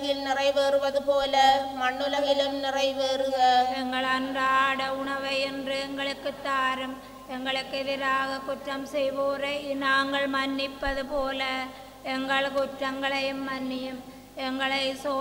விண்ணுலகில் நிறைவேறுவது போல மண்ணுலகிலும் நிறைவேறுக எங்கள் அன்றாட உணவை என்று எங்களுக்கு தாரும் எங்களுக்கு எதிராக குற்றம் செய்வோரை நாங்கள் மன்னிப்பது போல எங்கள் குற்றங்களையும் மன்னியும் எங்களை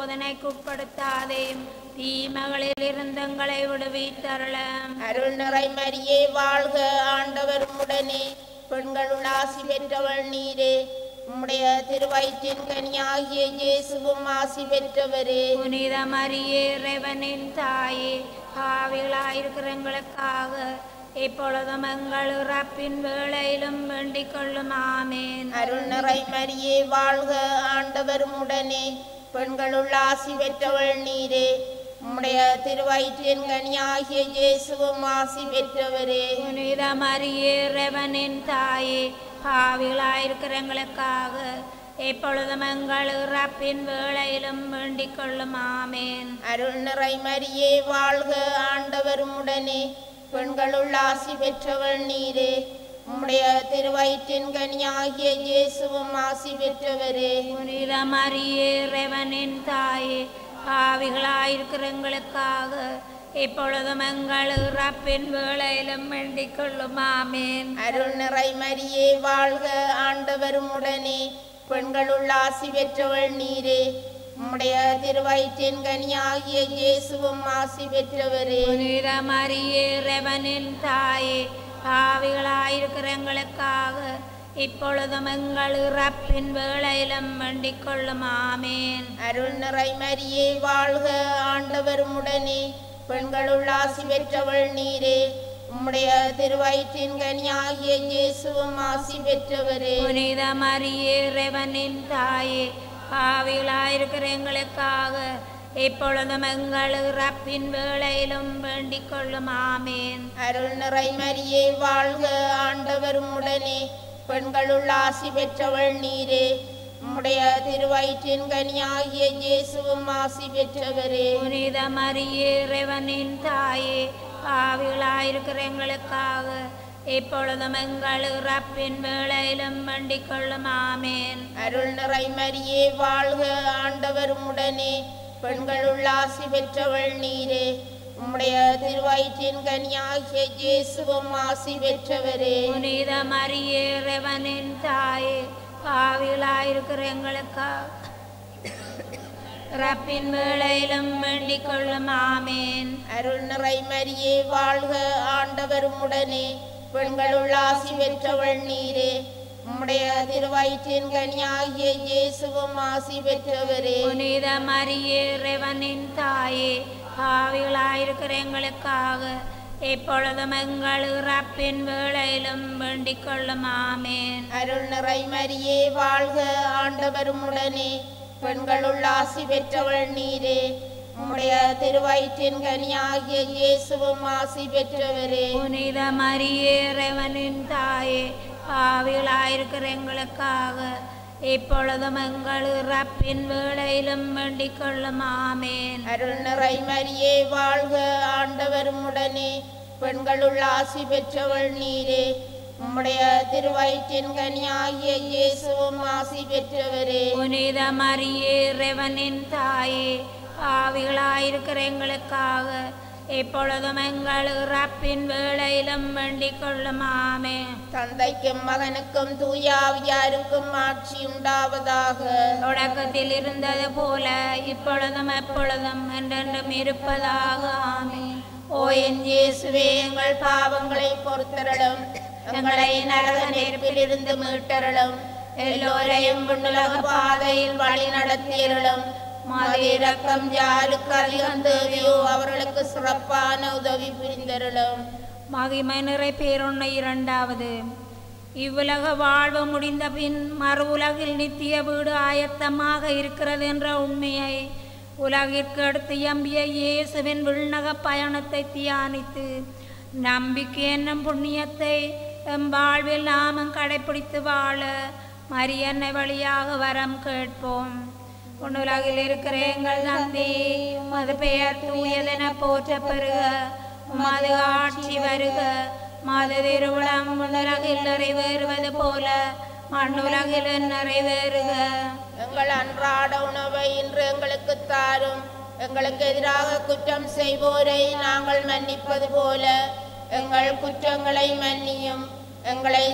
சோதனைக்குட்படுத்தாதேயும் தீமகளில் இருந்து எங்களை விடுவித்தருளம் அருள் நிறை மரியே வாழ்க ஆண்டவர் உடனே பெண்களுள் ஆசி பெற்றவள் நீரே உம்முடைய திருவயிற்றின் கனியாகிய இயேசுவும் ஆசி பெற்றவரே புனித மரியே இறைவனின் தாயே பாவிகளாயிருக்கிற எங்களுக்காக இப்பொழுதும் எங்கள் இறப்பின் வேளையிலும் வேண்டிக் கொள்ளும் ஆமேன் அருள் நிறை மரியே வாழ்க ஆண்டவர் உடனே பெண்களுள் ஆசி பெற்றவள் நீரே உம்முடைய திருவயிற்றின் கனியாகிய இயேசுவும் ஆசி பெற்றவரே புனித மரியே இறைவனின் தாயே பாவிகளாயிருக்கிற எங்களுக்காக இப்பொழுதும் எங்கள் இறப்பின் வேளையிலும் வேண்டிக் கொள்ளும் ஆமேன் அருள் நிறை மரியே வாழ்க ஆண்டவர் உடனே பெண்களுள் ஆசி பெற்றவள் நீரே உம்முடைய திருவயிற்றின் கனியாகிய இயேசுவும் ஆசி பெற்றவரே புனித மரியே இறைவனின் தாயே பாவிகளாயிருக்கிற எங்களுக்காக இப்பொழுதும் எங்கள் இறப்பின் வேளையிலும் வேண்டிக் கொள்ளும் ஆமேன் அருள் நிறை மரியே வாழ்க ஆண்டவர் உடனே பெண்களுள் ஆசி பெற்றவள் நீரே உம்முடைய திருவயிற்றின் கனியாகிய இயேசுவும் ஆசி பெற்றவரே புனித மரியே இறைவனின் தாயே பாவிகளாயிருக்கிற எங்களுக்காக இப்பொழுதும் எங்கள் இறப்பின் வேளையிலும் வேண்டிக் கொள்ளும் ஆமேன் அருள் நிறை மரியே வாழ்க ஆண்டவர் உடனே பெண்களுள் ஆசி பெற்றவள் நீரே உம்முடைய திருவயிற்றின் கனியாகிய இயேசுவும் ஆசி பெற்றவரே புனித மரியே இறைவனின் தாயே பாவிகளாயிருக்கிற எங்களுக்காக இப்பொழுதும் எங்கள் இறப்பின் வேளையிலும் வேண்டிக் கொள்ளும் ஆமேன் அருள் நிறை மரியே வாழ்க ஆண்டவர் உடனே பெண்களுள் ஆசி பெற்றவள் நீரே உம்முடைய திருவயிற்றின் கனியாகிய இயேசுவும் ஆசி பெற்றவரே புனித மரியே இறைவனின் தாயே பாவிகளாயிருக்கிற எங்களுக்காக இப்பொழுதும் எங்கள் இறப்பின் வேளையிலும் வேண்டிக் கொள்ளும் ஆமேன் அருள் நிறை மரியே வாழ்க ஆண்டவர் உடனே பெண்களுள் ஆசி பெற்றவள் நீரே உம்முடைய திருவயிற்றின் கனியாகிய இயேசுவும் ஆசி பெற்றவரே புனித மரியே இறைவனின் தாயே பாவிகளாயிருக்கிற எங்களுக்காக இறப்பின் வேளையிலும் வேண்டிக் கொள்ளும் ஆமேன் அருள் நிறை மரியே வாழ்க ஆண்டவர் உடனே பெண்களுள் ஆசி பெற்றவள் நீரே உம்முடைய திருவயிற்றின் கனியாகிய இயேசுவும் ஆசி பெற்றவரே புனித மரியே இறைவனின் தாயே பாவிகளாயிருக்கிற எங்களுக்காக இப்பொழுதும் எங்கள் இறப்பின் வேளையிலும் வேண்டிக் கொள்ளும் ஆமேன் அருள் நிறை மரியே வாழ்க ஆண்டவர் உடனே பெண்களுள் ஆசி பெற்றவள் நீரே உம்முடைய திருவயிற்றின் கனியாகிய இயேசுவும் ஆசி பெற்றவரே புனித மரியே இறைவனின் தாயே பாவிகளாயிருக்கிற எங்களுக்காக இப்பொழுதும் எங்கள் இறப்பின் வேளையிலும் வேண்டிக் கொள்ளும் ஆமேன் அருள் நிறை மரியே வாழ்க ஆண்டவர் உடனே பெண்களுள் ஆசி பெற்றவள் நீரே உம்முடைய திருவயிற்றின் கனியாகிய இயேசுவும் ஆசி பெற்றவரே புனித மரியே இறைவனின் தாயே பாவிகளாயிருக்கிற எங்களுக்காக இப்பொழுதும் எங்கள் இறப்பின் வேளையிலும் வேண்டிக் கொள்ளும் ஆமேன் தந்தைக்கும் மகனுக்கும் தூயாவியாருக்கும் ஆட்சி உண்டாவதாக தொடக்கத்தில் இருந்தது போல இப்பொழுதும் எப்பொழுதும் என்றென்றும் இருப்பதாக ஆமேன் ஓ என் இயேசுவே எங்கள் பாவங்களை பொறுத்தரலும் எங்களை நரக நெருப்பிலிருந்து மீட்டரலும் எல்லோரையும் விண்ணுலக பாதையில் வழி நடத்தியருளும் மதிரக்கம் யாருக்கு அதிகம் தேவையோ அவர்களுக்கு சிறப்பான உதவி புரிந்தருளும் மகிமை நிறை பேரொன்னை இரண்டாவது இவ்வுலக வாழ்வு முடிந்த பின் மறு உலகில் நித்திய வீடு ஆயத்தமாக இருக்கிறது என்ற உண்மையை உலகிற்கு எடுத்து எம்பிய இயேசுவின் விண்ணக பயணத்தை தியானித்து நம்பிக்கை என்னும் புண்ணியத்தை எம் வாழ்வில் நாமும் கடைப்பிடித்து வாழ மரியன்னை வழியாக வரம் கேட்போம் உன்னுலகில் இருக்கிற எங்கள் தந்தி உமது பெயர் தூயதென போற்ற பெறுக உமது ஆட்சி வருக மது திருவிழம் உன்னுலகில் நிறைவேறுவது போல மண்ணுலகில் நிறைவேறுக எங்கள் அன்றாட உணவை இன்று எங்களுக்கு எங்களுக்கு தாரும் எங்களுக்கு எதிராக குற்றம் செய்வோரை நாங்கள் மன்னிப்பது போல எங்கள் குற்றங்களை மன்னியும் எங்களை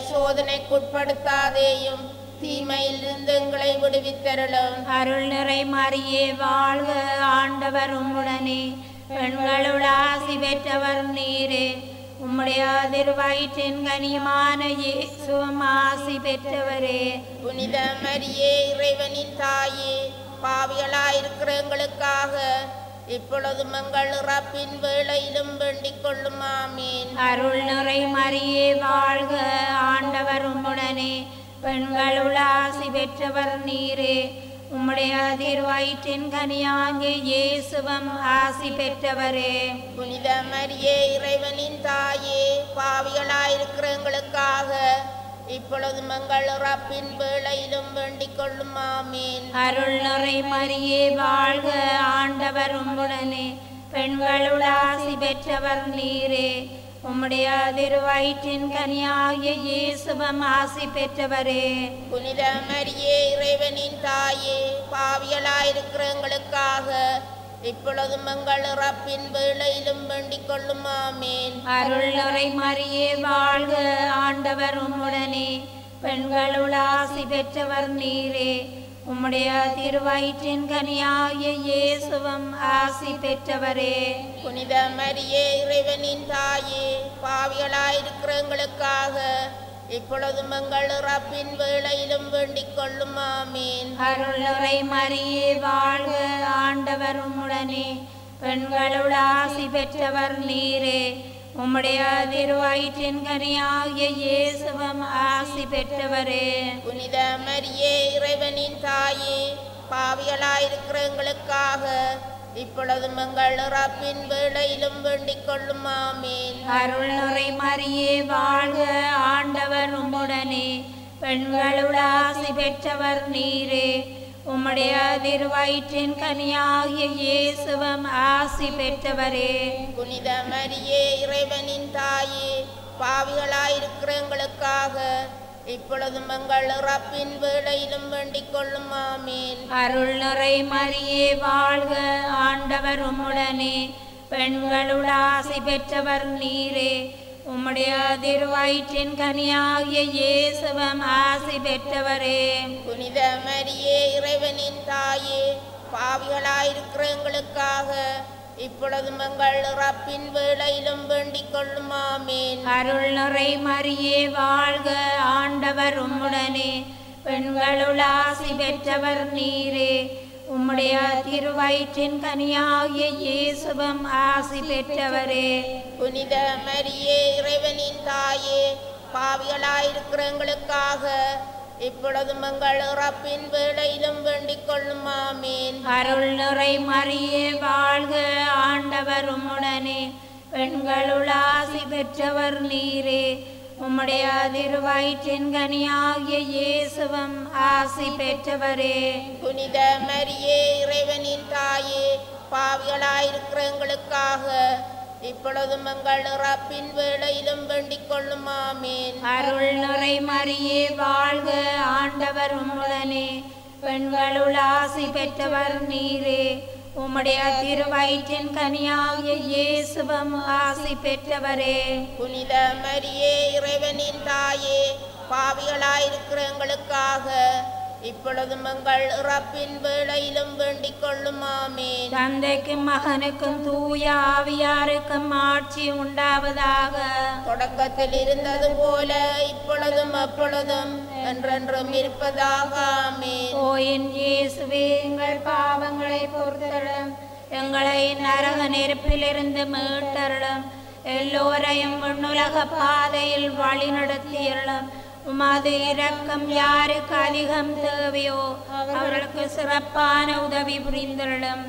சோதனைக்குட்படுத்தாதேயும் தீமையிலிருந்து எங்களை விடுவித்தருளும் அருள் நிறை மறியே வாழ்க ஆண்டவர் உம்முடனே பெண்களுள் ஆசி பெற்றவர் நீரே உம்முடைய திருவயிற்றின் கனியமான இயேசுவும் ஆசி பெற்றவரே புனித மரியே இறைவனின் தாயே பாவியலாயிருக்கிற எங்களுக்காக இப்பொழுதும் எங்கள் இறப்பின் வேளையிலும் வேண்டிக் கொள்ளும் ஆமீன் அருள் நிறை மறியே வாழ்க ஆண்டவர் உம்முடனே பெண்களுள் ஆசி பெற்றவர் நீரே உம்முடைய திருவயிற்றின் கனியாகிய இயேசுவும் ஆசி பெற்றவரே புனித மரியே இறைவனின் தாயே பாவிகளாயிருக்கிற எங்களுக்காக இப்பொழுதும் எங்கள் இறப்பின் வேளையிலும் வேண்டிக் கொள்ளும் ஆமீன் அருள் நிறை மறியே வாழ்க ஆண்டவர் உம்முடனே பெண்களுள் ஆசி பெற்றவர் நீரே உம்முடைய திருவயிற்றின் கனியாகிய இயேசுவும் ஆசி பெற்றவரே புனித மரியே இறைவனின் தாயே பாவியலாயிருக்கிற எங்களுக்காக இப்பொழுதும் எங்கள் இறப்பின் வேளையிலும் வேண்டிக் கொள்ளும் ஆமீன் அருள் நிறை மறியே வாழ்க ஆண்டவர் உம்முடனே பெண்களுள் ஆசி பெற்றவர் நீரே உம்முடைய திருவயிற்றின் கனியாகிய இயேசுவும் ஆசி பெற்றவரே புனித மரியே இறைவனின் தாயே பாவியலாயிருக்கிற எங்களுக்காக இப்பொழுதும் எங்கள் இறப்பின் வேளையிலும் வேண்டிக் கொள்ளும் ஆமீன் அருள் நிறை மறியே வாழ்க ஆண்டவர் உம்முடனே பெண்களுள் ஆசி பெற்றவர் நீரே உம்முடைய திருவயிற்றின் கனியாகிய இயேசுவும் ஆசி பெற்றவரே புனித மரியே இறைவனின் தாயே பாவியலாயிருக்கிற எங்களுக்காக இப்பொழுதும் எங்கள் இறப்பின் வேளையிலும் வேண்டிக் கொள்ளும் ஆமீன் அருள் நிறை மறியே வாழ்க ஆண்டவர் உம்முடனே பெண்களுள் ஆசி பெற்றவர் நீரே உம்முடைய திருவயிற்றின் கனியாகிய இயேசுவும் ஆசி பெற்றவரே புனித மரியே இறைவனின் தாயே பாவிகளாயிருக்கிற எங்களுக்காக இப்பொழுதும் எங்கள் இறப்பின் வேளையிலும் வேண்டிக் கொள்ளும் ஆமீன் அருள் நிறை மறியே வாழ்க ஆண்டவர் உம்முடனே பெண்களுள் ஆசி பெற்றவர் நீரே உம்முடைய திருவயிற்றின் கனியாகிய இயேசுவும் ஆசி பெற்றவரே புனித மரியே இறைவனின் தாயே பாவிகளாயிருக்கிற எங்களுக்காக இப்பொழுதும் எங்கள் இறப்பின் வேளையிலும் வேண்டிக் கொள்ளும் ஆமீன் அருள் நிறை மறியே வாழ்க ஆண்டவர் உம்முடனே பெண்களுள் ஆசி பெற்றவர் நீரே உம்முடைய திருவயிற்றின் கனியாகிய இயேசுவும் ஆசி பெற்றவரே புனித மரியே இறைவனின் தாயே பாவிகளாயிருக்கிற எங்களுக்காக இப்பொழுதும் எங்கள் இறப்பின் வேளையிலும் வேண்டிக் கொள்ளும் ஆமீன் அருள் நிறை மறியே வாழ்க ஆண்டவர் உம்முடனே பெண்களுள் ஆசி பெற்றவர் நீரே உம்முடைய திருவயிற்றின் கனியாகிய இயேசுவும் ஆசி பெற்றவரே புனித மரியே இறைவனின் தாயே பாவிகளாயிருக்கிற எங்களுக்காக இப்பொழுதும் எங்கள் இறப்பின் வேளையிலும் வேண்டிக் கொள்ளும் ஆமீன் அருள் நிறை மறியே வாழ்க ஆண்டவர் உம்முடனே பெண்களுள் ஆசி பெற்றவர் நீரே உம்முடைய திருவயிற்றின் கனியாகிய இயேசுவும் ஆசி பெற்றவரே புனித மரியே இறைவனின் தாயே பாவிகளாயிருக்கிற எங்களுக்காக இப்பொழுதும் எங்கள் இறப்பின் வேளையிலும் வேண்டிக் கொள்ளும் ஆமீன் தந்தைக்கும் மகனுக்கும் தூய ஆவியாருக்கும் ஆட்சி உண்டாவதாக தொடக்கத்தில் இருந்தது போல இப்பொழுதும் அப்பொழுதும் என்றென்றும் இருப்பதாக ஆமீன் ஓ என் இயேசுவே எங்கள் பாவங்களை பொறுத்தருளும் எங்களை நரக நெருப்பிலிருந்து மீட்டருளும் எல்லோரையும் விண்ணுலக பாதையில் வழி நடத்தியருளும் உமது இரக்கம் யாருக்கு அதிகம் தேவையோ அவர்களுக்கு சிறப்பான உதவி புரிந்தருளும்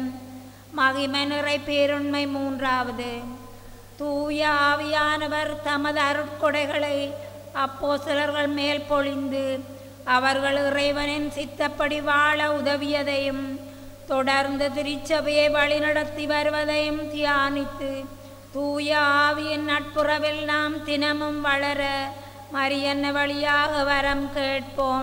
மகிமை நிறை பேருண்மை மூன்றாவது தூய ஆவியானவர் தமது அருட்கொடைகளை அப்போ சிலர்கள் மேல் பொழிந்து அவர்கள் இறைவனின் சித்தப்படி வாழ உதவியதையும் தொடர்ந்து திருச்சபையை வழிநடத்தி வருவதையும் தியானித்து தூய ஆவியின் நட்புறவில் நாம் தினமும் வளர மரியன்ன வழியாக வரம் கேட்போம்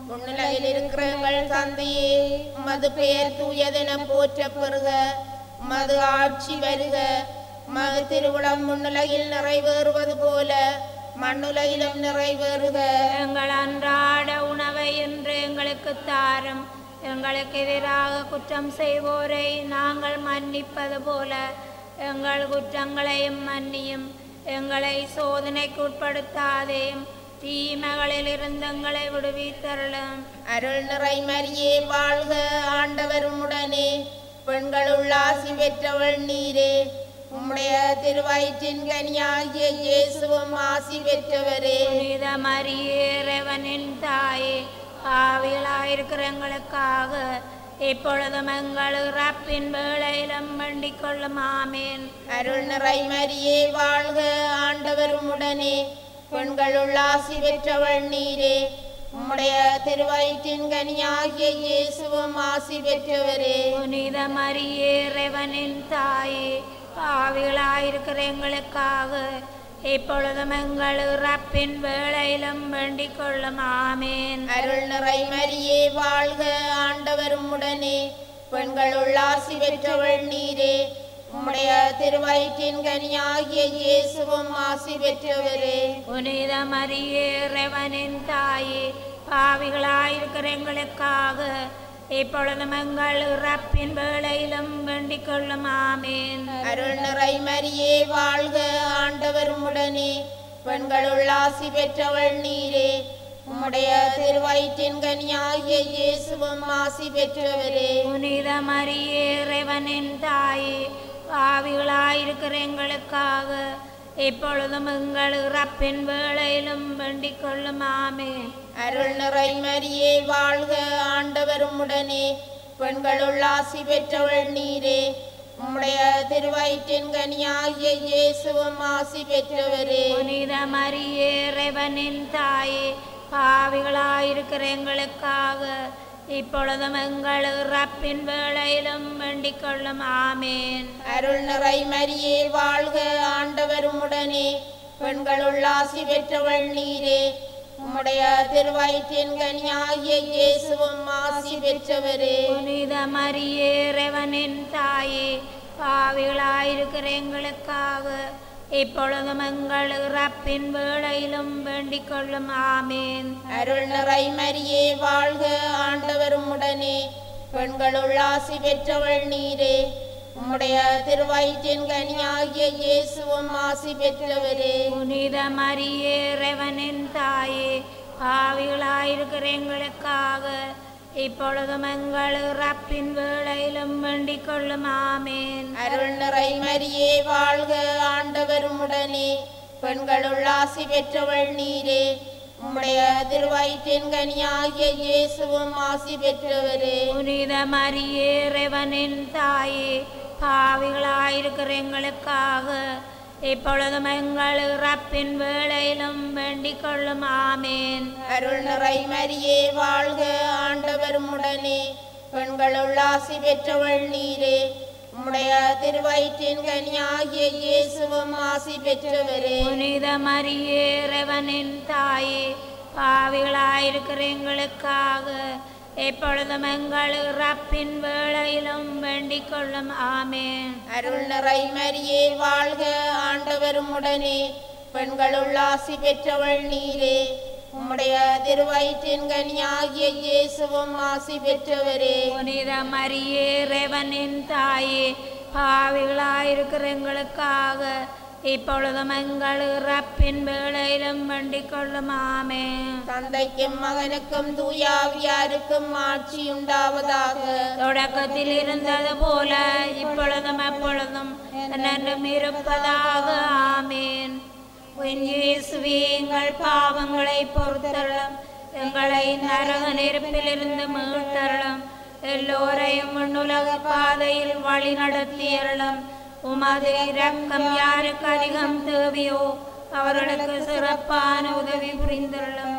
உன்னிலையில் இருக்கிற எங்கள் தந்தையே உமது பெயர் தூயதென போற்றப் பெறுக உமது ஆட்சி வருக உமது திருவிழம் முன்னுலகில் நிறைவேறுவது போல மண்ணுலகிலும் நிறைவேறுக எங்கள் அன்றாட உணவை இன்று எங்களுக்கு தாரும் எங்களுக்கு எதிராக குற்றம் செய்வோரை நாங்கள் மன்னிப்பது போல எங்கள் குற்றங்களையும் மன்னியும் எங்களை சோதனைக்கு உட்படுத்தாதேயும் தீமைகளில் இருந்து எங்களை விடுவித்தருளும் அருள் நிறை மரியே வாழ்க ஆண்டவர் உடனே பெண்களுள் ஆசி பெற்றவள் நீரே உம்முடைய திருவயிற்றின் கனியாகிய இயேசுவும் ஆசி பெற்றவரே புனித மரியே இறைவனின் தாயே ஆவியலாயிருக்கிற எங்களுக்காக இப்பொழுதும் எங்கள் இறப்பின் வேளையிலும் வேண்டிக் கொள்ளும் ஆமேன் அருள் நிறை மரியே வாழ்க ஆண்டவர் உடனே பெண்களுள் ஆசி பெற்றவள் நீரே உம்முடைய திருவயிற்றின் கனியாகிய இயேசுவும் ஆசி பெற்றவரே புனித மரியே இறைவனின் தாயே ஆவிகளாயிருக்கிற எங்களுக்காக இப்பொழுதும் எங்கள் இறப்பின் வேளையிலும் வேண்டிக் கொள்ளும் ஆமேன் அருள் நிறை மரியே வாழ்க ஆண்டவர் உடனே பெண்களுள் ஆசி பெற்றவள் நீரே உம்முடைய திருவயிற்றின் கனியாகிய இயேசுவும் ஆசி பெற்றவரே புனித மரியே இறைவனின் தாயே பாவிகளாயிருக்கிற எங்களுக்காக இப்பொழுதும் எங்கள் இறப்பின் வேளையிலும் வேண்டிக் கொள்ளும் ஆமேன் அருள் நிறை மரியே வாழ்க ஆண்டவர் உடனே பெண்களுள் ஆசி பெற்றவள் நீரே உம்முடைய திருவயிற்றின் கனியாகிய இயேசுவும் ஆசி பெற்றவரே புனித மரியே இறைவனின் தாயே பாவிகளாயிருக்கிற எங்களுக்காக இப்பொழுதும் எங்கள் இறப்பின் வேளையிலும் வேண்டிக் கொள்ளும் ஆமேன் அருள் நிறை மரியே வாழ்க ஆண்டவர் உடனே பெண்களுள் ஆசி பெற்றவள் நீரே உம்முடைய திருவயிற்றின் கனியாகிய இயேசுவும் ஆசி பெற்றவரே புனித மரியே இறைவனின் தாயே பாவிகளாயிருக்கிற எங்களுக்காக இப்பொழுதும் எங்கள் இறப்பின் வேளையிலும் வேண்டிக் கொள்ளும் ஆமேன் அருள் நிறை மரியே வாழ்க ஆண்டவர் உடனே பெண்களுள் ஆசி பெற்றவள் நீரே உம்முடைய திருவயிற்றின் கனியாகிய இயேசுவும் ஆசி பெற்றவரே புனித மரியே இறைவனின் தாயே பாவிகளாயிருக்கிற எங்களுக்காக இப்பொழுதும் எங்கள் இறப்பின் வேளையிலும் வேண்டிக் கொள்ளும் ஆமேன் அருள் நிறை மரியே வாழ்க ஆண்டவர் உடனே பெண்களுள் ஆசி பெற்றவள் நீரே உம்முடைய திருவயிற்றின் கனியாகிய இயேசுவும் ஆசி பெற்றவரே புனித மரியே இறைவனின் தாயே பாவிகளாயிருக்கிற எங்களுக்காக இப்பொழுதும் எங்கள் இறப்பின் வேளையிலும் வேண்டிக் கொள்ளும் ஆமேன் அருள் நிறை மரியே வாழ்க ஆண்டவர் உடனே பெண்களுள் ஆசி பெற்றவள் நீரே உம்முடைய திருவயிற்றின் கனியாகிய இயேசுவும் ஆசி பெற்றவரே புனித மரியே இறைவனின் தாயே பாவிகளாயிருக்கிற எங்களுக்காக இப்பொழுதும் எங்கள் இறப்பின் வேளையிலும் வேண்டிக் கொள்ளும் ஆமேன் அருள் நிறை மரியே வாழ்க ஆண்டவர் உடனே பெண்களுள் ஆசி பெற்றவள் நீரே உம்முடைய திருவயிற்றின் கனியாகிய இயேசுவும் ஆசி பெற்றவரே புனித மரியே இறைவனின் தாயே பாவிகளாயிருக்கிற எங்களுக்காக எப்பொழுதும் எங்கள் இறப்பின் வேளையிலும் வேண்டிக் கொள்ளும் ஆமேன் அருள் நிறை மரியே வாழ்க ஆண்டவர் உடனே பெண்களுள் ஆசி பெற்றவள் நீரே உம்முடைய திருவயிற்றின் கனியாகிய இயேசுவும் ஆசி பெற்றவரே புனித மரியே இறைவனின் தாயே பாவிகளாயிருக்கிற எங்களுக்காக இப்பொழுதும் எங்கள் இறப்பின் வேளையிலும் வேண்டிக் கொள்ளும் ஆமேன் தந்தைக்கும் மகனுக்கும் தூயாவியாருக்கும் ஆட்சி உண்டாவதாக தொடக்கத்தில் இருந்தது போல இப்பொழுதும் எப்பொழுதும் என்றும் இருப்பதாக ஆமேன் உன் இயேசுவே எங்கள் பாவங்களை பொறுத்தருளும் எங்களை நரக நெருப்பிலிருந்து மீட்டருளும் எல்லோரையும் உன்னுலக பாதையில் வழி நடத்தியருளும் உமது இரக்கம் யாருக்கு அதிகம் தேவையோ அவர்களுக்கு சிறப்பான உதவி புரிந்தருளும்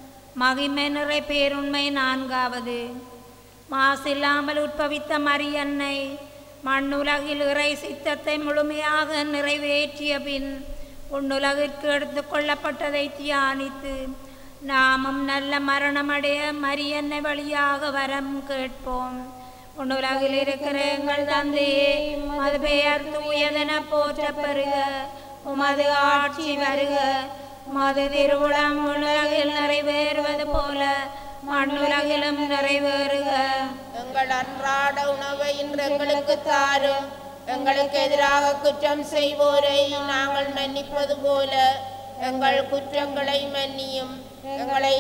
மகிமை நிறை பேருண்மை நான்காவது மாசில்லாமல் உட்பவித்த மரியன்னை மண்ணுலகில் இறை சித்தத்தை முழுமையாக நிறைவேற்றிய பின் உன்னுலகிற்கு எடுத்து கொள்ளப்பட்டதை தியானித்து நாமும் நல்ல மரணமடைய மரியன்னை வழியாக வரம் கேட்போம் உலகில் இருக்கிற எங்கள் தந்தையே அது பெயர் தூயதென போற்ற பெறுக உமது ஆட்சி வருக உமது திருவுளம் உலகில் நிறைவேறுவது போல மண்ணுலகிலும் நிறைவேறுக எங்கள் அன்றாட உணவை இன்று எங்களுக்கு தாரும் எங்களுக்கு எதிராக குற்றம் செய்வோரை நாங்கள் மன்னிப்பது போல எங்கள் குற்றங்களை மன்னியும் எங்களை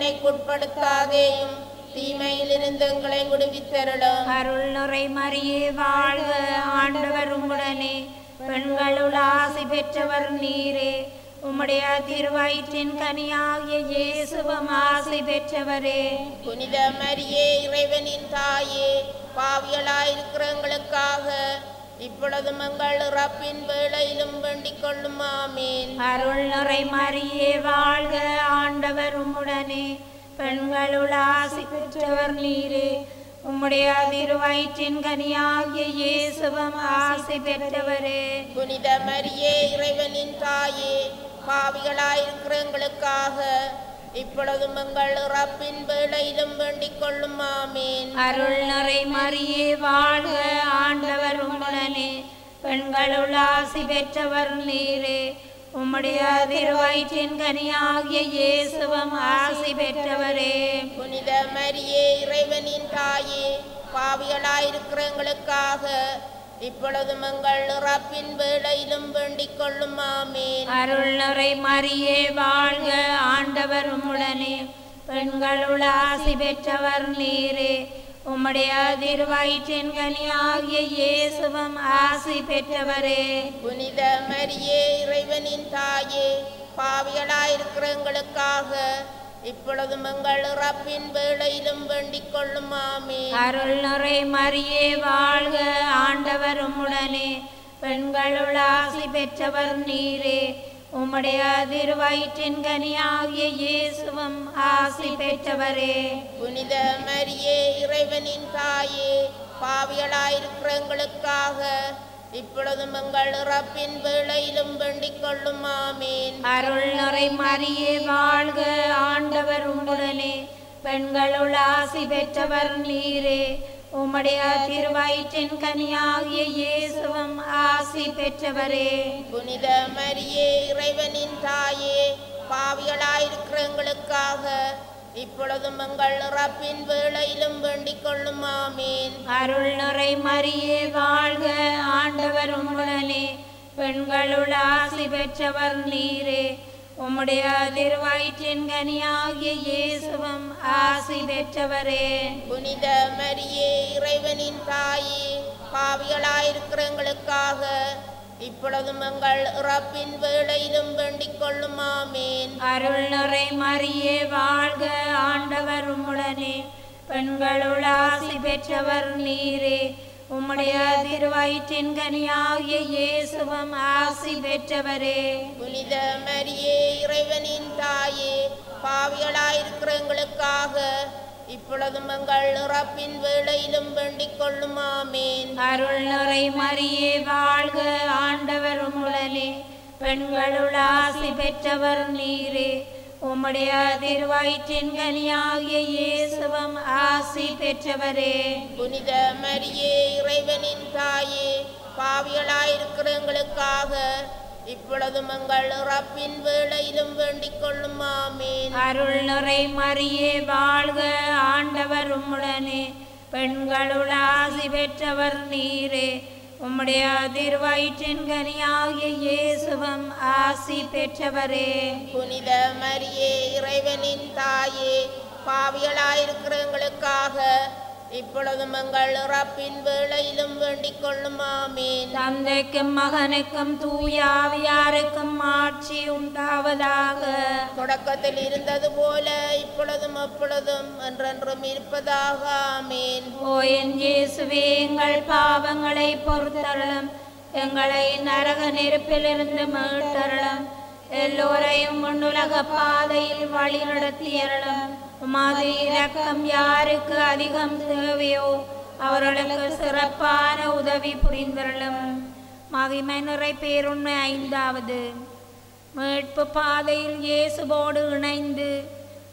சோதனைக்குட்படுத்தாதேயும் தீமையிலிருந்து எங்களை விடுவித்தருளும் அருள் நிறை மரியே வாழ்க ஆண்டவர் உம்முடனே பெண்களுள் ஆசி பெற்றவர் நீரே உம்முடைய திருவயிற்றின் கனியாகிய இயேசுவும் ஆசி பெற்றவரே புனித மரியே இறைவனின் தாயே பாவியலாயிருக்கிற எங்களுக்காக இப்பொழுதும் எங்கள் இறப்பின் வேளையிலும் வேண்டிக் கொள்ளும் ஆமீன் அருள் நிறை மரியே வாழ்க ஆண்டவர் உம்முடனே பெண்களுள் ஆசி பெற்றவர் நீரே உம்முடைய திருவயிற்றின் கனியாகிய இயேசுவும் ஆசி பெற்றவரே புனித மரியே இறைவனின் தாயே பாவிகளாயிருக்கிற எங்களுக்காக இப்பொழுதும் எங்கள் இறப்பின் வேளையிலும் வேண்டிக் கொள்ளும் ஆமீன் அருள் நிறை மரியே வாழ்க ஆண்டவர் உம்முடனே பெண்களுள் ஆசி பெற்றவர் நீரே உம்முடைய திருவயிற்றின் கனியாகிய இயேசுவும் ஆசி பெற்றவரே புனித மரியே இறைவனின் தாயே பாவிகளாயிருக்கிற எங்களுக்காக இப்பொழுதும் எங்கள் இறப்பின் வேளையிலும் வேண்டிக் கொள்ளும் ஆமீன் அருள் நிறை மரியே வாழ்க ஆண்டவர் உம்முடனே பெண்களுள் ஆசி பெற்றவர் நீரே உம்முடைய திருவயிற்றின் கனியாகிய இயேசுவும் ஆசி பெற்றவரே புனித மரியே இறைவனின் தாயே பாவிகளாயிருக்கிற எங்களுக்காக இப்பொழுதும் எங்கள் இறப்பின் வேளையிலும் வேண்டிக் கொள்ளும் ஆமீன் அருள் நிறை மரியே வாழ்க ஆண்டவர் உம்முடனே பெண்களுள் ஆசி பெற்றவர் நீரே உம்முடைய திருவயிற்றின் கனியாகிய இயேசுவும் ஆசி பெற்றவரே புனித மரியே இறைவனின் தாயே பாவிகளாயிருக்கிற எங்களுக்காக இப்பொழுதும் எங்கள் இறப்பின் வேளையிலும் வேண்டிக் கொள்ளும் ஆமீன் அருள் நிறை மரியே வாழ்க ஆண்டவர் உம்முடனே பெண்களுள் ஆசி பெற்றவர் நீரே உம்முடைய திருவயிற்றின் கனியாகிய இயேசுவும் ஆசி பெற்றவரே புனித மரியே இறைவனின் தாயே பாவிகளாயிருக்கிற எங்களுக்காக இப்பொழுதும் எங்கள் இறப்பின் வேளையிலும் வேண்டிக் கொள்ளும் ஆமீன் அருள் நிறை மரியே வாழ்க ஆண்டவர் உம்முடனே பெண்களுள் ஆசி பெற்றவர் நீரே உம்முடைய திருவயிற்றின் கனியாகிய இயேசுவும் ஆசி பெற்றவரே புனித மரியே இறைவனின் தாயே பாவிகளாயிருக்கிற எங்களுக்காக இப்பொழுதும் எங்கள் இறப்பின் வேளையிலும் வேண்டிக் கொள்ளும் ஆமீன் அருள் நிறை மரியே வாழ்க ஆண்டவர் உம்முடனே பெண்களுள் ஆசி பெற்றவர் நீரே உம்முடைய திருவயிற்றின் கனியாகிய இயேசுவும் ஆசி பெற்றவரே புனித மரியே இறைவனின் தாயே பாவிகளாயிருக்கிற எங்களுக்காக இப்பொழுதும் எங்கள் இறப்பின் வேளையிலும் வேண்டிக் கொள்ளும் ஆமீன் அருள் நிறை மரியே வாழ்க ஆண்டவர் உம்முடனே பெண்களுள் ஆசி பெற்றவர் நீரே உம்முடைய திருவயிற்றின் கனியாகிய இயேசுவும் ஆசி பெற்றவரே புனித மரியே இறைவனின் தாயே பாவிகளாயிருக்கிற எங்களுக்காக இப்பொழுதும் எங்கள் இறப்பின் வேளையிலும் வேண்டிக் கொள்ளும் ஆமீன் அருள் நிறை மரியே வாழ்க ஆண்டவர் உம்முடனே பெண்களுள் ஆசி பெற்றவர் நீரே உம்முடைய திருவயிற்றின் கனியாகிய இயேசுவும் ஆசி பெற்றவரே புனித மரியே இறைவனின் தாயே பாவிகளாயிருக்கிற எங்களுக்காக இப்பொழுதும் எங்கள் இறப்பின் வேளையிலும் வேண்டிக் கொள்ளும் ஆமீன் தந்தைக்கும் மகனுக்கும் தூயாவியாருக்கும் ஆட்சி உண்டாவதாக தொடக்கத்தில் இருந்தது போல இப்பொழுதும் எப்பொழுதும் என்றென்றும் இருப்பதாக ஆமீன் ஓ என் இயேசுவே எங்கள் பாவங்களை பொறுத்தருளும் எங்களை நரக நெருப்பிலிருந்து மீட்டருளும் எல்லோரையும் முன்னுலக பாதையில் வழி நடத்தியருளும் உமது இரக்கம் யாருக்கு அதிகம் தேவையோ அவர்களுக்கு சிறப்பான உதவி புரிந்தருளும் மகிமை நிறை பேருண்மை ஐந்தாவது மீட்பு பாதையில் இயேசுவோடு இணைந்து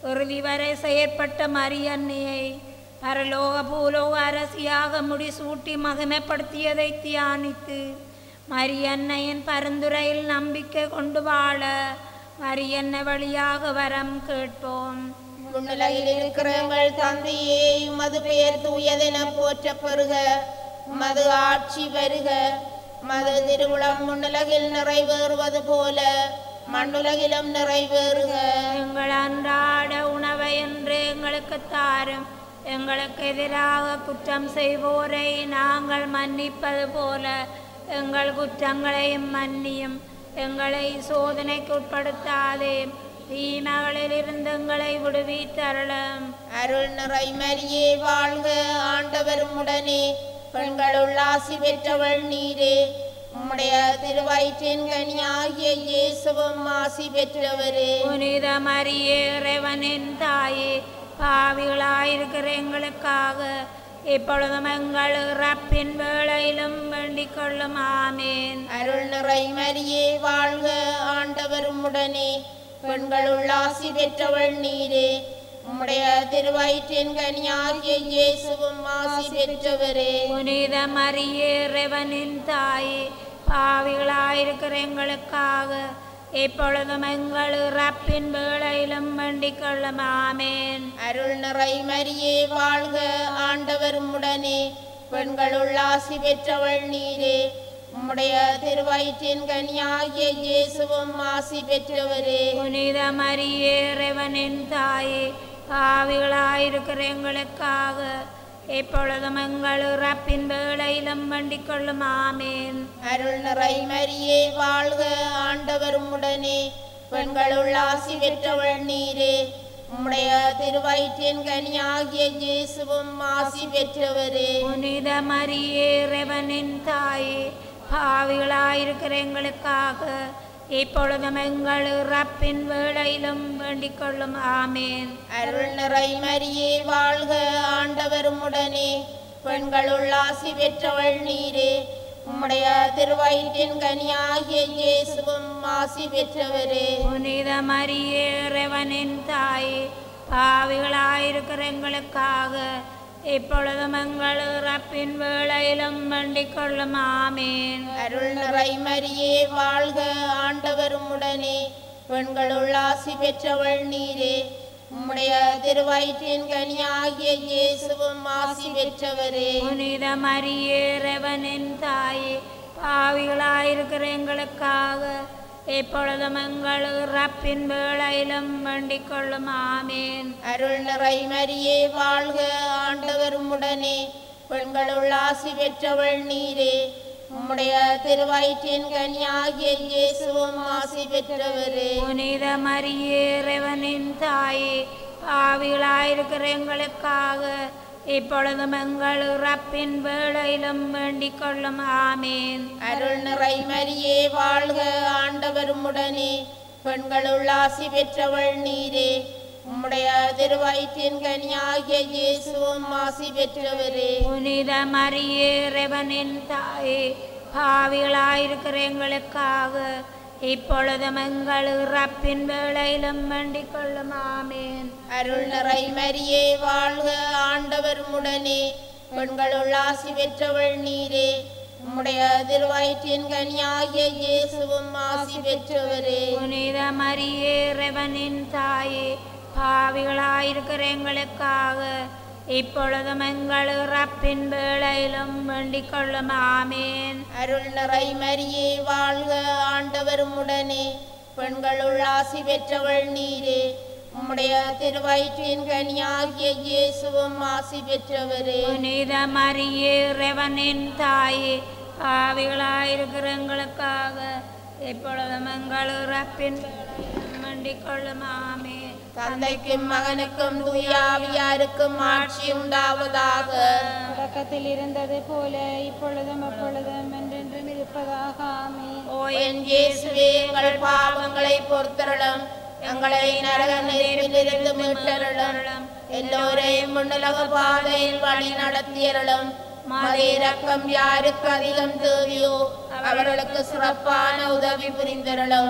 இறுதி வரை செயற்பட்ட மரியன்னையை பரலோக பூலோக அரசியாக முடிசூட்டி மகிமைப்படுத்தியதை தியானித்து மரியன்னையின் பரிந்துரையில் நம்பிக்கை கொண்டு வாழ மரியன்னை வழியாக வரம் கேட்போம் முன்னிலையில் இருக்கிற எங்கள் தந்தையே உமது பெயர் தூயதென போற்ற பெறுக மது ஆட்சி வருக மது திருவிழம் முன்னுலகில் நிறைவேறுவது போல மண்ணுலகிலும் நிறைவேறுக எங்கள் அன்றாட உணவை என்று எங்களுக்கு தாரும் எங்களுக்கு எதிராக குற்றம் செய்வோரை நாங்கள் மன்னிப்பது போல எங்கள் குற்றங்களையும் மன்னியும் எங்களை சோதனைக்கு உட்படுத்தாதே தீமைகளிலிருந்து எங்களை விடுவித்தருளும் அருள் நிறை மரியே வாழ்க ஆண்டவரும் உடனே பெண்களுள் ஆசி பெற்றவள் நீரே உம்முடைய திருவயிற்றின் கனியாகிய இயேசுவும் ஆசி பெற்றவரே புனித மரியே இறைவனின் தாயே பாவிகளாயிருக்கிற எங்களுக்காக இப்பொழுதும் எங்கள் இறப்பின் வேளையிலும் வேண்டிக் கொள்ளும் ஆமேன் அருள் நிறை மரியே வாழ்க ஆண்டவரும் உடனே பெண்களுள் ஆசி பெற்றவள் நீரே உம்முடைய திருவயிற்றின் கனியாகிய இயேசுவும் ஆசி பெற்றவரே புனித மரியே இறைவனின் தாயே பாவிகளாயிருக்கிற எங்களுக்காக இப்பொழுதும் எங்கள் இறப்பின் வேளையிலும் வேண்டிக் கொள்ளும் ஆமேன் அருள் நிறை மரியே வாழ்க ஆண்டவரும் உடனே பெண்களுள் ஆசி பெற்றவள் நீரே உம்முடைய திருவயிற்றின் கனியாகிய இயேசுவும் ஆசி பெற்றவரே புனித மரியே இறைவனின் தாயே பாவிகளாயிருக்கிற எங்களுக்காக இப்பொழுதும் எங்கள் இறப்பின் வேளையிலும் வேண்டிக் கொள்ளும் ஆமேன் அருள் நிறை மரியே வாழ்க ஆண்டவரும் உடனே பெண்களுள் ஆசி பெற்றவள் நீரே உம்முடைய திருவயிற்றின் கனியாகிய இயேசுவும் ஆசி பெற்றவரே புனித மரியே இறைவனின் தாயே பாவிகளாயிருக்கிற எங்களுக்காக இப்பொழுதும் எங்கள் இறப்பின் வேளையிலும் வேண்டிக் கொள்ளும் ஆமேன் அருள் நிறை மரியே வாழ்க ஆண்டவரும் உடனே பெண்களுள் ஆசி பெற்றவள் நீரே உம்முடைய திருவயிற்றின் கனியாகிய இயேசுவும் ஆசி பெற்றவரே புனித மரியே இறைவனின் தாயே பாவிகளாயிருக்கிற எங்களுக்காக இப்பொழுதும் எங்கள் இறப்பின் வேளையிலும் வேண்டிக் கொள்ளும் ஆமேன் அருள் நிறை மரியே வாழ்க ஆண்டவரும் உடனே பெண்களுள் ஆசி பெற்றவள் நீரே உம்முடைய திருவயிற்றின் கனியாகிய இயேசுவும் ஆசி பெற்றவரே புனித மரியே இறைவனின் தாயே பாவிகளாயிருக்கிற எங்களுக்காக இப்பொழுதும் எங்கள் இறப்பின் வேளையிலும் வேண்டிக் கொள்ளும் ஆமேன் அருள் நிறை மரியே வாழ்க ஆண்டவரும் உடனே பெண்களுள் ஆசி பெற்றவள் நீரே உம்முடைய திருவயிற்றின் கனியாகிய இயேசுவும் ஆசி பெற்றவரே புனித மரியே இறைவனின் தாயே பாவிகளாயிருக்கிற எங்களுக்காக இப்பொழுதும் எங்கள் இறப்பின் வேளையிலும் வேண்டிக் கொள்ளும் ஆமேன் அருள் நிறை மரியே வாழ்க ஆண்டவரும் உடனே பெண்களுள் ஆசி பெற்றவள் நீரே உம்முடைய திருவயிற்றின் கனியாகிய இயேசுவும் ஆசி பெற்றவரே புனித மரியே இறைவனின் தாயே பாவிகளாயிருக்கிற எங்களுக்காக இப்பொழுதும் எங்கள் இறப்பின் வேளையிலும் வேண்டிக் கொள்ளும் ஆமேன் அருள் நிறை மரியே வாழ்க ஆண்டவரும் உடனே பெண்களுள் ஆசி பெற்றவள் நீரே உம்முடைய திருவயிற்றின் கனியாகிய இயேசுவும் ஆசி பெற்றவரே புனித மரியே இறைவனின் தாயே பாவிகளாயிருக்கிற எங்களுக்காக இப்பொழுதும் எங்கள் இறப்பின் வேளையிலும் வேண்டிக் கொள்ளும் ஆமேன் அருள் நிறை மரியே வாழ்க ஆண்டவரும் உடனே பெண்களுள் ஆசி பெற்றவள் நீரே உம்முடைய திருவயிற்றின் கனியாகிய இயேசுவும் ஆசி பெற்றவரே புனித மரியே இறைவனின் தாயே பாவிகளாயிருக்கிற எங்களுக்காக இப்பொழுதும் எங்கள் இறப்பின் வேளையிலும் வேண்டிக் கொள்ளும் ஆமேன் தந்தைக்கும் மகனுக்கும் தூயாவியாருக்கும் ஆட்சி உண்டாவதாக தொடக்கத்தில் இருந்தது போல இப்பொழுதும் எப்பொழுதும் என்றென்றும் இருப்பதாக ஆமென் ஓ என் இயேசுவே எங்கள் பாவங்களை பொறுத்தருளும் எங்களை நரக நெருப்பிலிருந்து மீட்டருளும் எல்லோரையும் முன்னுலக பாதையில் வழி நடத்தியருளும் மதிரக்கம் யாருக்கு அதிகம் தேவையோ அவர்களுக்கு சிறப்பான உதவி புரிந்தருளும்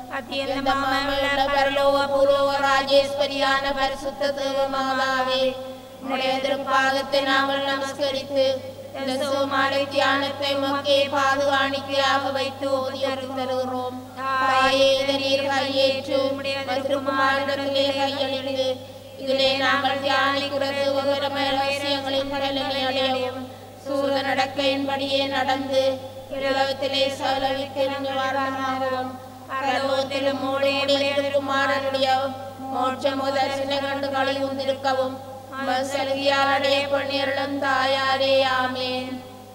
அத்தியந்தமாமல்ல பரலோக பூர்வ ராஜேஸ்வரியான பரிசுத்த தேவமாதாவே உடைய திருப்பாகத்தை நாங்கள் நமஸ்கரித்து இந்த சோமாலை தியானத்தை மக்கே பாதுகாணிக்கையாக வைத்து ஓதியருக்கு தருகிறோம் தாயே இதை நீர் கையேற்று உம்முடைய திருக்குமாரிடத்திலே கையெழுந்து இதிலே நாங்கள் தியானிக்கிறது உகரமய ரகசியங்களின் பலனை அடையவும் சூத நடக்கையின்படியே நடந்து உலகத்திலே சலவிக்கு நிவாரணமாகவும் பரலோகத்திலும் மூடைய திருக்குமாரனுடைய மோட்ச முதர்சனை கண்டு களி உந்திருக்கவும் சலுகையால் அடைய பொன்னியர்களும் தாயாரே ஆமேன்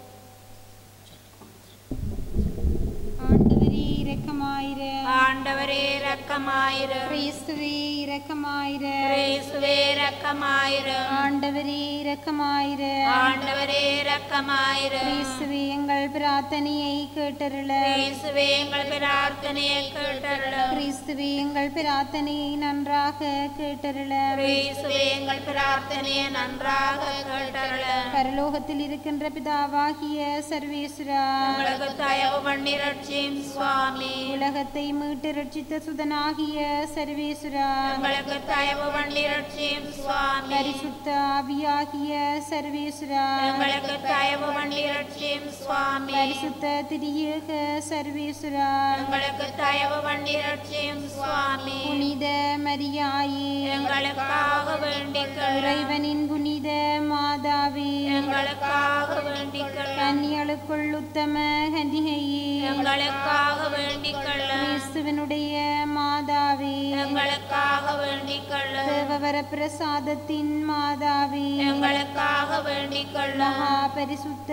ஆண்டவரே இரக்கமாயிர ஆண்டவரே ரக்கமாயிரு கிறிஸ்துவே இரக்கமாயிர இயேசுவே ரக்கமாயிரு ஆண்டவரே இரக்கமாயிர ஆண்டவரே ரக்கமாயிரு கிறிஸ்துவே எங்கள் பிரார்த்தனையை கேட்டருள இயேசுவே எங்கள் பிரார்த்தனையை கேட்டருளும் கிறிஸ்துவே எங்கள் பிரார்த்தனையை நன்றாக கேட்டருள இயேசுவே எங்கள் பிரார்த்தனையை நன்றாக கேட்டருளும் பரலோகத்தில் இருக்கின்ற பிதாவாகிய சர்வேஸ்வரா உங்களுக்கு தயவு பண்ணி ரட்சியும் சுவாமி உலகத்தை மீட்டு ரட்சித்த சுதனாகிய சர்வேஸ்வரா உங்களுக்கு தயவு பண்ணி ரட்சியும் சுவாமி பரிசுத்த ஆவியாகிய சர்வேஸ்வரா உங்களுக்கு தயவு பண்ணி ரட்சியும் சுவாமி பரிசுத்த திரியேக சர்வேஸ்வரா உங்களுக்கு தயவு பண்ணி ரட்சியும் சுவாமி புனித மரியாயே எங்களுக்காக வேண்டிக்கொள்ள இறைவனின் புனித மாதாவே எங்களுக்காக வேண்டிக்கொள்ள கன்னியளுக்குள் உத்தம கன்னிகையே எங்களுக்காக வேண்டிக்கொள்ள கிறிஸ்துவனுடைய மாதாவே எங்களுக்காக வேண்டிக்கொள்ள தேவவர பிரசாதத்தின் மாதாவே எங்களுக்காக வேண்டிக்கொள்ள மகா பரிசுத்த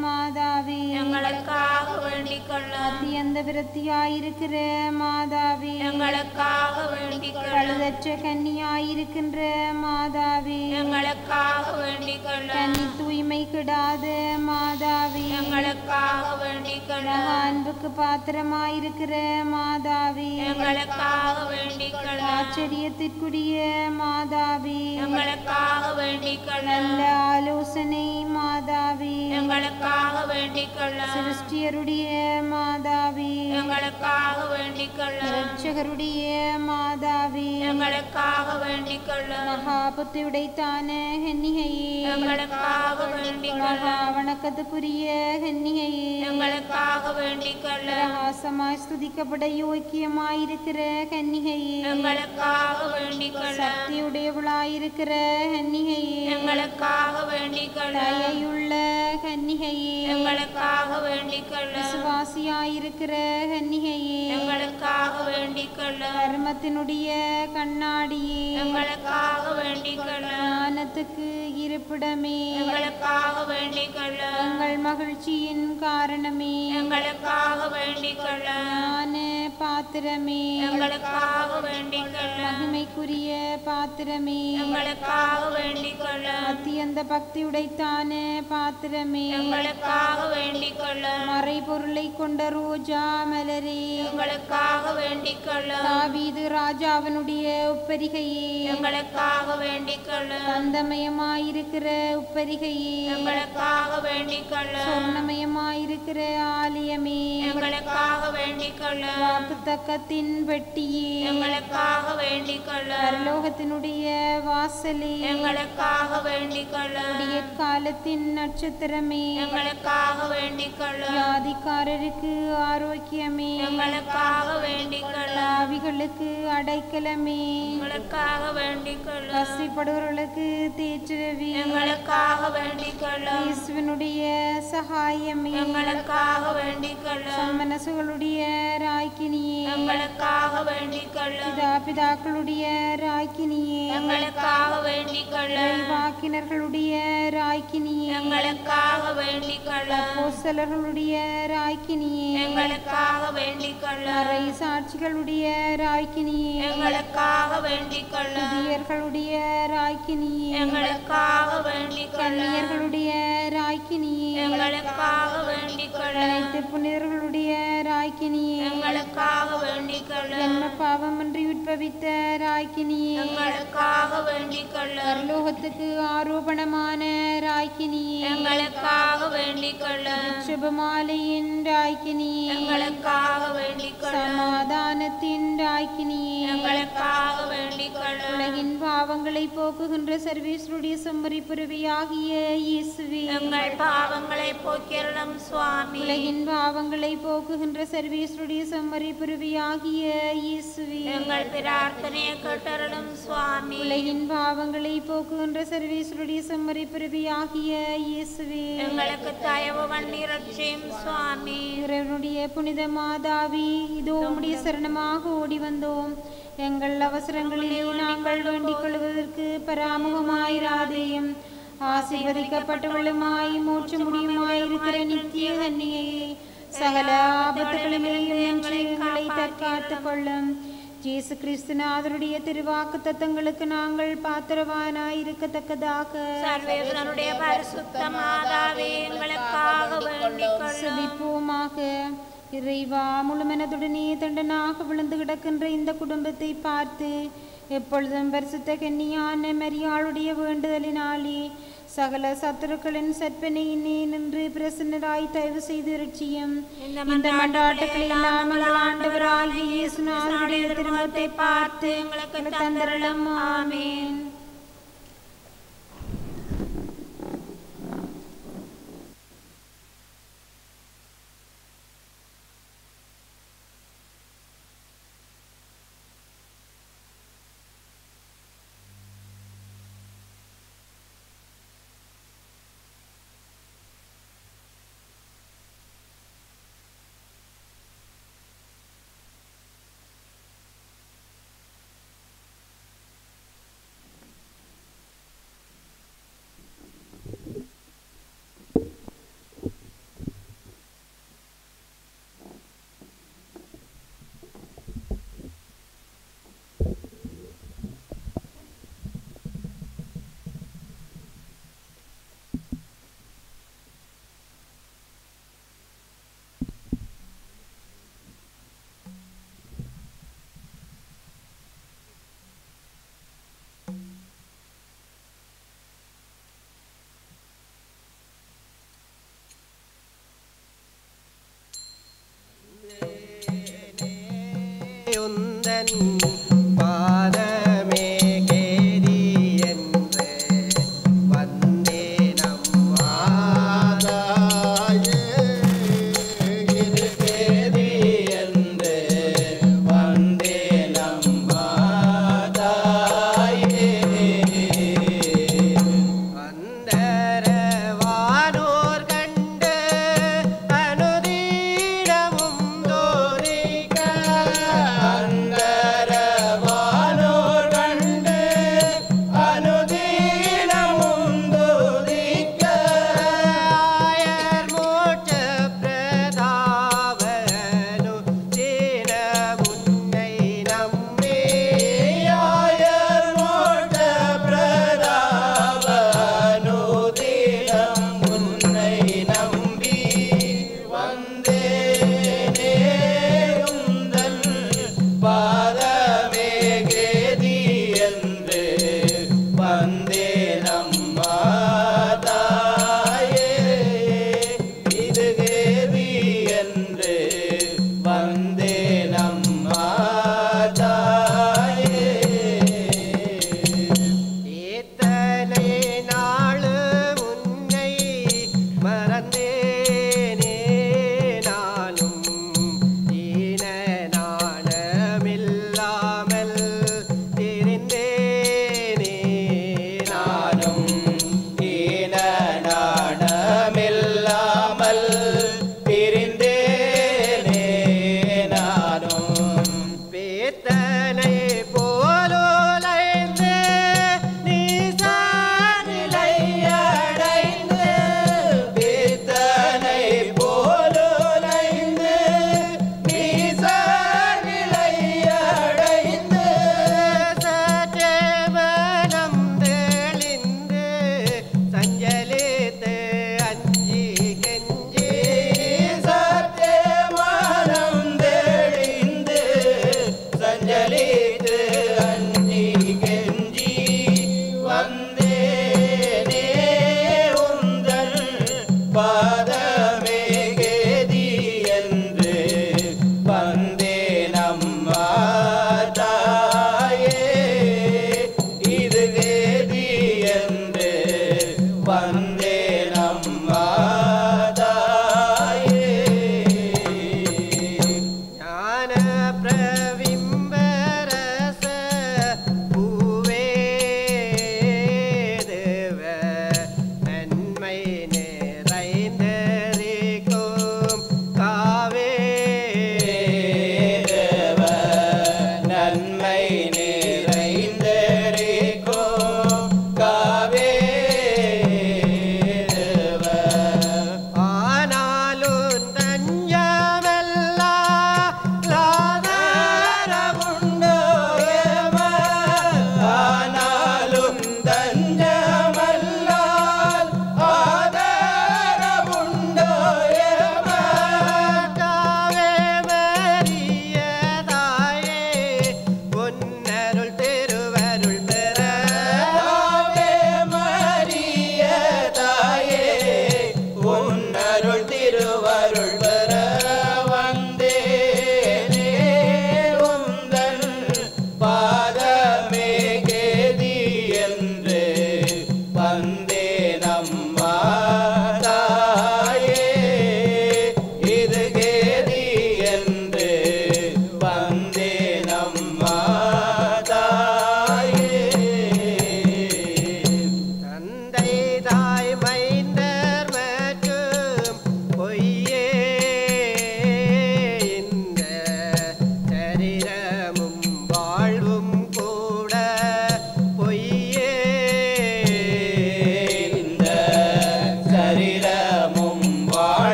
மாதாவே எங்களுக்காக வேண்டிக்கொள்ள அத்தியந்த விரத்தியாயிருக்கிற மாதாவே எங்களுக்காக வேண்டிக்கொள்ள பழுதற்ற கன்னியாயிருக்கின்ற மாதாவே எங்களுக்காக வேண்டிக்கொள்ள கன்னி தூய்மை கெடாத மாதாவே எங்களுக்காக வேண்டிக்கொள்ள மகா அன்புக்கு பாத்திரமாயிருக்கிற மாதாவே எங்களுக்காக வேண்டிக்கொள்ள ஆச்சரியத்திற்குரிய மாதாவே எங்களுக்காக வேண்டிக்கொள்ள நல்ல ஆலோசனை மாதாவே எங்களுக்காக வேண்டிக்கொள்ள சிருஷ்டியருடைய மாதாவே எங்களுக்காக வேண்டிக்கொள்ள இரட்சகருடைய மாதாவே எங்களுக்காக வேண்டிக்கொள்ள மகா புத்தியுடைத்தான கன்னிகையே எங்களுக்காக வேண்டிக்கொள்ள மகா வணக்கத்துக்குரிய கன்னிகையே எங்களுக்காக வேண்டிக்கொள்ள பிரகாசமாய் ஸ்துதிக்கப்பட யோக்கியமாயிருக்கிற கன்னிகையே எங்களுக்காக வேண்டிக்கொள்ள சக்தியுடையவளாயிருக்கிற கன்னிகையே எங்களுக்காக வேண்டிக்கொள்ள தயையுள்ள கன்னிகையே எங்களுக்காக வேண்டிக்கொள்ள விசுவாசியாயிருக்கிற கன்னிகையே எங்களுக்காக வேண்டிக்கொள்ள கர்மத்தினுடைய கண்ணாடியே எங்களுக்காக வேண்டிக்கொள்ள ஞானத்துக்கு இருப்பிடமே எங்களுக்காக வேண்டிக்கொள்ள எங்கள் மகிழ்ச்சியின் காரணமே எங்களுக்காக வேண்டிக்கொள்ள ஞான பாத்திரமே எங்களுக்காக வேண்டிக்கொள்ள மகிமைக்குரிய பாத்திரமே எங்களுக்காக வேண்டிக்கொள்ள அத்தியந்த பக்தியுடைத்தான பாத்திரமே எங்களுக்காக வேண்டிக்கொள்ள மறைபொருளை கொண்ட ரோஜா மலரே எங்களுக்காக வேண்டிக்கொள்ள தாவீது ராஜாவனுடைய உப்பரிகையே எங்களுக்காக வேண்டிக்கொள்ள தந்தமயமாயிருக்கிற உப்பரிகையே எங்களுக்காக வேண்டிக்கொள்ள சொர்ணமயமாயிருக்கிற ஆலயமே எங்களுக்காக வேண்டிக்கொள்ள வாக்குத்தக்கத்தின் பெட்டியே எங்களுக்காக வேண்டிக்கொள்ள பரலோகத்தினுடைய வாசலே எங்களுக்காக வேண்டிக்கொள்ள காலத்தின் நட்சத்திரமே எங்களுக்காக வேண்டிக்கொள்ள வியாதிக்காரருக்கு ஆரோக்கியமே எங்களுக்காக வேண்டிக்கொள்ள ஆவிகளுக்கு அடைக்கலமே எங்களுக்காக வேண்டிக்கொள்ள கசிப்படுவர்களுக்கு தேற்றரவி எங்களுக்காக வேண்டிக்கொள்ள இயேசுவினுடைய சகாயமே எங்களுக்காக வேண்டிக்கொள்ள மனசுகளுடைய ராக்கினியே எங்களுக்காக வேண்டிக்கொள்ள பிதா பிதாக்களுடைய ராக்கினியே எங்களுக்காக வேண்டிக்கொள்ள வாக்கினர்களுடைய ராக்கினியே எங்களுக்காக வேண்டிக்கொள்ள அப்போஸ்தலர்களுடைய ராக்கினியே எங்களுக்காக வேண்டிக்கொள்ள அறை சாட்சிகளுடைய ராக்கினியே எங்களுக்காக வேண்டிக்கொள்ள புதியர்களுடைய ராக்கினியே எங்களுக்காக வேண்டிக்கொள்ள கன்னியர்களுடைய ராக்கினியே எங்களுக்காக வேண்டிக்கொள்ள அனைத்து புனிதர்களுடைய ராக்கினியே எங்களுக்காக வேண்டிக்கொள்ள ஜென்ம பாவமின்றி உட்பவித்த ராக்கினியே எங்களுக்காக வேண்டிக்கொள்ள பரலோகத்துக்கு ஆரோபணமான ராக்கினியே எங்களுக்காக வேண்டிக்கொள்ள உச்ச ஜெபமாலையின் ராய்க்கினியே எங்களுக்காக வேண்டிக் கொள்ளும் சமாதானத்தின் ராய்க்கினியே எங்களுக்காக வேண்டிக் கொள்ளும் உலகின் பாவங்களை போக்குகின்ற சர்வேஸ்வருடைய செம்மறி புறவியாகிய இயேசுவே எங்கள் பாவங்களை போக்கியருளும் சுவாமி உலகின் பாவங்களை போக்குகின்ற சர்வேஸ்வருடைய செம்மறி புறவியாகிய இயேசுவே எங்கள் பிரார்த்தனையை கேட்டருளும் சுவாமி உலகின் பாவங்களை போக்குகின்ற சர்வேஸ்வருடைய செம்மறி புறவியாகிய இயேசுவே எங்களுக்கு தயவு வண்ணீரட்சியும் சுவாமி இறைவனுடைய புனித மாதாவி இதோ உம்முடைய சரணமாக ஓடி வந்தோம் எங்கள் அவசரங்களிலே நாங்கள் வேண்டிக் கொள்வதற்கு பராமுகமாயிராதேயும் ஆசீர்வதிக்கப்பட்டவளுமாய் மூச்சு முடியுமாய் இருக்கிற நித்திய கன்னிகையே சகல ஆபத்துகளிலேயும் என்று எங்களை தற்காத்துக் கொள்ளும் இயேசு கிறிஸ்துநாதருடைய திருவாக்கு தத்தங்களுக்கு நாங்கள் பாத்திரவானாய் இருக்கத்தக்கதாக சர்வேஸ்வரனுடைய பரிசுத்த மாதாவே எங்களுக்காக வேண்டிக் கொள்ளும் செபிப்போமாக இறைவா முழுமனதுடனே தண்டனாக விழுந்து கிடக்கின்ற இந்த குடும்பத்தை பார்த்து எப்பொழுதும் பரிசுத்த கன்னியான மரியாளுடைய வேண்டுதலினாலே சகல சத்துருக்களின் சற்பனையினே நின்று பிரசன்னராய் தயவு செய்து ரட்சியும் இந்த மண்டாட்டுக்களை நாங்கள் ஆண்டவராகிய இயேசுநாதருடைய திருமத்தை பார்த்து எங்களுக்கு தந்தரலும் ஆமேன் உந்தன் பாதமே கேரி என்று வந்தேன் அம்மா மாதாயே கேதி என்று வந்தேன் அம்மாதாயே அந்தரவானோர் கண்டு அனுதீனமும் தோரிக்க அந்தரவானோர்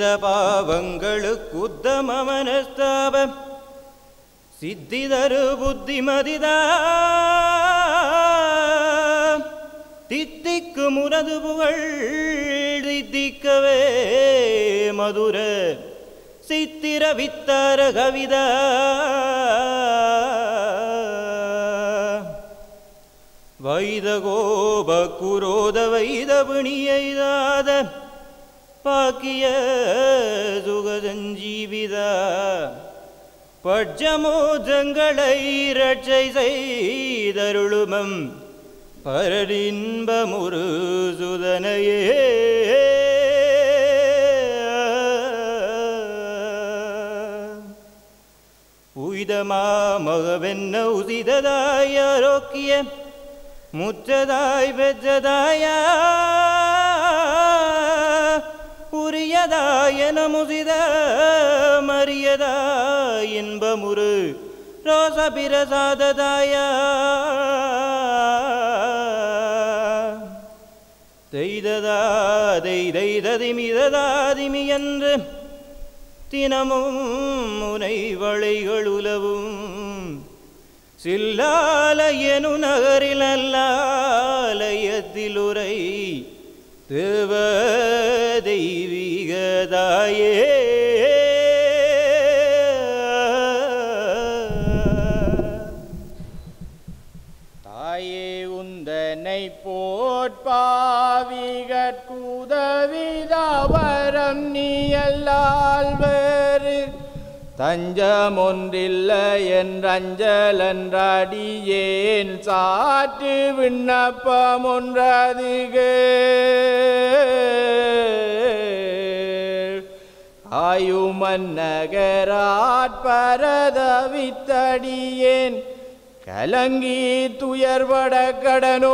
பாவங்களுக்கு உத்தம மனஸ்தாபம் சித்திதரு புத்திமதிதா தித்திக்கு முரது புகழ் தித்திக்கவே மதுர சித்திர வித்தார கவிதா வைத கோப குரோத வைத பிணியைதாத பாக்கிய சுகசஞ்சீவித பட்சமோதங்களை ரட்சை செய்தருளுமம் பரடின்பமுரு சுதனையே உய்தமா மகவென்ன உதிததாய் ஆரோக்கிய முற்றதாய் பெற்றதாய உரியதாய நமுதித மரியதாய் இன்பமுரு ரோச பிரசாததாய தெய்ததா தெய்ததிமிததாதிமி என்று தினமும் முனை வளைகள் உலவும் சில்லாலயனு நகரில் அல்லாலயத்தில் உரை தேவ தெய்வீகதாயே தாயே உந்தனை போற்பாவிகற்குதவிதவரம் நீ அல்லால் வேறு தஞ்சமொன்றில்லை என்றஞ்சலன்றடியேன் சாற்று விண்ணப்பமொன்றதுகு ஆயுமன்னகராட்பரதவித்தடியேன் கலங்கி துயர்பட கடனோ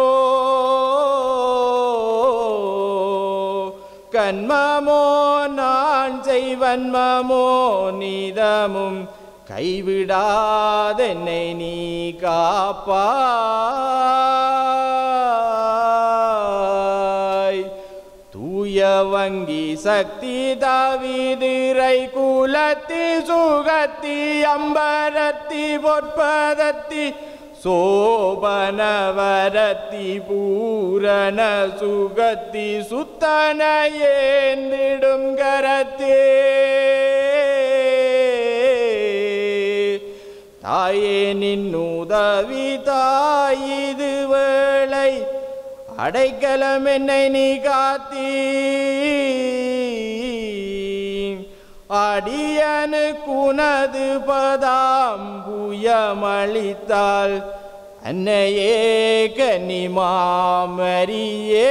கண்மமோ நான் செய்வன்மமோ நீதமும் கைவிடாதென்னை நீ காப்பாய் தூய வங்கி சக்தி தாவிதிரை குலத்தி சுகத்தி அம்பரத்தி பொற்பதத்தி சோபனவரத்தி பூரண சுகத்தி சுத்தன ஏந்திடும் கரத்தே தாயே நின்னுதவி தாயிது வேளை அடைக்கலம் என்னை நீ காத்தீ அடியனு குனது பதாம்புயமளித்தால் அன்னையே கன்னிமாமரியே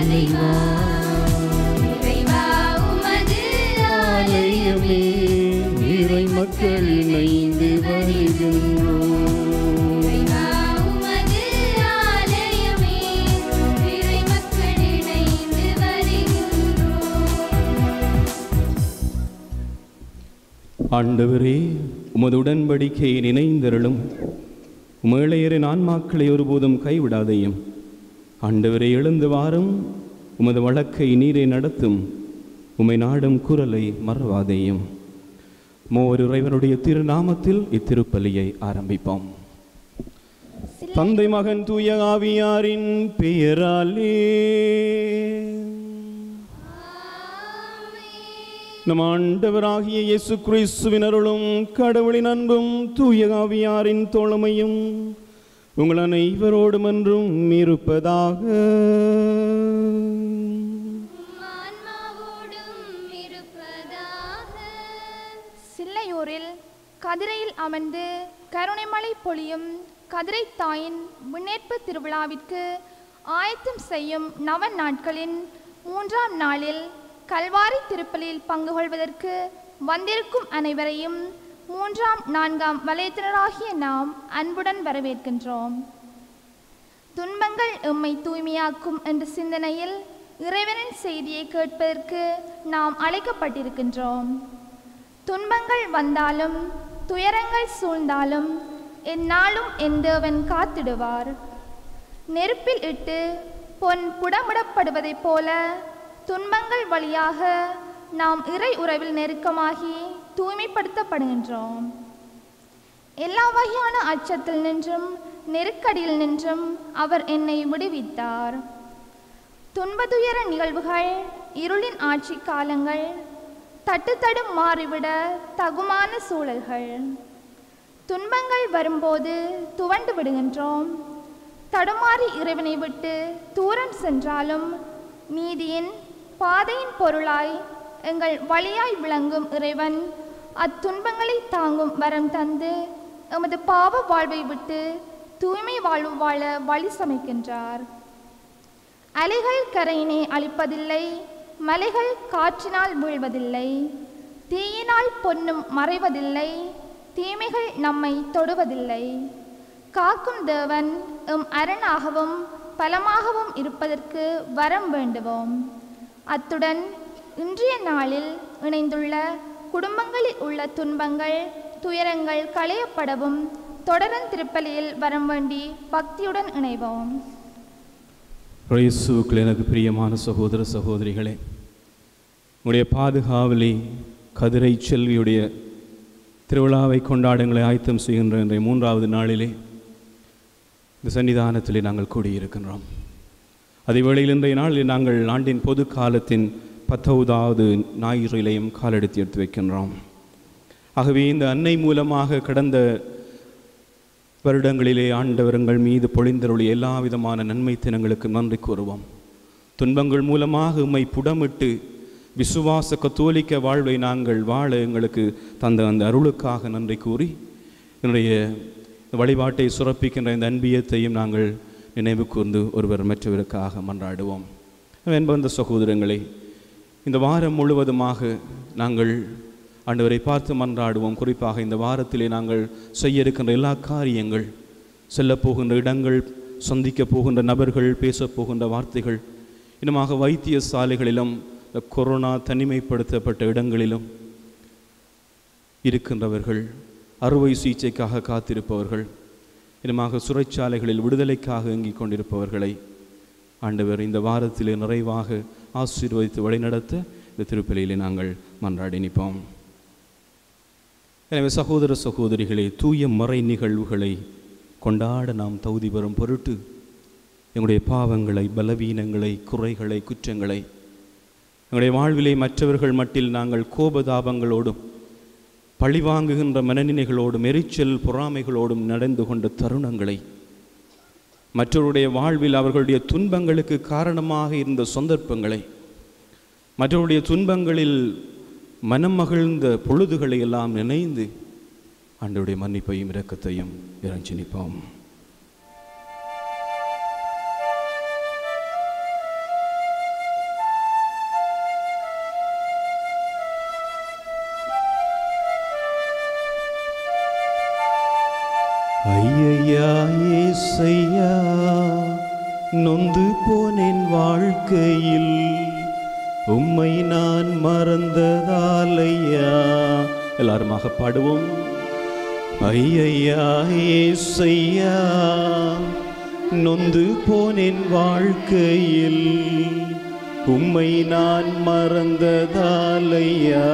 தலைவா இறைவா உமது ஆலயமே இறை மக்கள் இணைந்து வருகின்றோம் இறைவா உமது ஆலயமே இறை மக்கள் இணைந்து வருகின்றோம் ஆண்டவரே உமது உடன்படிக்கையை நினைந்தருளும் உமேளையரின் ஆன்மாக்களை ஒருபோதும் கைவிடாதையும் ஆண்டவரே எழுந்து வாரும் உமது வழக்கை நீரை நடத்தும் உமை நாடும் குரலை மறவாதேயும் மோர் இறைவனுடைய திருநாமத்தில் இத்திருப்பலியை ஆரம்பிப்போம் தந்தை மகன் தூய ஆவியாரின் பெயராலே நம் ஆண்டவராகிய இயேசு கிறிஸ்துவின் அருளும் கடவுளின் அன்பும் தூய ஆவியாரின் தோழமையும் உங்கள் அனைவரோடும் என்றும் இருப்பதாக ஆன்மாவோடும் இருப்பதாக சில்லையூரில் கதிரையில் அமர்ந்து கருணைமழை பொழியும் கதிரை தாயின் முன்னேற்பு திருவிழாவிற்கு ஆயத்தம் செய்யும் நவ நாட்களின் மூன்றாம் நாளில் கல்வாரி திருப்பலியில் பங்கு கொள்வதற்கு வந்திருக்கும் அனைவரையும் மூன்றாம் நான்காம் வலயத்தினராகிய நாம் அன்புடன் வரவேற்கின்றோம் துன்பங்கள் எம்மை தூய்மையாக்கும் என்ற சிந்தனையில் இறைவனின் செய்தியை கேட்பதற்கு நாம் அழைக்கப்பட்டிருக்கின்றோம் துன்பங்கள் வந்தாலும் துயரங்கள் சூழ்ந்தாலும் எந்நாளும் என் தேவன் காத்திடுவார் நெருப்பில் இட்டு பொன் புடமிடப்படுவதைப் போல துன்பங்கள் வழியாக நாம் இறை உறவில் நெருக்கமாகி தூய்மைப்படுத்தப்படுகின்றோம் எல்லா வகையான அச்சத்தில் நின்றும் நெருக்கடியில் நின்றும் அவர் என்னை விடுவித்தார் துன்பதுயர நிகழ்வுகள் இருளின் ஆட்சி காலங்கள் தட்டுத்தடும் மாறிவிட தகுமான சூழல்கள் துன்பங்கள் வரும்போது துவண்டு விடுகின்றோம் தடுமாறி இறைவனை விட்டு தூரம் சென்றாலும் நீதியின் பாதையின் பொருளாய் எங்கள் வழியாய் விளங்கும் இறைவன் அத்துன்பங்களை தாங்கும் வரம் தந்து எமது பாவ வாழ்வை விட்டு தூய்மை வாழ்வு வாழ வழி சமைக்கின்றார் அலைகள் கரையினை அழிப்பதில்லை மலைகள் காற்றினால் வீழ்வதில்லை தீயினால் பொன்னும் மறைவதில்லை தீமைகள் நம்மை தொடுவதில்லை காக்கும் தேவன் எம் அரணாகவும் பலமாகவும் இருப்பதற்கு வரம் வேண்டுவோம் அத்துடன் இன்றைய நாளில் இணைந்துள்ள குடும்பங்களில் உள்ள துன்பங்கள் துயரங்கள் களையப்படவும் தொடரன் திருப்பலியில் வரம் வேண்டி பக்தியுடன் இணைவோம் இயேசுவுக்குள் எனக்கு பிரியமான சகோதர சகோதரிகளே உங்களுடைய பாதுகாவலி கதிரை செல்வியுடைய திருவிழாவை கொண்டாடங்களை ஆயத்தம் செய்கின்ற இன்றைய மூன்றாவது நாளிலே இந்த சன்னிதானத்திலே நாங்கள் கூடியிருக்கின்றோம் அதே வேளையில் இன்றைய நாளில் நாங்கள் ஆண்டின் பொது காலத்தின் பத்தொன்பதாவது ஞாயிறிலையும் காலெடுத்து எடுத்து வைக்கின்றோம் ஆகவே இந்த அன்னை மூலமாக கடந்த வருடங்களிலே ஆண்டவரங்கள் மீது பொழிந்தருளிய எல்லா விதமான நன்மை தினங்களுக்கு நன்றி கூறுவோம் துன்பங்கள் மூலமாக உம்மை புடமிட்டு விசுவாச கத்தோலிக்க வாழ்வை நாங்கள் வாழ எங்களுக்கு தந்த அந்த அருளுக்காக நன்றி கூறி என்னுடைய வழிபாட்டை சுரப்பிக்கின்ற இந்த அன்பியத்தையும் நாங்கள் நினைவு கூர்ந்து ஒருவர் மற்றவருக்காக மன்றாடுவோம் என்பந்த சகோதரங்களை இந்த வாரம் முழுவதுமாக நாங்கள் ஆண்டவரை பார்த்து மன்றாடுவோம் குறிப்பாக இந்த வாரத்திலே நாங்கள் செய்ய இருக்கின்ற எல்லா காரியங்கள் செல்லப் போகின்ற இடங்கள் சந்திக்கப் போகின்ற நபர்கள் பேசப் போகின்ற வார்த்தைகள் இன்னுமாக வைத்தியசாலைகளிலும் இந்த கொரோனா தனிமைப்படுத்தப்பட்ட இடங்களிலும் இருக்கின்றவர்கள் அறுவை சிகிச்சைக்காக காத்திருப்பவர்கள் இன்னுமாக சிறைச்சாலைகளில் விடுதலைக்காக இயங்கிக் கொண்டிருப்பவர்களை ஆண்டவர் இந்த வாரத்திலே நிறைவாக ஆசீர்வதித்து வழிநடத்த இந்த திருப்பலியிலே நாங்கள் மன்றாடி நிற்போம் எனவே சகோதர சகோதரிகளே தூய மறை நிகழ்வுகளை கொண்டாட நாம் தகுதி பெறும் பொருட்டு எங்களுடைய பாவங்களை பலவீனங்களை குறைகளை குற்றங்களை எங்களுடைய வாழ்விலே மற்றவர்கள் மட்டில் நாங்கள் கோபதாபங்களோடும் பழிவாங்குகின்ற மனநிலைகளோடும் எரிச்சல் பொறாமைகளோடும் நடந்து கொண்ட தருணங்களை மற்றவருடைய வாழ்வில் அவர்களுடைய துன்பங்களுக்கு காரணமாக இருந்த சந்தர்ப்பங்களை மற்றவருடைய துன்பங்களில் மனம் மகிழ்ந்த பொழுதுகளை எல்லாம் நினைந்து ஆண்டவருடைய மன்னிப்பையும் இரக்கத்தையும் இறைஞ்சி நிற்போம் ஐயையா ஏசையா நொந்து போனேன் வாழ்க்கையில் உம்மை நான் மறந்ததாலையா எல்லாருமாக பாடுவோம் ஐயையா ஏசையா நொந்து போனேன் வாழ்க்கையில் உம்மை நான் மறந்ததாலையா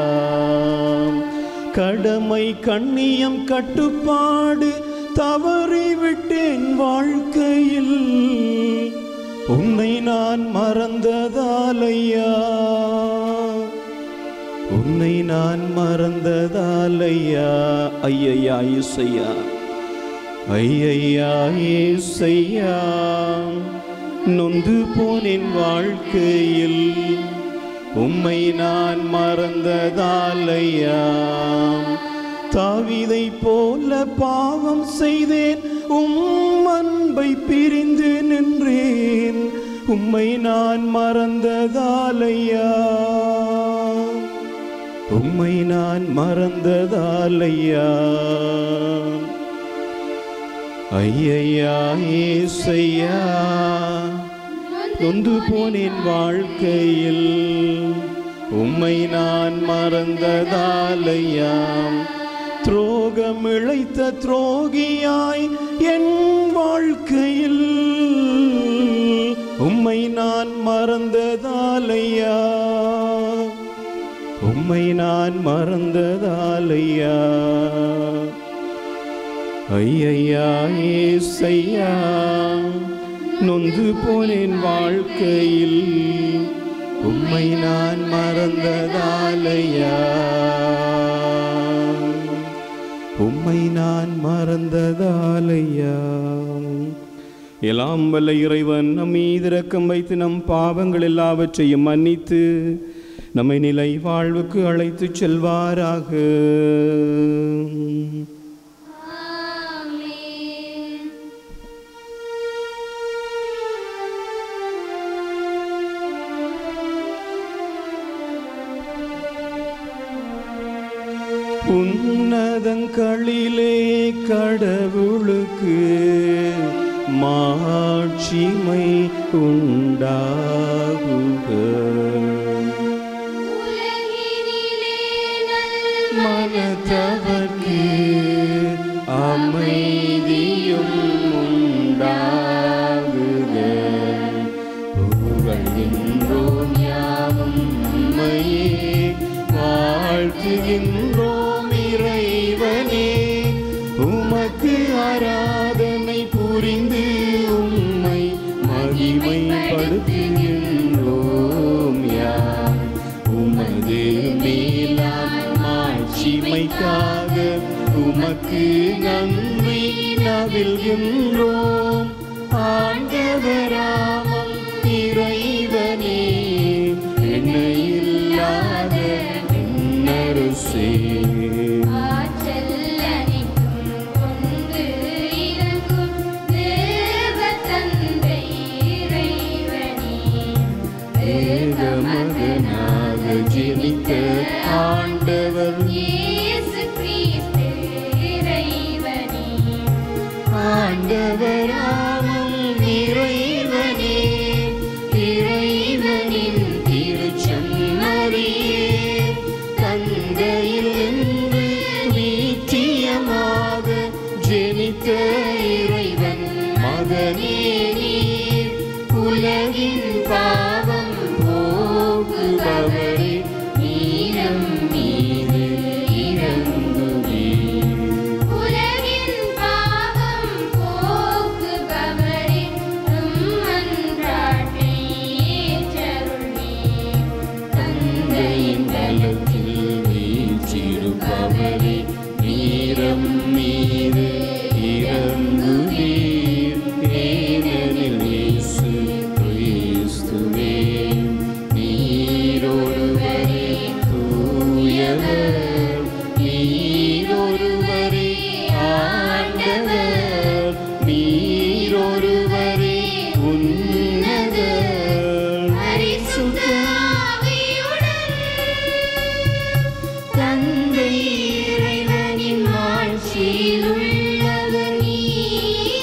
கடமை கண்ணியம் கட்டுப்பாடு தவறி விட்டேன் வாழ்க்கையில் உன்னை நான் மறந்ததாலையா உன்னை நான் மறந்ததாலையா ஐயையா இசையா ஐயையா ஏசையா நொந்து போனேன் வாழ்க்கையில் உம்மை நான் மறந்ததாலையா தாவிதை போல பாவம் செய்தேன் உம் அன்பை பிரிந்து நின்றேன் உம்மை நான் மறந்ததாலையா உம்மை நான் மறந்ததாலையா ஐயையா ஏசையா நொந்து போனேன் வாழ்க்கையில் உம்மை நான் மறந்ததாலையாம் துரோகம் இழைத்த துரோகியாய் என் வாழ்க்கையில் உம்மை நான் மறந்ததாலையா உம்மை நான் மறந்ததாலையா ஐயையா ஏசையா நொந்து போனேன் வாழ்க்கையில் உம்மை நான் மறந்ததாலையா உம்மை நான் மறந்ததாலையா எல்லாம் வல்ல இறைவன் நம் மீது இரக்கம் வைத்து நம் பாவங்கள் எல்லாவற்றையும் மன்னித்து நம்மை நிலை வாழ்வுக்கு அழைத்துச் செல்வாராக உன்னதங்களிலே கடவுளுக்கு மாட்சிமை உண்டாகுக மனத்தவர்க்கு அமைதியும் உண்டாகுக புகழ்கின்றோம் யாவும் உம்மையே வாழ்த்துகின்றோம் இறைவனே உமக்கு ஆராதனை புரிந்து உம்மை மகிமைப்படுத்துகின்றோம் யார் உமது மேலான மாட்சிமைக்காக உமக்கு நன்றி நவில்கின்றோம் ஆண்டவராமம் இறைவனே என்னை இல்லாத என்னரசே ஏகமகனாக ஜெனித்த ஆண்டவர் ஆண்டவராமம் இறைவனே இறைவனின் திருச்சன்னரியே தந்தையில் நின்று நிச்சயமாக ஜெனித்த இறைவன் மகனே நீர் உலகின் பாவம் போக்குபவரே நீரம் மீது இறங்குவீர் உலகின் பாவம் போக்குபவரே உம் மன்றாட்டை ஏற்றருள்வீர். தந்தையின் பலத்தில் வீற்றிருப்பவரே நீரம் மீது இறங்குவீர் ஏனெனில் இயேசு கிறிஸ்துவே நீரொருவரே தூயவர் நீரொருவரே ஆண்டவர் நீரொருவரே உன்னதர் பரிசுத்த ஆவியுடன் தந்தை இறைவனின் ஆட்சியில் உள்ளவர் நீரே.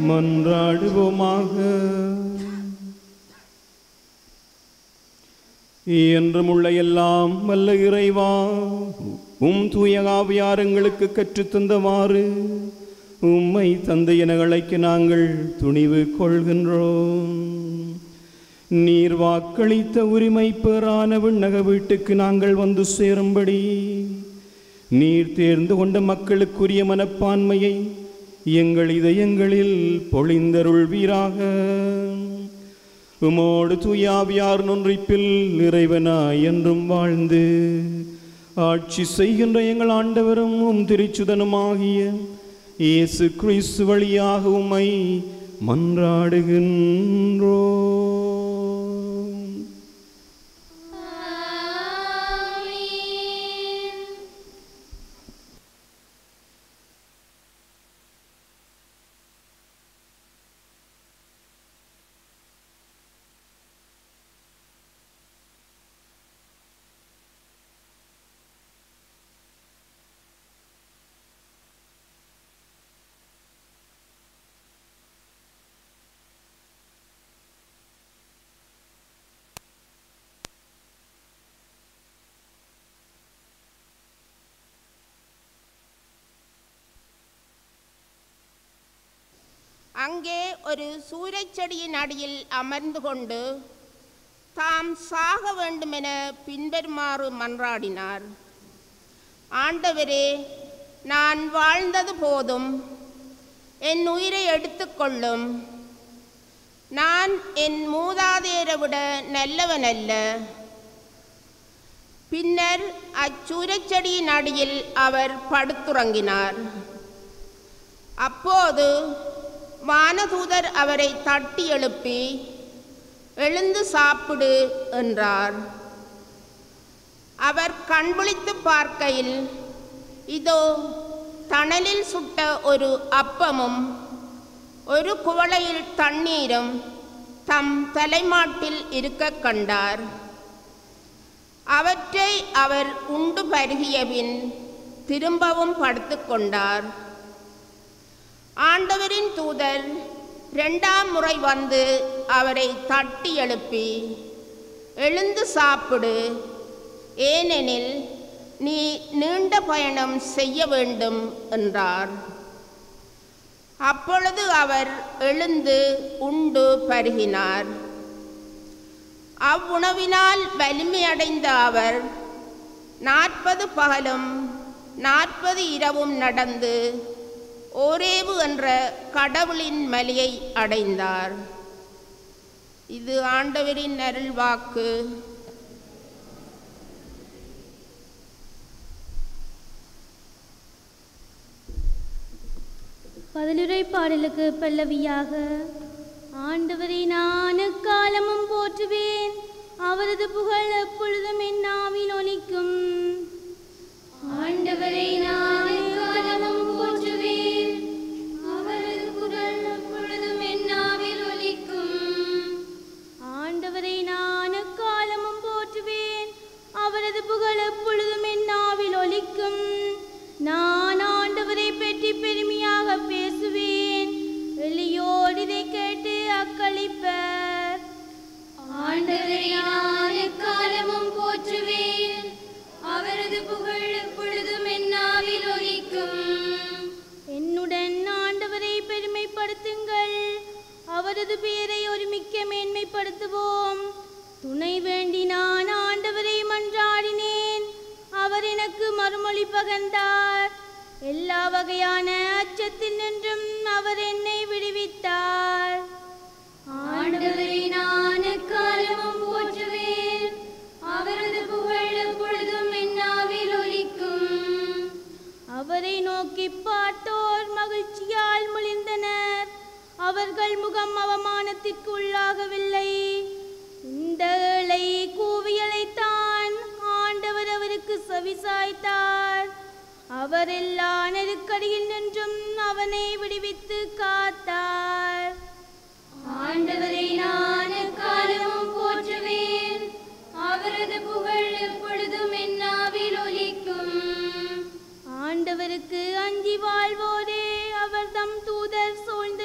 மன்றாடுவோமாக என்றும் உள்ள எல்லாம் வல்ல இறைவா உம் தூய ஆவியாரங்களுக்கு கற்றுத்தந்தவாறு உம்மை தந்தை என அழைக்க நாங்கள் துணிவு கொள்கின்றோம் நீர் வாக்களித்த உரிமை பெறான விண்ணக வீட்டுக்கு நாங்கள் வந்து சேரும்படி நீர் தேர்ந்து கொண்ட மக்களுக்குரிய மனப்பான்மையை எங்கள் இதயங்களில் பொழிந்தருள்வீராக உமோடு தூயாவியார் நொன்றிப்பில் நிறைவனாய் என்றும் வாழ்ந்து ஆட்சி செய்கின்ற எங்கள் ஆண்டவரும் உம் திருச்சுதனுமாகிய இயேசு கிறிஸ்து வழியாக உம்மை மன்றாடுகின்றோ அங்கே ஒரு சூரைச்செடியின் அடியில் அமர்ந்து கொண்டு தாம் சாக வேண்டுமென பின்வருமாறு மன்றாடினார் ஆண்டவரே நான் வாழ்ந்தது போதும் என் உயிரை எடுத்துக்கொள்ளும் நான் என் மூதாதையரை விட நல்லவனல்ல பின்னர் அச்சூரைச்செடியின் அடியில் அவர் படுத்துறங்கினார் அப்போது வானதூதர் அவரை தட்டி எழுப்பி எழுந்து சாப்பிடு என்றார் அவர் கண்விழித்து பார்க்கையில் இதோ தணலில் சுட்ட ஒரு அப்பமும் ஒரு குவளையில் தண்ணீரும் தம் தலைமாட்டில் இருக்க கண்டார் அவற்றை அவர் உண்டு பருகியபின் திரும்பவும் படுத்துக்கொண்டார் ஆண்டவரின் தூதர் இரண்டாம் முறை வந்து அவரை தட்டி எழுப்பி எழுந்து சாப்பிடு ஏனெனில் நீ நீண்ட பயணம் செய்ய வேண்டும் என்றார் அப்பொழுது அவர் எழுந்து உண்டு பருகினார் அவ்வுணவினால் வலிமையடைந்த அவர் நாற்பது பகலும் நாற்பது இரவும் நடந்து ஓரேவு என்ற கடவுளின் மலையை அடைந்தார் இது ஆண்டவரின் அருள்வாக்கு பதிலுரை பாடலுக்கு பல்லவியாக ஆண்டவரை நான் காலமும் போற்றுவேன் அவரது புகழ் எப்பொழுதும் என் நாவில் ஒலிக்கும் ஆண்டவரை நான் காலமும் போற்றுவேன் அவரது புகழ் எப்பொழுதும் என் நாவில் ஒலிக்கும் ஆண்டவரை நான் காலமும் போற்றுவேன் அவரது புகழ் எப்பொழுதும் என் நாவில் ஒலிக்கும் நான் ஆண்டவரை பற்றி பெருமையாக பேசுவேன் எளியோர் இதை கேட்டு அக்களிப்பர் ஆண்டவரை நான் எக்காலமும் போற்றுவேன் அவரது புகழ் எப்பொழுதும் என் நாவில் ஒலிக்கும் என்னுடன் ஆண்டவரை பெருமைப்படுத்துங்கள் அவரது பெயரை ஒருமிக்க மேன்மைப்படுத்துவோம் துணை வேண்டி நான் ஆண்டவரை மன்றாடினேன் அவர் எனக்கு மறுமொழி பகர்ந்தார் எல்லா வகையான அச்சத்தில் நின்றும் அவர் என்னை விடுவித்தார் ஆண்டவரை நான் எக்காலமும் போற்றுவேன் அவரது புகழ் எப்பொழுதும் என்னாவில் ஒலிக்கும் அவரை நோக்கி பார்த்தோர் மகிழ்ச்சியால் மொழிந்தனர் அவர்கள் முகம் அவமானத்திற்கு உள்ளாகவில்லை இந்த ஏழை கூவியலைத்தான் ஆண்டவர் அவருக்கு செவிசாய்த்தார் அவர் எல்லா நெருக்கடியில் நின்றும் அவனை விடுவித்து காத்தார் ஆண்டவரை நான் காலமும் போற்றுவேன் அவரது புகழ் எப்பொழுதும் என் நாவில் ஒலிக்கும் ஆண்டவருக்கு அஞ்சி வாழ்வோரே அவர் தம் தூதர் சூழ்ந்து நின்று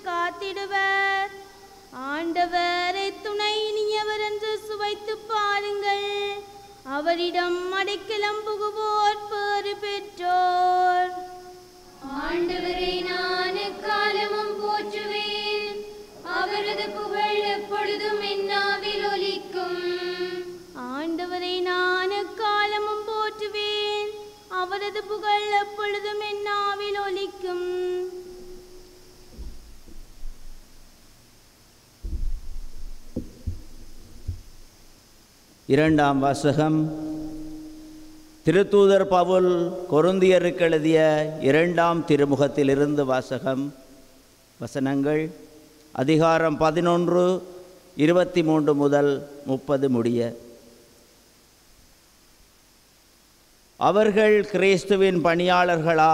காத்திடுவர் ஆண்டவரை துணை இனியவர் என்று சுவைத்து பாருங்கள் அவரிடம் அடைக்கலம் புகுவோர் பேறு பெற்றோர் ஆண்டவரை நான் காலமும் போற்றுவேன் அவரது புகழ் எப்பொழுதும் என்னாவில் ஒலிக்கும் ஆண்டவரை நான் காலமும் போற்றுவேன் அவரது புகழ் எப்பொழுதும் என் நாவில் ஒலிக்கும் இரண்டாம் வாசகம் திருத்தூதர் பவுல் கொருந்தியருக்கு எழுதிய இரண்டாம் திருமுகத்திலிருந்து வாசகம் வசனங்கள் அதிகாரம் பதினொன்று இருபத்தி மூன்று முதல் முப்பது முடிய அவர்கள் கிறிஸ்துவின் பணியாளர்களா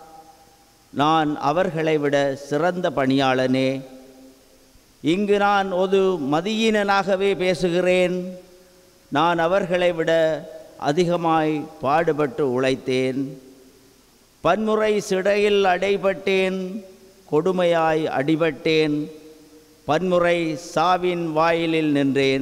நான் அவர்களை விட சிறந்த பணியாளனே இங்கு நான் ஒரு மதியீனனாகவே பேசுகிறேன் நான் அவர்களை விட அதிகமாய் பாடுபட்டு உழைத்தேன் பன்முறை சிறையில் அடைபட்டேன் கொடுமையாய் அடிபட்டேன் பன்முறை சாவின் வாயிலில் நின்றேன்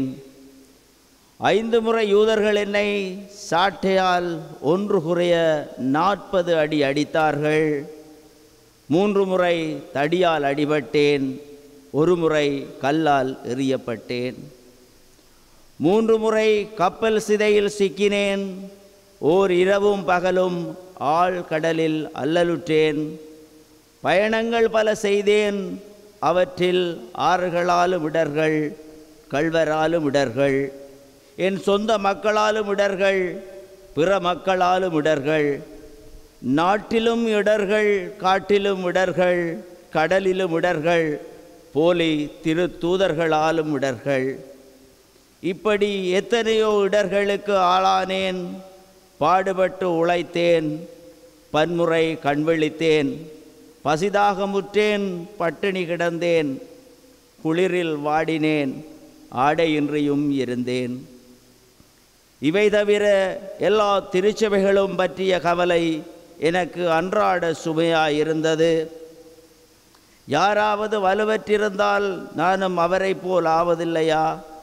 ஐந்து முறை யூதர்கள் என்னை சாட்டையால் ஒன்று குறைய நாற்பது அடி அடித்தார்கள் மூன்று முறை தடியால் அடிபட்டேன் ஒரு முறை கல்லால் எறியப்பட்டேன் மூன்று முறை கப்பல் சிதையில் சிக்கினேன் ஓர் இரவும் பகலும் ஆழ் கடலில் அல்லலுற்றேன் பயணங்கள் பல செய்தேன் அவற்றில் ஆறுகளாலும் இடர்கள் கள்வராலும் இடர்கள் என் சொந்த மக்களாலும் இடர்கள் பிற மக்களாலும் இடர்கள் நாட்டிலும் இடர்கள் காட்டிலும் இடர்கள் கடலிலும் இடர்கள் போலி திருத்தூதர்களாலும் இடர்கள் இப்படி எத்தனையோ இடர்களுக்கு ஆளானேன் பாடுபட்டு உழைத்தேன் பன்முறை கண்விழித்தேன் பசிதாகமுற்றேன் பட்டினி கிடந்தேன் குளிரில் வாடினேன் ஆடையின்றியும் இருந்தேன் இவை தவிர எல்லா திருச்சபைகளும் பற்றிய கவலை எனக்கு அன்றாட சுமையாயிருந்தது யாராவது வலுவற்றிருந்தால் நானும் அவரை போல் ஆவதில்லையா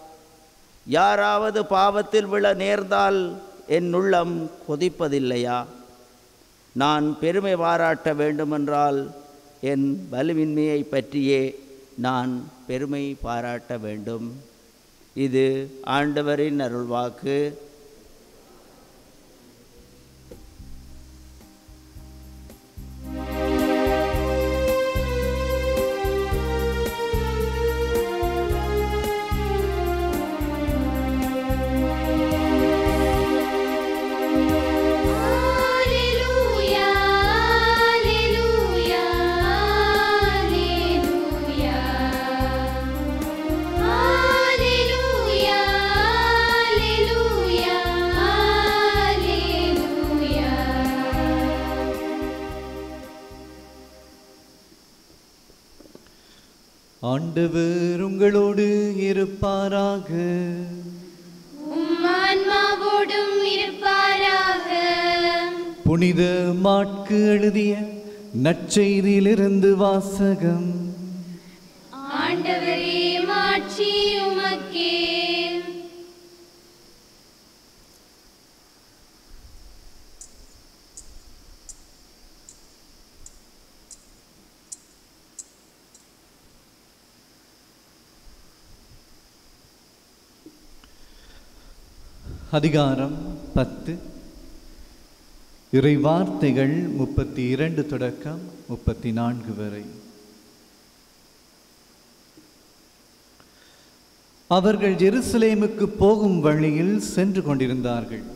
யாராவது பாவத்தில் விழ நேர்ந்தால் என் உள்ளம் கொதிப்பதில்லையா நான் பெருமை பாராட்ட வேண்டுமென்றால் என் வலுவின்மையை பற்றியே நான் பெருமை பாராட்ட வேண்டும் இது ஆண்டவரின் அருள்வாக்கு Alleluia, alleluia, alleluia. Alleluia, alleluia, alleluia. ஆண்டவர் உங்களோடு இருப்பாராக உம் ஆன்மாவோடும் இருப்பாராக புனித மாட்கு எழுதிய நற்செய்தியிலிருந்து வாசகம் ஆண்டவரே மாட்சி உமக்கே அதிகாரம் பத்து இறை வார்த்தைகள் முப்பத்தி இரண்டு தொடக்கம் முப்பத்தி நான்கு வரை அவர்கள் ஜெருசலேமுக்கு போகும் வழியில் சென்று கொண்டிருந்தார்கள்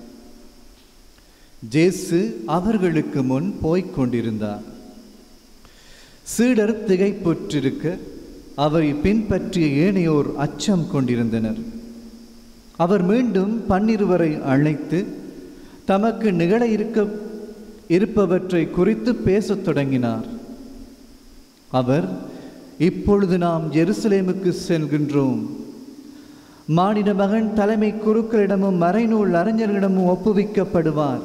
ஜேசு அவர்களுக்கு முன் போய்க் கொண்டிருந்தார் சீடர் திகைப்புற்றிருக்க அவரை பின்பற்றிய ஏனையோர் அச்சம் கொண்டிருந்தனர் அவர் மீண்டும் பன்னிருவரை அழைத்து தமக்கு நிகழ இருக்க இருப்பவற்றை குறித்து பேசத் தொடங்கினார் அவர் இப்பொழுது நாம் எருசலேமுக்கு செல்கின்றோம் மானிட மகன் தலைமை குருக்களிடமும் மறைநூல் அறிஞர்களிடமும் ஒப்புவிக்கப்படுவார்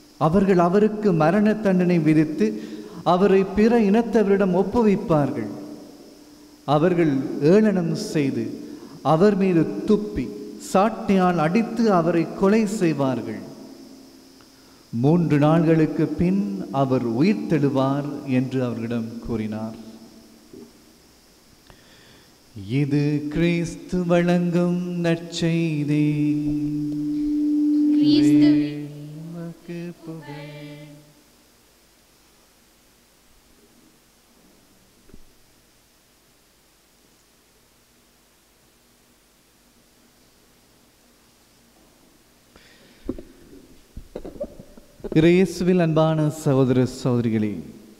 அவர்கள் அவருக்கு மரண தண்டனை விதித்து அவரை பிற இனத்தவரிடம் ஒப்புவிப்பார்கள் அவர்கள் ஏளனம் செய்து அவர் மீது துப்பி சாட்டையால் அடித்து அவரை கொலை செய்வார்கள் மூன்று நாள்களுக்கு பின் அவர் உயிர்த்தெழுவார் என்று அவர்களிடம் கூறினார் இது கிறிஸ்து வழங்கும் நற்செய்தி கிறிஸ்துவே, உமக்கு புகழ். இயேசுவில் அன்பான சகோதர சகோதரிகளே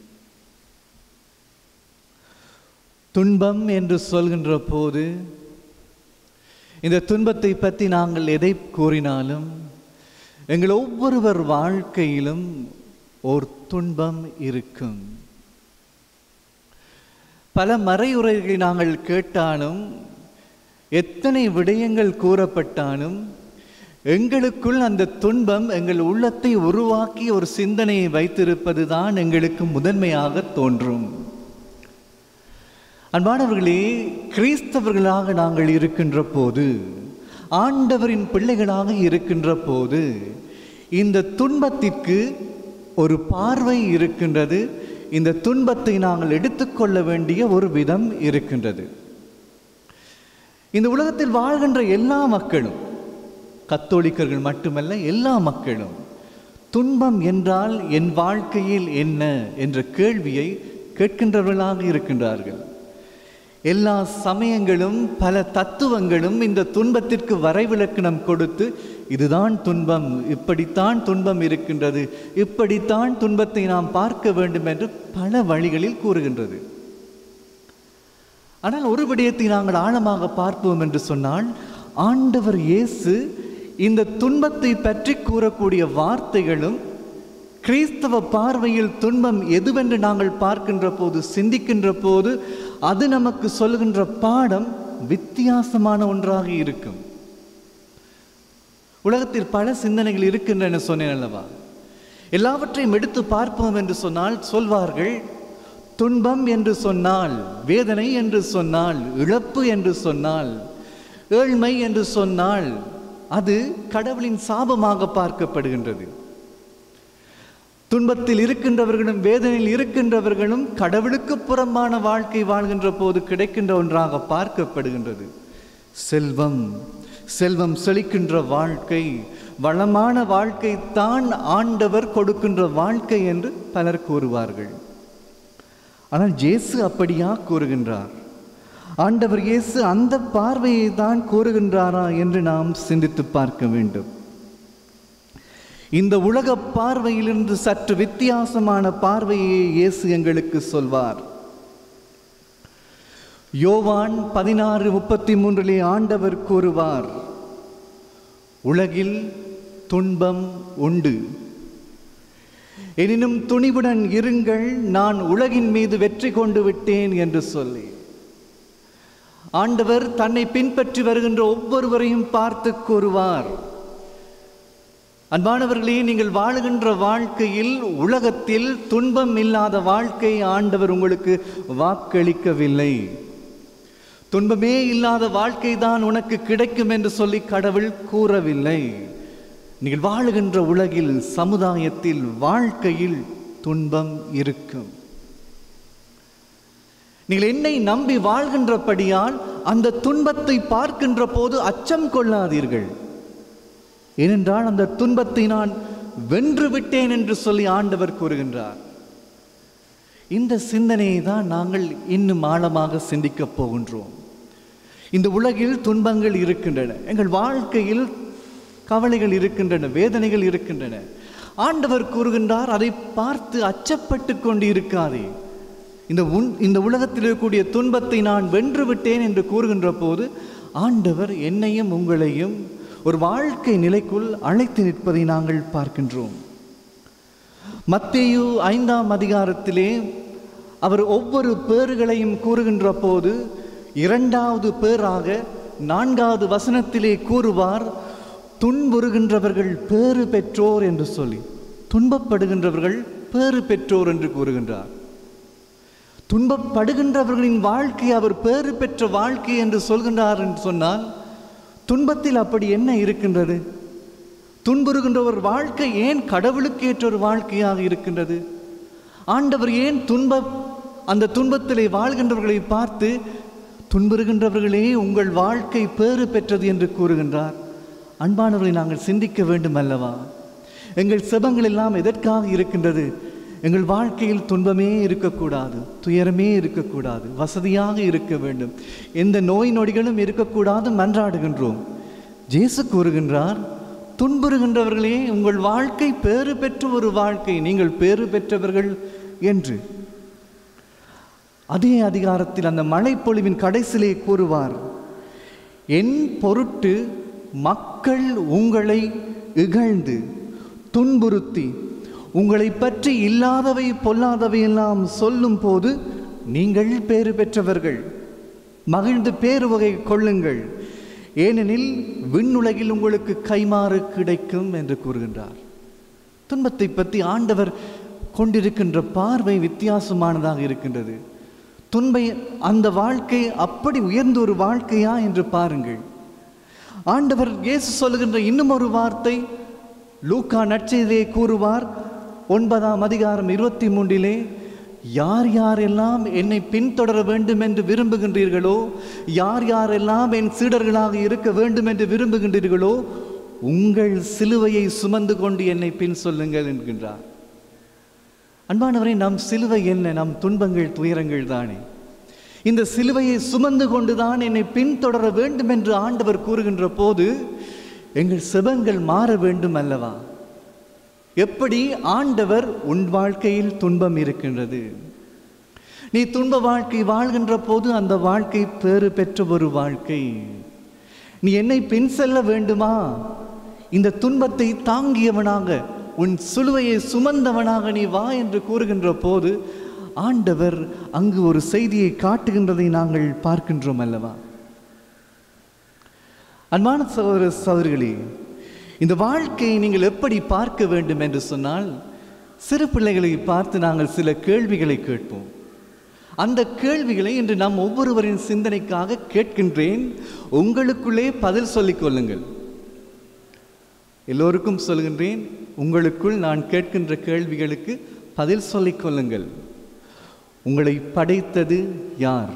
துன்பம் என்று சொல்கின்ற போது இந்த துன்பத்தை பற்றி நாங்கள் எதை கூறினாலும் எங்கள் ஒவ்வொருவர் வாழ்க்கையிலும் ஒரு துன்பம் இருக்கும் பல மறையுரைகளை நாங்கள் கேட்டாலும் எத்தனை விடயங்கள் கூறப்பட்டாலும் எங்களுக்குள் அந்த துன்பம் எங்கள் உள்ளத்தை உருவாக்கி ஒரு சிந்தனையை வைத்திருப்பது தான் எங்களுக்கு முதன்மையாக தோன்றும் அன்பானவர்களே கிறிஸ்தவர்களாக நாங்கள் இருக்கின்ற போது ஆண்டவரின் பிள்ளைகளாக இருக்கின்ற போது இந்த துன்பத்திற்கு ஒரு பார்வை இருக்கின்றது இந்த துன்பத்தை நாங்கள் எடுத்துக்கொள்ள வேண்டிய ஒரு விதம் இருக்கின்றது இந்த உலகத்தில் வாழ்கின்ற எல்லா மக்களும் கத்தோலிக்கர்கள் மட்டுமல்ல எல்லா மக்களும் துன்பம் என்றால் என் வாழ்க்கையில் என்ன என்ற கேள்வியை கேட்கின்றவர்களாக இருக்கின்றார்கள் எல்லா சமயங்களும் பல தத்துவங்களும் இந்த துன்பத்திற்கு வரைவிலக்கணம் கொடுத்து இதுதான் துன்பம் இப்படித்தான் துன்பம் இருக்கின்றது இப்படித்தான் துன்பத்தை நாம் பார்க்க வேண்டும் என்று பல வழிகளில் கூறுகின்றது ஆனால் ஒரு விடயத்தை நாங்கள் ஆழமாக பார்ப்போம் என்று சொன்னால் ஆண்டவர் இயேசு இந்த துன்பத்தை பற்றி கூறக்கூடிய வார்த்தைகளும் கிறிஸ்தவ பார்வையில் துன்பம் எதுவென்று நாங்கள் பார்க்கின்ற போது சிந்திக்கின்ற போது அது நமக்கு சொல்கின்ற பாடம் வித்தியாசமான ஒன்றாக இருக்கும் உலகத்தில் பல சிந்தனைகள் இருக்கின்றன சொன்னேன் அல்லவா எல்லாவற்றையும் எடுத்து பார்ப்போம் என்று சொன்னால் சொல்வார்கள் துன்பம் என்று சொன்னால் வேதனை என்று சொன்னால் இழப்பு என்று சொன்னால் ஏழ்மை என்று சொன்னால் அது கடவுளின் சாபமாக பார்க்கப்படுகின்றது துன்பத்தில் இருக்கின்றவர்களும் வேதனையில் இருக்கின்றவர்களும் கடவுளுக்கு புறம்பான வாழ்க்கை வாழ்கின்ற போது கிடைக்கின்ற ஒன்றாக பார்க்கப்படுகின்றது செல்வம் செல்வம் செழிக்கின்ற வாழ்க்கை வளமான வாழ்க்கை தான் ஆண்டவர் கொடுக்கின்ற வாழ்க்கை என்று பலர் கூறுவார்கள் ஆனால் இயேசு அப்படியா கூறுகின்றார் ஆண்டவர் இயேசு அந்த பார்வையை தான் கூறுகின்றாரா என்று நாம் சிந்தித்து பார்க்க வேண்டும் இந்த உலக பார்வையிலிருந்து சற்று வித்தியாசமான பார்வையை இயேசு எங்களுக்கு சொல்வார் யோவான் பதினாறு முப்பத்தி மூன்றிலே ஆண்டவர் கூறுவார் உலகில் துன்பம் உண்டு எனினும் துணிவுடன் இருங்கள் நான் உலகின் மீது வெற்றி கொண்டு விட்டேன் என்று சொல்லி ஆண்டவர் தன்னை பின்பற்றி வருகின்ற ஒவ்வொருவரையும் பார்த்து கூறுவார் அன்பானவர்களே நீங்கள் வாழுகின்ற வாழ்க்கையில் உலகத்தில் துன்பம் இல்லாத வாழ்க்கை ஆண்டவர் உங்களுக்கு வாக்களிக்கவில்லை துன்பமே இல்லாத வாழ்க்கை தான் உனக்கு கிடைக்கும் என்று சொல்லி கடவுள் கூறவில்லை நீங்கள் வாழுகின்ற உலகில் சமுதாயத்தில் வாழ்க்கையில் துன்பம் இருக்கும் நீங்கள் என்னை நம்பி வாழ்கின்றபடியால் அந்த துன்பத்தை பார்க்கின்ற போது அச்சம் கொள்ளாதீர்கள் ஏனென்றால் அந்த துன்பத்தை நான் வென்று விட்டேன் என்று சொல்லி ஆண்டவர் கூறுகின்றார் இந்த சிந்தனையை தான் நாங்கள் இன்னும் ஆழமாக சிந்திக்கப் போகின்றோம் இந்த உலகில் துன்பங்கள் இருக்கின்றன எங்கள் வாழ்க்கையில் கவலைகள் இருக்கின்றன வேதனைகள் இருக்கின்றன ஆண்டவர் கூறுகின்றார் அதை பார்த்து அச்சப்பட்டு கொண்டு இருக்காதே இந்த உன் இந்த உலகத்தில் இருக்கக்கூடிய துன்பத்தை நான் வென்று விட்டேன் என்று கூறுகின்ற போது ஆண்டவர் என்னையும் உங்களையும் ஒரு வாழ்க்கை நிலைக்குள் அழைத்து நிற்பதை நாங்கள் பார்க்கின்றோம் மத்தேயு ஐந்தாம் அதிகாரத்திலே அவர் ஒவ்வொரு பேறுகளையும் கூறுகின்ற போது இரண்டாவது பேராக நான்காவது வசனத்திலே கூறுவார் துன்புறுகின்றவர்கள் பேறு பெற்றோர் என்று சொல்லி துன்பப்படுகின்றவர்கள் பேறு பெற்றோர் என்று கூறுகின்றார் துன்பப்படுகின்றவர்களின் வாழ்க்கை அவர் பேறு பெற்ற வாழ்க்கை என்று சொல்கின்றார் என்று சொன்னால் துன்பத்தில் அப்படி என்ன இருக்கின்றது துன்புறுகின்ற ஒரு வாழ்க்கை ஏன் கடவுளுக்கு ஏற்ற ஒரு வாழ்க்கையாக இருக்கின்றது ஆண்டவர் ஏன் துன்ப அந்த துன்பத்திலே வாழ்கின்றவர்களை பார்த்து துன்புறுகின்றவர்களே உங்கள் வாழ்க்கை பேறு பெற்றது என்று கூறுகின்றார் அன்பானவர்களை நாங்கள் சிந்திக்க வேண்டும் அல்லவா எங்கள் செபங்கள் எல்லாம் எதற்காக இருக்கின்றது எங்கள் வாழ்க்கையில் துன்பமே இருக்கக்கூடாது துயரமே இருக்கக்கூடாது வசதியாக இருக்க வேண்டும் எந்த நோய் நொடிகளும் இருக்கக்கூடாது மன்றாடுகின்றோம் ஜேசு கூறுகின்றார் துன்புறுகின்றவர்களே உங்கள் வாழ்க்கை பேறு பெற்ற ஒரு வாழ்க்கை நீங்கள் பேறு பெற்றவர்கள் என்று அதே அதிகாரத்தில் அந்த மழைப்பொழிவின் கடைசிலே கூறுவார் என் பொருட்டு மக்கள் உங்களை இகழ்ந்து துன்புறுத்தி உங்களை பற்றி இல்லாதவை பொல்லாதவை எல்லாம் சொல்லும் போது நீங்கள் பேறு பெற்றவர்கள் மகிழ்ந்து பேறு வகை கொள்ளுங்கள் ஏனெனில் விண்ணுலகில் உங்களுக்கு கைமாறு கிடைக்கும் என்று கூறுகின்றார் துன்பத்தை பற்றி ஆண்டவர் கொண்டிருக்கின்ற பார்வை வித்தியாசமானதாக இருக்கின்றது துன்பை அந்த வாழ்க்கை அப்படி உயர்ந்த ஒரு வாழ்க்கையா என்று பாருங்கள் ஆண்டவர் இயேசு சொல்லுகின்ற இன்னும் ஒரு வார்த்தை லூக்கா நற்செய்திலே கூறுவார் ஒன்பதாம் அதிகாரம் இருபத்தி மூன்றிலே யார் யாரெல்லாம் என்னை பின்தொடர வேண்டும் என்று விரும்புகின்றீர்களோ யார் யாரெல்லாம் என் சீடர்களாக இருக்க வேண்டும் என்று விரும்புகின்றீர்களோ உங்கள் சிலுவையை சுமந்து கொண்டு என்னை பின் சொல்லுங்கள் என்கின்றார் அன்பானவரை நம் சிலுவை என்ன நம் துன்பங்கள் துயரங்கள் தானே இந்த சிலுவையை சுமந்து கொண்டுதான் என்னை பின்தொடர வேண்டும் என்று ஆண்டவர் கூறுகின்ற போது எங்கள் செபங்கள் மாற வேண்டும் அல்லவா எப்படி ஆண்டவர் உன் வாழ்க்கையில் துன்பம் இருக்கின்றது நீ துன்ப வாழ்க்கை வாழ்கின்ற போது அந்த வாழ்க்கை பேறு பெற்ற ஒரு வாழ்க்கை நீ என்னை பின் செல்ல வேண்டுமா இந்த துன்பத்தை தாங்கியவனாக உன் சுலுவையை சுமந்தவனாக நீ வா என்று கூறுகின்ற போது ஆண்டவர் அங்கு ஒரு செய்தியை காட்டுகின்றதை நாங்கள் பார்க்கின்றோம் அல்லவா அன்பான சகோதர சகோதரிகளே இந்த வாழ்க்கையை நீங்கள் எப்படி பார்க்க வேண்டும் என்று சொன்னால் சிறு பிள்ளைகளை பார்த்து நாங்கள் சில கேள்விகளை கேட்போம் அந்த கேள்விகளை இன்று நாம் ஒவ்வொருவரின் சிந்தனைக்காக கேட்கின்றேன் உங்களுக்குள்ளே பதில் சொல்லிக் கொள்ளுங்கள் எல்லோருக்கும் சொல்கின்றேன் உங்களுக்குள் நான் கேட்கின்ற கேள்விகளுக்கு பதில் சொல்லிக் கொள்ளுங்கள் உங்களை படைத்தது யார்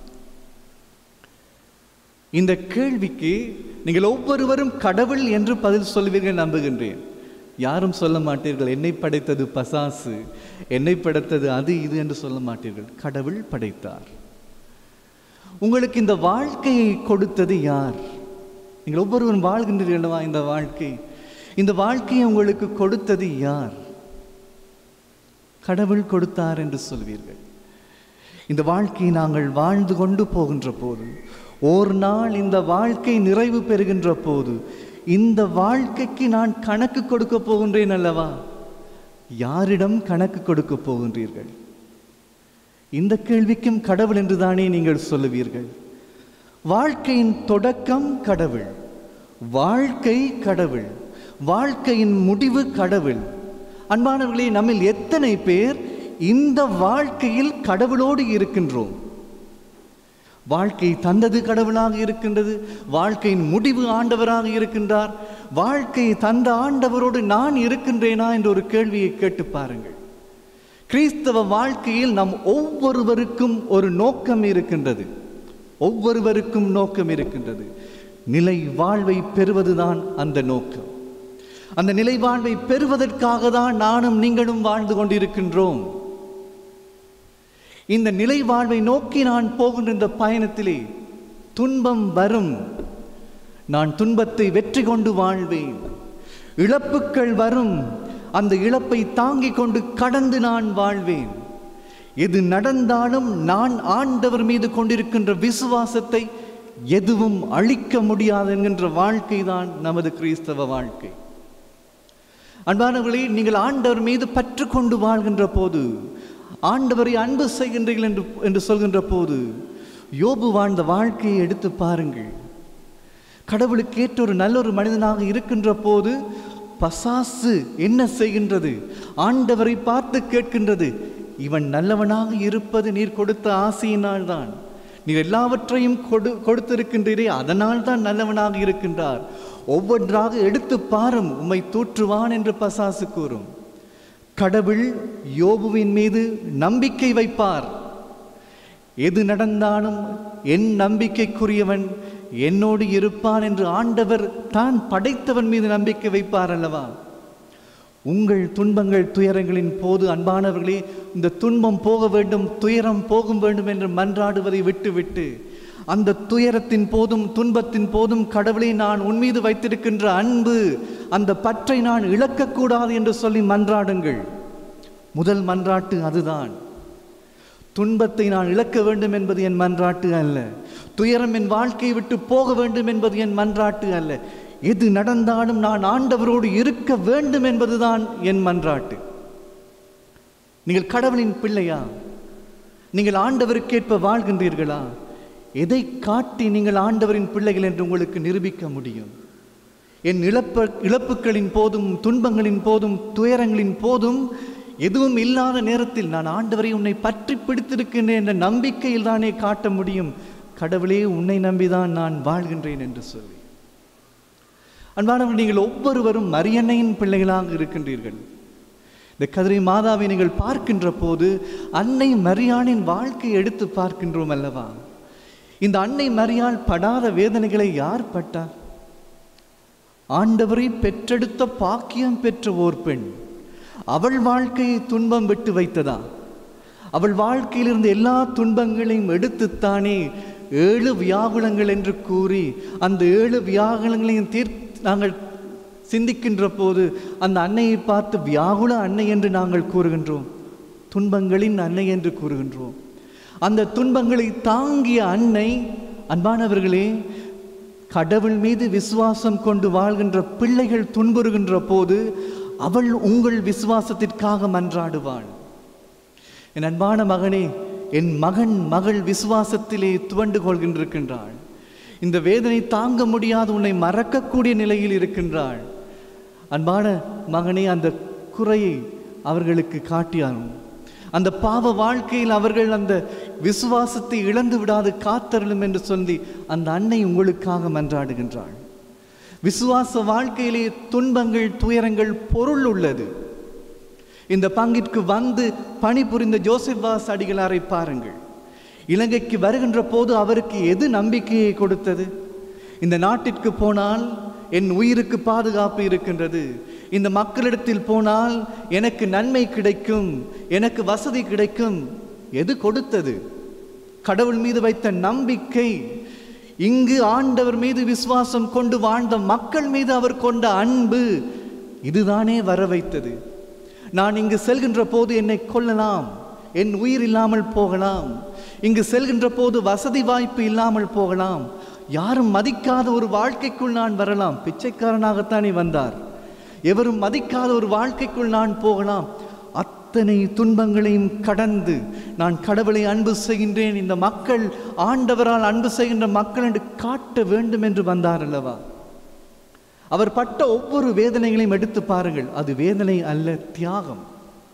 இந்த கேள்விக்கு நீங்கள் ஒவ்வொருவரும் கடவுள் என்று பதில் சொல்வீர்கள் நம்புகின்றேன் யாரும் சொல்ல மாட்டீர்கள் என்னை படைத்தது பசாசு என்னை படைத்தது அது இது என்று சொல்ல மாட்டீர்கள் கடவுள் படைத்தார் உங்களுக்கு இந்த வாழ்க்கையை கொடுத்தது யார் நீங்கள் ஒவ்வொருவரும் வாழ்கின்றீர்கள் அல்லவா இந்த வாழ்க்கை இந்த வாழ்க்கையை உங்களுக்கு கொடுத்தது யார் கடவுள் கொடுத்தார் என்று சொல்வீர்கள் இந்த வாழ்க்கையை நாங்கள் வாழ்ந்து கொண்டு போகின்ற போது ஓர் நாள் இந்த வாழ்க்கை நிறைவு பெறுகின்ற போது இந்த வாழ்க்கைக்கு நான் கணக்கு கொடுக்க போகின்றேன் அல்லவா யாரிடம் கணக்கு கொடுக்க போகின்றீர்கள் இந்த கேள்விக்கும் கடவுள் என்றுதானே நீங்கள் சொல்லுவீர்கள் வாழ்க்கையின் தொடக்கம் கடவுள் வாழ்க்கை கடவுள் வாழ்க்கையின் முடிவு கடவுள் அன்பானவர்களே நம்மில் எத்தனை பேர் இந்த வாழ்க்கையில் கடவுளோடு இருக்கின்றோம் வாழ்க்கை தந்தது கடவுளாக இருக்கின்றது வாழ்க்கையின் முடிவு ஆண்டவராக இருக்கின்றார் வாழ்க்கை தந்த ஆண்டவரோடு நான் இருக்கின்றேனா என்ற ஒரு கேள்வியை கேட்டு பாருங்கள் கிறிஸ்தவ வாழ்க்கையில் நம் ஒவ்வொருவருக்கும் ஒரு நோக்கம் இருக்கின்றது ஒவ்வொருவருக்கும் நோக்கம் இருக்கின்றது நிலை வாழ்வை பெறுவதுதான் அந்த நோக்கம் அந்த நிலை வாழ்வை பெறுவதற்காக தான் நானும் நீங்களும் வாழ்ந்து கொண்டிருக்கின்றோம் இந்த நிலை வாழ்வை நோக்கி நான் போகின்ற இந்த பயணத்திலே துன்பம் வரும் நான் துன்பத்தை வெற்றி கொண்டு வாழ்வேன் இழப்புக்கள் வரும் அந்த இழப்பை தாங்கிக் கொண்டு கடந்து நான் வாழ்வேன் எது நடந்தாலும் நான் ஆண்டவர் மீது கொண்டிருக்கின்ற விசுவாசத்தை எதுவும் அழிக்க முடியாது என்கின்ற வாழ்க்கை தான் நமது கிறிஸ்தவ வாழ்க்கை அன்பானவர்களே நீங்கள் ஆண்டவர் மீது பற்று கொண்டு வாழ்கின்ற போது ஆண்டவரை அன்பு செய்கின்றீர்கள் என்று என்று சொல்கின்ற போது யோபு வாழ்ந்த வாழ்க்கையை எடுத்து பாருங்கள் கடவுளுக்கு ஏற்ற ஒரு நல்ல ஒரு மனிதனாக இருக்கின்ற போது பசாசு என்ன செய்கின்றது ஆண்டவரை பார்த்து கேட்கின்றது இவன் நல்லவனாக இருப்பது நீர் கொடுத்த ஆசையினால் தான் நீர் எல்லாவற்றையும் கொடு கொடுத்திருக்கின்றீரே அதனால் தான் நல்லவனாக இருக்கின்றார் ஒவ்வொன்றாக எடுத்து பாரும் உம்மை தூற்றுவான் என்று பசாசு கூறும் கடவுள் யோபுவின் மீது நம்பிக்கை வைப்பார் எது நடந்தாலும் என் நம்பிக்கைக்குரியவன் என்னோடு இருப்பான் என்று ஆண்டவர் தான் படைத்தவன் மீது நம்பிக்கை வைப்பார் அல்லவா உங்கள் துன்பங்கள் துயரங்களின் போது அன்பானவர்களே இந்த துன்பம் போக வேண்டும் துயரம் போகும் வேண்டும் என்று மன்றாடுவதை விட்டுவிட்டு அந்த துயரத்தின் போதும் துன்பத்தின் போதும் கடவுளை நான் உன் மீது வைத்திருக்கின்ற அன்பு அந்த பற்றை நான் இழக்கக்கூடாது என்று சொல்லி மன்றாடுங்கள் முதல் மன்றாட்டு அதுதான் துன்பத்தை நான் இழக்க வேண்டும் என்பது என் மன்றாட்டு அல்ல துயரம் என் வாழ்க்கையை விட்டு போக வேண்டும் என்பது என் மன்றாட்டு அல்ல எது நடந்தாலும் நான் ஆண்டவரோடு இருக்க வேண்டும் என்பதுதான் என் மன்றாட்டு நீங்கள் கடவுளின் பிள்ளையா நீங்கள் ஆண்டவருக்கேற்ப வாழ்கின்றீர்களா எதை காட்டி நீங்கள் ஆண்டவரின் பிள்ளைகள் என்று உங்களுக்கு நிரூபிக்க முடியும் என் இழப்ப இழப்புகளின் போதும் துன்பங்களின் போதும் துயரங்களின் போதும் எதுவும் இல்லாத நேரத்தில் நான் ஆண்டவரை உன்னை பற்றி பிடித்திருக்கின்றேன் என்ற நம்பிக்கையில் தானே காட்ட முடியும் கடவுளே உன்னை நம்பிதான் நான் வாழ்கின்றேன் என்று சொல்லி அன்பானவர் நீங்கள் ஒவ்வொருவரும் மரியன்னையின் பிள்ளைகளாக இருக்கின்றீர்கள் இந்த கதிரை மாதாவை நீங்கள் பார்க்கின்ற போது அன்னை மரியாளின் வாழ்க்கையை எடுத்து பார்க்கின்றோம் அல்லவா இந்த அன்னை மரியாள் படாத வேதனைகளை யார் பட்டார் ஆண்டவரை பெற்றெடுத்த பாக்கியம் பெற்ற ஓர் பெண் அவள் வாழ்க்கையை துன்பம் விட்டு வைத்ததா அவள் வாழ்க்கையிலிருந்து எல்லா துன்பங்களையும் எடுத்துத்தானே ஏழு வியாகுலங்கள் என்று கூறி அந்த ஏழு வியாகுலங்களையும் தீர் நாங்கள் சிந்திக்கின்ற போது அந்த அன்னையை பார்த்து வியாகுல அன்னை என்று நாங்கள் கூறுகின்றோம் துன்பங்களின் அன்னை என்று கூறுகின்றோம் அந்த துன்பங்களை தாங்கிய அன்னை அன்பானவர்களே கடவுள் மீது விசுவாசம் கொண்டு வாழ்கின்ற பிள்ளைகள் துன்புறுகின்ற போது அவள் உங்கள் விசுவாசத்திற்காக மன்றாடுவாள் என் அன்பான மகனே என் மகன் மகள் விசுவாசத்திலே துவண்டு கொள்கின்றிருக்கின்றாள் இந்த வேதனை தாங்க முடியாத உன்னை மறக்கக்கூடிய நிலையில் இருக்கின்றாள் அன்பான மகனே அந்த குறையை அவர்களுக்கு காட்டியாரும் அந்த பாவ வாழ்க்கையில் அவர்கள் அந்த விசுவாசத்தை இழந்து விடாது காத்தருளும் என்று சொல்லி அந்த அன்னை உங்களுக்காக மன்றாடுகின்றாள் விசுவாச வாழ்க்கையிலே துன்பங்கள் துயரங்கள் பொருள் உள்ளது இந்த பங்கிற்கு வந்து பணிபுரிந்த ஜோசப் வாஸ் அடிகளாரை பாருங்கள் இலங்கைக்கு வருகின்ற போது அவருக்கு எது நம்பிக்கையை கொடுத்தது இந்த நாட்டிற்கு போனால் என் உயிருக்கு பாதுகாப்பு இருக்கின்றது இந்த மக்களிடத்தில் போனால் எனக்கு நன்மை கிடைக்கும் எனக்கு வசதி கிடைக்கும் எது கொடுத்தது கடவுள் மீது வைத்த நம்பிக்கை இங்கு ஆண்டவர் மீது விசுவாசம் கொண்டு வாழ்ந்த மக்கள் மீது அவர் கொண்ட அன்பு இதுதானே வர வைத்தது நான் இங்கு செல்கின்ற போது என்னை கொல்லலாம் என் உயிர் இல்லாமல் போகலாம் இங்கு செல்கின்ற போது வசதி வாய்ப்பு இல்லாமல் போகலாம் யாரும் மதிக்காத ஒரு வாழ்க்கைக்குள் நான் வரலாம் பிச்சைக்காரனாகத்தானே வந்தார் எவரும் மதிக்காத ஒரு வாழ்க்கைக்குள் நான் போகலாம் அத்தனை துன்பங்களையும் கடந்து நான் கடவுளை அன்பு செய்கின்றேன் இந்த மக்கள் ஆண்டவரால் அன்பு செய்கின்ற மக்கள் என்று காட்ட வேண்டும் என்று வந்தார் அல்லவா அவர் பட்ட ஒவ்வொரு வேதனைகளையும் எடுத்து பாருங்கள் அது வேதனை அல்ல தியாகம்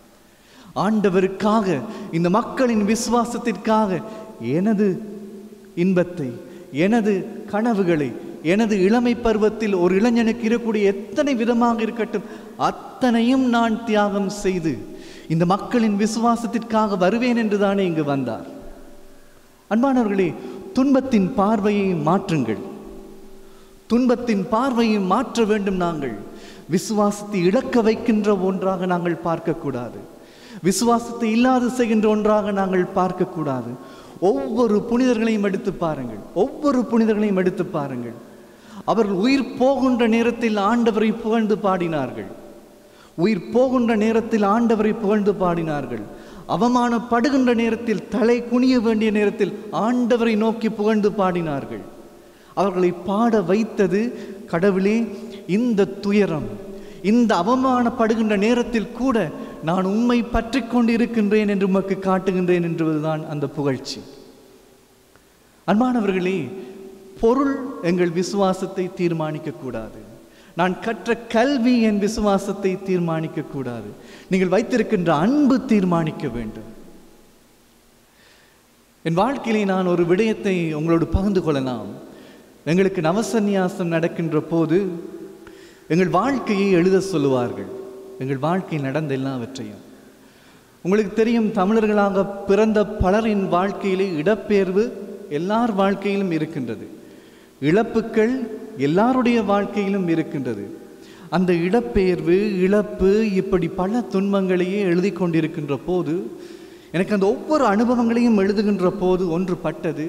ஆண்டவருக்காக இந்த மக்களின் விசுவாசத்திற்காக எனது இன்பத்தை எனது கனவுகளை எனது இளமை பருவத்தில் ஒரு இளைஞனுக்கு இருக்கக்கூடிய எத்தனை விதமாக இருக்கட்டும் அத்தனையும் நான் தியாகம் செய்து இந்த மக்களின் விசுவாசத்திற்காக வருவேன் என்று தானே இங்கு வந்தார் அன்பானவர்களே துன்பத்தின் பார்வையை மாற்றுங்கள் துன்பத்தின் பார்வையை மாற்ற வேண்டும் நாங்கள் விசுவாசத்தை இழக்க வைக்கின்ற ஒன்றாக நாங்கள் பார்க்கக்கூடாது விசுவாசத்தை இல்லாது செய்கின்ற ஒன்றாக நாங்கள் பார்க்கக்கூடாது ஒவ்வொரு புனிதர்களையும் எடுத்து பாருங்கள் ஒவ்வொரு புனிதர்களையும் எடுத்து பாருங்கள் அவர்கள் உயிர் போகின்ற நேரத்தில் ஆண்டவரை புகழ்ந்து பாடினார்கள் உயிர் போகின்ற நேரத்தில் ஆண்டவரை புகழ்ந்து பாடினார்கள் அவமானப்படுகின்ற நேரத்தில் தலை குனிய வேண்டிய நேரத்தில் ஆண்டவரை நோக்கி புகழ்ந்து பாடினார்கள் அவர்களை பாட வைத்தது கடவுளே இந்த துயரம் இந்த அவமானப்படுகின்ற நேரத்தில் கூட நான் உண்மை பற்றி கொண்டு இருக்கின்றேன் என்று உமக்கு காட்டுகின்றேன் என்பதுதான் அந்த புகழ்ச்சி அன்பானவர்களே பொருள் எங்கள் விசுவாசத்தை தீர்மானிக்க கூடாது நான் கற்ற கல்வி என் விசுவாசத்தை தீர்மானிக்க கூடாது நீங்கள் வைத்திருக்கின்ற அன்பு தீர்மானிக்க வேண்டும் என் வாழ்க்கையிலே நான் ஒரு விடயத்தை உங்களோடு பகிர்ந்து கொள்ளலாம் எங்களுக்கு நவசந்நியாசம் நடக்கின்ற போது எங்கள் வாழ்க்கையை எழுத சொல்லுவார்கள் எங்கள் வாழ்க்கையில் நடந்த எல்லாவற்றையும் உங்களுக்கு தெரியும் தமிழர்களாக பிறந்த பலரின் வாழ்க்கையிலே இடப்பெயர்வு எல்லார் வாழ்க்கையிலும் இருக்கின்றது இழப்புக்கள் எல்லாருடைய வாழ்க்கையிலும் இருக்கின்றது அந்த இடப்பெயர்வு இழப்பு இப்படி பல துன்பங்களையே எழுதி கொண்டிருக்கின்ற போது எனக்கு அந்த ஒவ்வொரு அனுபவங்களையும் எழுதுகின்ற போது ஒன்று பட்டது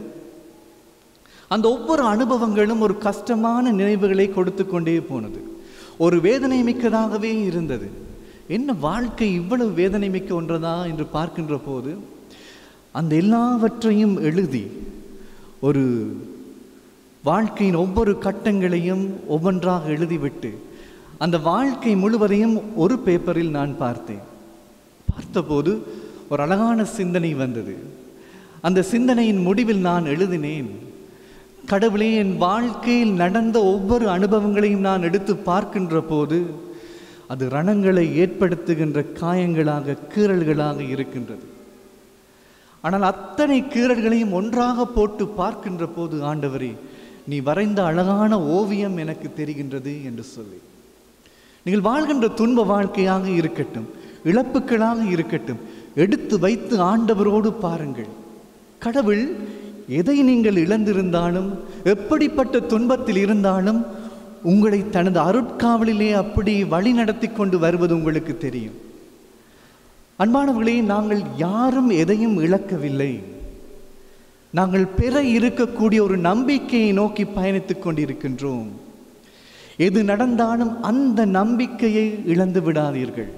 அந்த ஒவ்வொரு அனுபவங்களும் ஒரு கஷ்டமான நினைவுகளை கொடுத்து கொண்டே போனது ஒரு வேதனை மிக்கதாகவே இருந்தது என்ன வாழ்க்கை இவ்வளவு வேதனை மிக்க ஒன்றதா என்று பார்க்கின்ற போது அந்த எல்லாவற்றையும் எழுதி ஒரு வாழ்க்கையின் ஒவ்வொரு கட்டங்களையும் ஒவ்வொன்றாக எழுதிவிட்டு அந்த வாழ்க்கை முழுவதையும் ஒரு பேப்பரில் நான் பார்த்தேன் பார்த்தபோது ஒரு அழகான சிந்தனை வந்தது அந்த சிந்தனையின் முடிவில் நான் எழுதினேன் கடவுளே என் வாழ்க்கையில் நடந்த ஒவ்வொரு அனுபவங்களையும் நான் எடுத்து பார்க்கின்ற போது அது ரணங்களை ஏற்படுத்துகின்ற காயங்களாக கீறல்களாக இருக்கின்றது ஆனால் அத்தனை கீறல்களையும் ஒன்றாக போட்டு பார்க்கின்ற போது ஆண்டவரே நீ வரைந்த அழகான ஓவியம் எனக்கு தெரிகின்றது என்று சொல்லி நீங்கள் வாழ்கின்ற துன்ப வாழ்க்கையாக இருக்கட்டும் இழப்புகளாக இருக்கட்டும் எடுத்து வைத்து ஆண்டவரோடு பாருங்கள் கடவுள் எதை நீங்கள் இழந்திருந்தாலும் எப்படிப்பட்ட துன்பத்தில் இருந்தாலும் உங்களை தனது அருட்காவலிலே அப்படி வழி நடத்தி கொண்டு வருவது உங்களுக்கு தெரியும் அன்பானவர்களே நாங்கள் யாரும் எதையும் இழக்கவில்லை நாங்கள் பெற இருக்கக்கூடிய ஒரு நம்பிக்கையை நோக்கி பயணித்துக் கொண்டிருக்கின்றோம் எது நடந்தாலும் அந்த நம்பிக்கையை இழந்து விடாதீர்கள்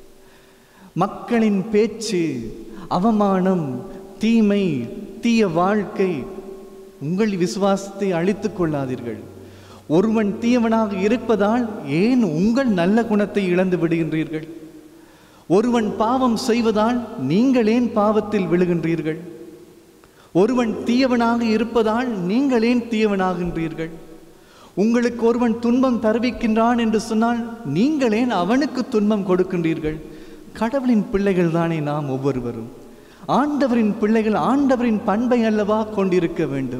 மக்களின் பேச்சு அவமானம் தீமை தீய வாழ்க்கை உங்கள் விசுவாசத்தை அழித்துக் கொள்ளாதீர்கள் ஒருவன் தீயவனாக இருப்பதால் ஏன் உங்கள் நல்ல குணத்தை இழந்து விடுகின்றீர்கள் ஒருவன் பாவம் செய்வதால் நீங்கள் ஏன் பாவத்தில் விழுகின்றீர்கள் ஒருவன் தீயவனாக இருப்பதால் நீங்கள் ஏன் தீயவனாகின்றீர்கள் உங்களுக்கு ஒருவன் துன்பம் தருவிக்கின்றான் என்று சொன்னால் நீங்கள் ஏன் அவனுக்கு துன்பம் கொடுக்கின்றீர்கள் கடவுளின் பிள்ளைகள் தானே நாம் ஒவ்வொருவரும் ஆண்டவரின் பிள்ளைகள் ஆண்டவரின் பண்பை அல்லவா கொண்டிருக்க வேண்டும்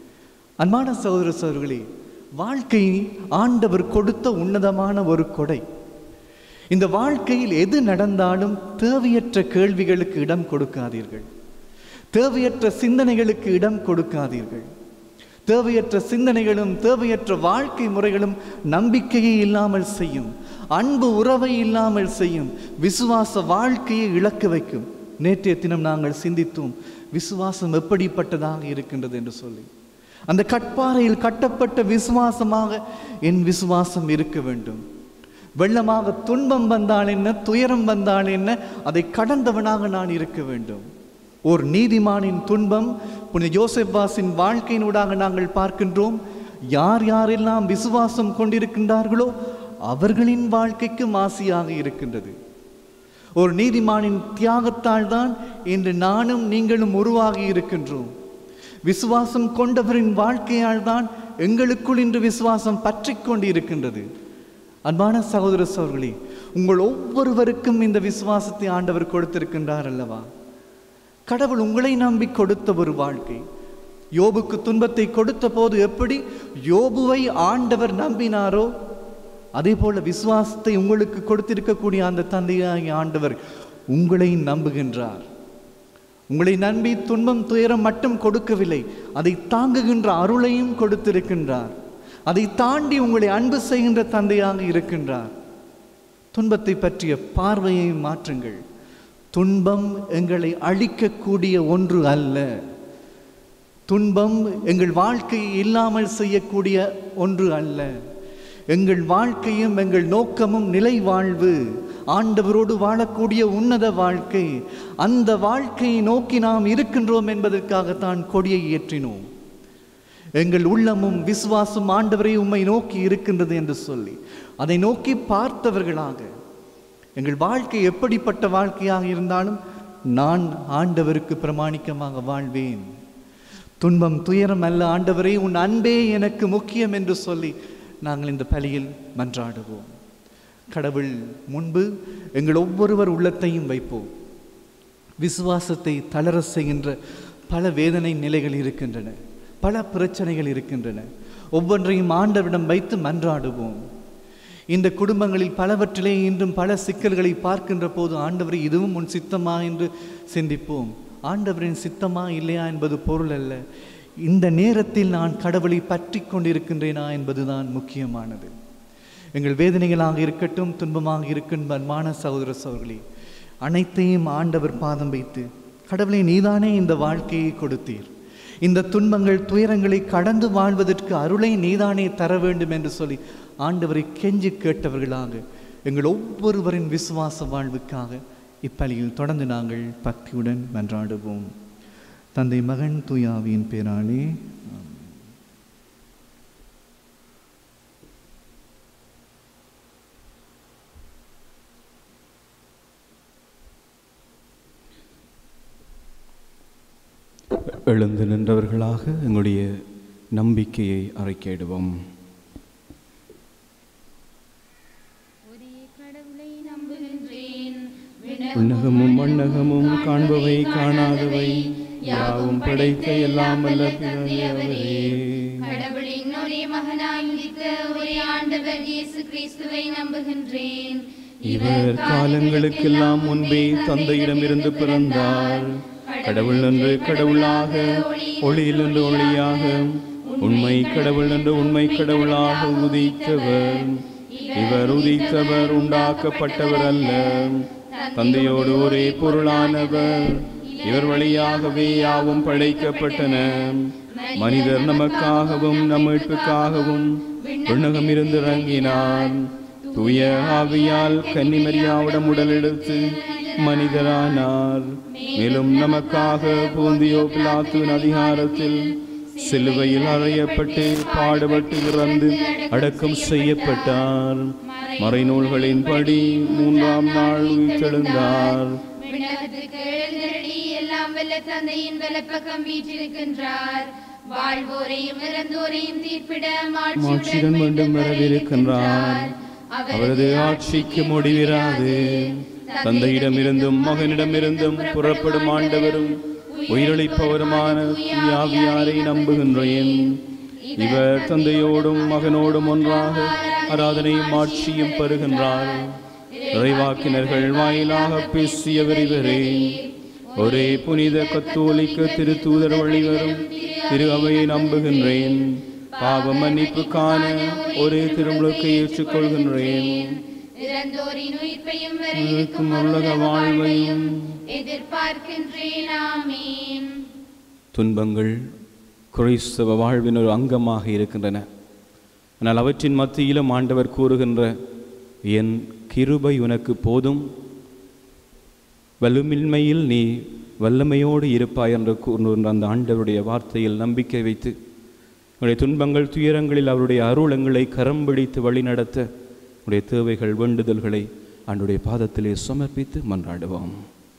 அன்பான சகோதர சகோதரர்களே வாழ்க்கை ஆண்டவர் கொடுத்த உன்னதமான ஒரு கொடை இந்த வாழ்க்கையில் எது நடந்தாலும் தேவையற்ற கேள்விகளுக்கு இடம் கொடுக்காதீர்கள் தேவையற்ற சிந்தனைகளுக்கு இடம் கொடுக்காதீர்கள் தேவையற்ற சிந்தனைகளும் தேவையற்ற வாழ்க்கை முறைகளும் நம்பிக்கையை இல்லாமல் செய்யும் அன்பு உறவை இல்லாமல் செய்யும் விசுவாச வாழ்க்கையை இழக்க வைக்கும் நேற்றைய தினம் நாங்கள் சிந்தித்தோம் விசுவாசம் எப்படிப்பட்டதாக இருக்கின்றது என்று சொல்லி அந்த கட்பாறையில் கட்டப்பட்ட விசுவாசமாக என் விசுவாசம் இருக்க வேண்டும் வெள்ளமாக துன்பம் வந்தால் என்ன துயரம் வந்தால் என்ன அதை கடந்தவனாக நான் இருக்க வேண்டும் ஒரு நீதிமானின் துன்பம் புனித யோசெப்பாஸின் வாழ்க்கையினூடாக நாங்கள் பார்க்கின்றோம் யார் யாரெல்லாம் விசுவாசம் கொண்டிருக்கின்றார்களோ அவர்களின் வாழ்க்கைக்கு மாசியாக இருக்கின்றது ஒரு நீதிமானின் தியாகத்தால் தான் இன்று நானும் நீங்களும் உருவாகி இருக்கின்றோம் விசுவாசம் கொண்டவரின் வாழ்க்கையால் தான் எங்களுக்குள் இன்று விசுவாசம் பற்றி கொண்டு இருக்கின்றது அன்பான சகோதர சகோதரர்களே உங்கள் ஒவ்வொருவருக்கும் இந்த விசுவாசத்தை ஆண்டவர் கொடுத்திருக்கின்றார் அல்லவா கடவுள் உங்களை நம்பி கொடுத்த ஒரு வாழ்க்கை யோபுக்கு துன்பத்தை கொடுத்த போது எப்படி யோபுவை ஆண்டவர் நம்பினாரோ அதே போல விசுவாசத்தை உங்களுக்கு கொடுத்திருக்கக்கூடிய அந்த தந்தையாகிய ஆண்டவர் உங்களை நம்புகின்றார் உங்களை நம்பி துன்பம் துயரம் மட்டும் கொடுக்கவில்லை அதை தாங்குகின்ற அருளையும் கொடுத்திருக்கின்றார் அதை தாண்டி உங்களை அன்பு செய்கின்ற தந்தையாக இருக்கின்றார் துன்பத்தை பற்றிய பார்வையை மாற்றுங்கள் துன்பம் எங்களை அழிக்கக்கூடிய ஒன்று அல்ல துன்பம் எங்கள் வாழ்க்கையை இல்லாமல் செய்யக்கூடிய ஒன்று அல்ல எங்கள் வாழ்க்கையும் எங்கள் நோக்கமும் நிலை வாழ்வு ஆண்டவரோடு வாழக்கூடிய உன்னத வாழ்க்கை அந்த வாழ்க்கையை நோக்கி நாம் இருக்கின்றோம் என்பதற்காகத்தான் கொடியை ஏற்றினோம் எங்கள் உள்ளமும் விசுவாசம் ஆண்டவரை உம்மை நோக்கி இருக்கின்றது என்று சொல்லி அதை நோக்கி பார்த்தவர்களாக எங்கள் வாழ்க்கை எப்படிப்பட்ட வாழ்க்கையாக இருந்தாலும் நான் ஆண்டவருக்கு பிரமாணிக்கமாக வாழ்வேன் துன்பம் துயரம் அல்ல ஆண்டவரே உன் அன்பே எனக்கு முக்கியம் என்று சொல்லி நாங்கள் இந்த பலியில் மன்றாடுவோம் கடவுள் முன்பு எங்கள் ஒவ்வொருவர் உள்ளத்தையும் வைப்போம் விசுவாசத்தை தளர செய்கின்ற பல வேதனை நிலைகள் இருக்கின்றன பல பிரச்சனைகள் இருக்கின்றன ஒவ்வொன்றையும் ஆண்டவரிடம் வைத்து மன்றாடுவோம் இந்த குடும்பங்களில் பலவற்றிலே இன்றும் பல சிக்கல்களை பார்க்கின்ற போது ஆண்டவரை இதுவும் உன் சித்தமா என்று சிந்திப்போம் ஆண்டவரின் சித்தமா இல்லையா என்பது பொருள் அல்ல இந்த நேரத்தில் நான் கடவுளை பற்றி கொண்டிருக்கின்றேனா என்பதுதான் முக்கியமானது எங்கள் வேதனைகளாக இருக்கட்டும் துன்பமாக இருக்கட்டும் அன்பான சகோதர சகோதரி அனைத்தையும் ஆண்டவர் பாதம் வைத்து கடவுளை நீதானே இந்த வாழ்க்கையை கொடுத்தீர் இந்த துன்பங்கள் துயரங்களை கடந்து வாழ்வதற்கு அருளை நீதானே தர வேண்டும் என்று சொல்லி ஆண்டவரை கெஞ்சி கேட்டவர்களாக எங்கள் ஒவ்வொருவரின் விசுவாச வாழ்வுக்காக இப்பலியில் தொடர்ந்து நாங்கள் பக்தியுடன் மன்றாடுவோம் தந்தை மகன் தூயாவியின் பேராலே எழுந்து நின்றவர்களாக எங்களுடைய நம்பிக்கையை அறிக்கையிடுவோம் விண்ணகமும் மண்ணகமும் காண்பவை காணாதவை யாவும் படைத்த எல்லாம் அல்ல பிறந்தவரே கடவுளின் ஒரே மகனாய் உதித்த ஒரே ஆண்டவர் இயேசு கிறிஸ்துவை நம்புகின்றேன் இவர் காலங்களுக்கெல்லாம் முன்பே தந்தையிடமிருந்து பிறந்தார் கடவுள் என்று கடவுளாக ஒளியில் என்று ஒளியாக உண்மை கடவுள் என்று உண்மை கடவுளாக உதித்தவர் இவர் உதித்தவர் உண்டாக்கப்பட்டவர் அல்ல தந்தையோடு ஒரே பொருளானவர் இவர் வழியாகவே யாவும் படைக்கப்பட்டன மனிதர் நமக்காகவும் நம் மீட்புக்காகவும் விண்ணகம் இருந்து இறங்கினார் தூய ஆவியால் கன்னிமரியாவிடம் உடலெடுத்து மனிதரானார் மேலும் நமக்காக பூந்தியோ பிலாத்துவின் அதிகாரத்தில் சிலுவையில் அறையப்பட்டு பாடுபட்டு இறந்து அடக்கம் செய்யப்பட்டார் மறைநூல்களின்படி மூன்றாம் நாள் உயிர்த்தெழுந்தார் விண்ணகத்துக்கு எழுந்தருளி எல்லாம் வல்ல தந்தையின் வலப்பக்கம் வீற்றிருக்கின்றார் வாழ்வோரையும் இறந்தோரையும் தீர்ப்பிட மாட்சிடன் மீண்டும் வரவிருக்கின்றார் அவரது ஆட்சிக்கு முடிவிராது தந்தையிடமிருந்தும் மகனிடமிருந்தும் புறப்படும் ஆண்டவரும் உயிரளிப்பவருமான யாவியாரை நம்புகின்றேன் இவர் தந்தையோடும் மகனோடும் ஒன்றாக ஆராதனையும் ஆட்சியும் பெறுகின்றார் இறைவாக்கினர்கள் வாயிலாக பேசியவர் இவரே ஒரே புனித கத்தோலிக்க திருத்தூதர் வழிவரும் திரு அவையை நம்புகின்றேன் பாவ மன்னிப்புக்கான ஒரே திருமுழுக்கை ஏற்றுக்கொள்கின்றேன் இறந்தோரின் உயிர்ப்பையும் வர இருக்கும் உலக வாழ்வையும் எதிர்பார்க்கின்றேன் ஆமீன் துன்பங்கள் கிறிஸ்தவ வாழ்வின் ஒரு அங்கமாக இருக்கின்றன ஆனால் அவற்றின் மத்தியிலும் ஆண்டவர் கூறுகின்ற என் கிருபை உனக்கு போதும் வலுமின்மையில் நீ வல்லமையோடு இருப்பாய் என்று கூறுகின்ற அந்த ஆண்டவருடைய வார்த்தையில் நம்பிக்கை வைத்து உடைய துன்பங்கள் துயரங்களில் அவருடைய அருளங்களை கரம் பிடித்து வழிநடத்த உடைய தேவைகள் வேண்டுதல்களை ஆண்டுடைய பாதத்திலே சமர்ப்பித்து மன்றாடுவோம்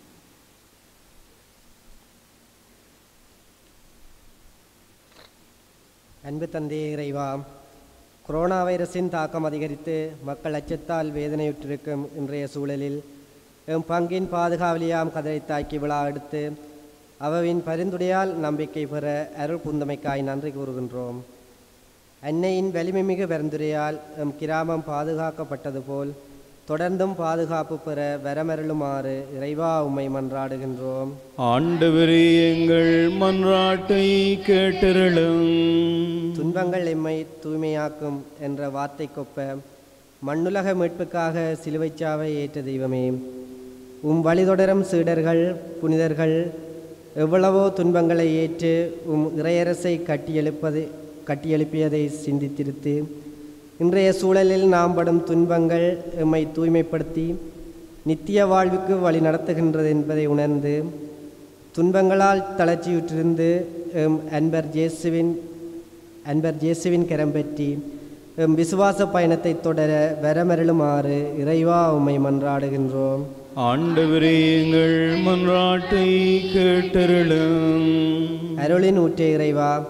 அன்பு தந்தையே இறைவா கொரோனா வைரஸின் தாக்கம் அதிகரித்து மக்கள் அச்சத்தால் வேதனையுற்றிருக்கும் இன்றைய சூழலில் எம் பங்கின் பாதுகாவலியாம் கதரை தாக்கி விழா எடுத்து அவவின் பரிந்துரையால் நம்பிக்கை பெற அருள் புந்தமைக்காய் நன்றி கூறுகின்றோம் அன்னையின் வலிமைமிகு பரிந்துரையால் எம் கிராமம் பாதுகாக்கப்பட்டது போல் தொடர்ந்தும் பாதுகாப்பு பெற வரமருளுமாறு இறைவா உம்மை மன்றாடுகின்றோம் ஆண்டவரே எங்கள் மன்றாட்டை கேட்டருளும் துன்பங்கள் எம்மை தூய்மையாக்கும் என்ற வார்த்தை கொப்ப மண்ணுலக மீட்புக்காக சிலுவைச்சாவை ஏற்ற தெய்வமே உம் வழிதொடரும் சீடர்கள் புனிதர்கள் எவ்வளவோ துன்பங்களை ஏற்று உம் இறையரசை கட்டியெழுப்பது கட்டியெழுப்பியதை சிந்தித்திருத்து இன்றைய சூழலில் நாம் படும் துன்பங்கள் எம்மை தூய்மைப்படுத்தி நித்திய வாழ்வுக்கு வழி நடத்துகின்றது என்பதை உணர்ந்து துன்பங்களால் தளர்ச்சியுற்றிருந்து எம் அன்பர் ஜேசுவின் அன்பர் ஜேசுவின் கரம் பற்றி எம் விசுவாச பயணத்தை தொடர வரமருளுமாறு இறைவா உம்மை மன்றாடுகின்றோம் ஆண்டவரே எங்கள் மன்றாட்டை கேட்டருளும் அருளின் ஊற்றே இறைவா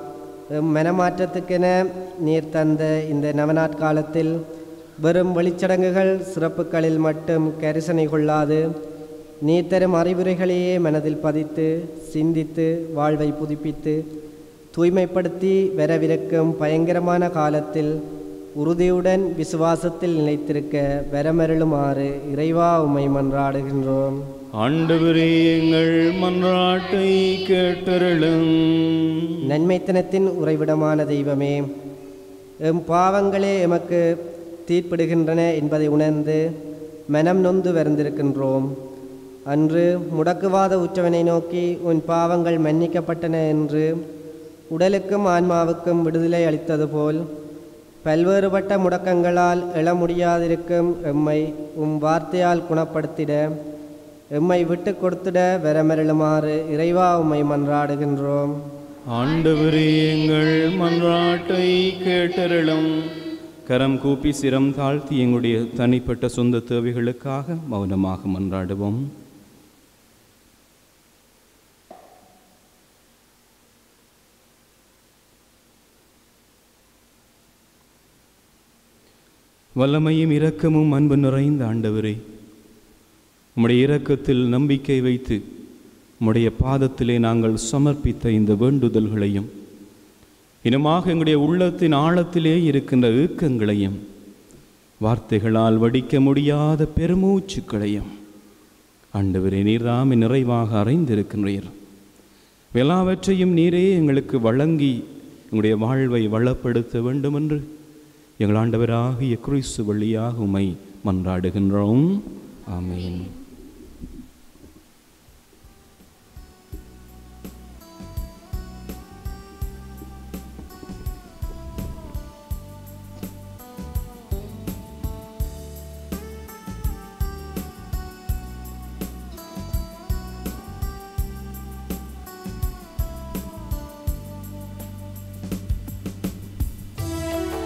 எம் மனமாற்றத்துக்கென நீர் தந்த இந்த நவநாட்காலத்தில் வெறும் வெளிச்சடங்குகள் சிறப்புகளில் மட்டும் கரிசனை கொள்ளாது நீர் தரும் அறிவுரைகளையே மனதில் பதித்து சிந்தித்து வாழ்வை புதுப்பித்து தூய்மைப்படுத்தி வரவிருக்கும் பயங்கரமான காலத்தில் உறுதியுடன் விசுவாசத்தில் நிலைத்திருக்க வரமருளுமாறு இறைவா உம்மை மன்றாடுகின்றோம் ஆண்டவரே எங்கள் மன்றாட்டை கேட்டருளும் நன்மைத்தனத்தின் உறைவிடமான தெய்வமே எம் பாவங்களே எமக்கு தீர்ப்பிடுகின்றன என்பதை உணர்ந்து மனம் நொந்து வருந்திருக்கின்றோம் அன்று முடக்குவாத உற்றவனை நோக்கி உன் பாவங்கள் மன்னிக்கப்பட்டன என்று உடலுக்கும் ஆன்மாவுக்கும் விடுதலை அளித்தது போல் பல்வேறுபட்ட முடக்கங்களால் எழ முடியாதிருக்கும் எம்மை உம் வார்த்தையால் குணப்படுத்திட எம்மை விட்டு கொடுத்திட வரமருளுமாறு இறைவா உம்மை மன்றாடுகின்றோம் ஆண்டவரே எங்கள் மன்றாட்டை கேட்டருளும் கரம் கூப்பி சிரம் தாழ்த்தி எங்களுடைய தனிப்பட்ட சொந்த தேவைகளுக்காக மௌனமாக மன்றாடுவோம் வல்லமையும் இரக்கமும் அன்பு நிறைந்த ஆண்டவரே உம்முடைய இரக்கத்தில் நம்பிக்கை வைத்து உம்முடைய பாதத்திலே நாங்கள் சமர்ப்பித்த இந்த வேண்டுதல்களையும் இனமாக எங்களுடைய உள்ளத்தின் ஆழத்திலே இருக்கின்ற ஏக்கங்களையும் வார்த்தைகளால் வடிக்க முடியாத பெருமூச்சுக்களையும் ஆண்டவரே நீராமி நிறைவாக அறைந்திருக்கின்றீர் எல்லாவற்றையும் நீரே எங்களுக்கு வழங்கி எங்களுடைய வாழ்வை வளப்படுத்த வேண்டுமென்று எங்கள் ஆண்டவராகிய கிறிஸ்து வழியாக உமை மன்றாடுகின்றோம் ஆமீன்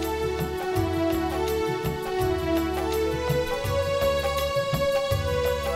ஆ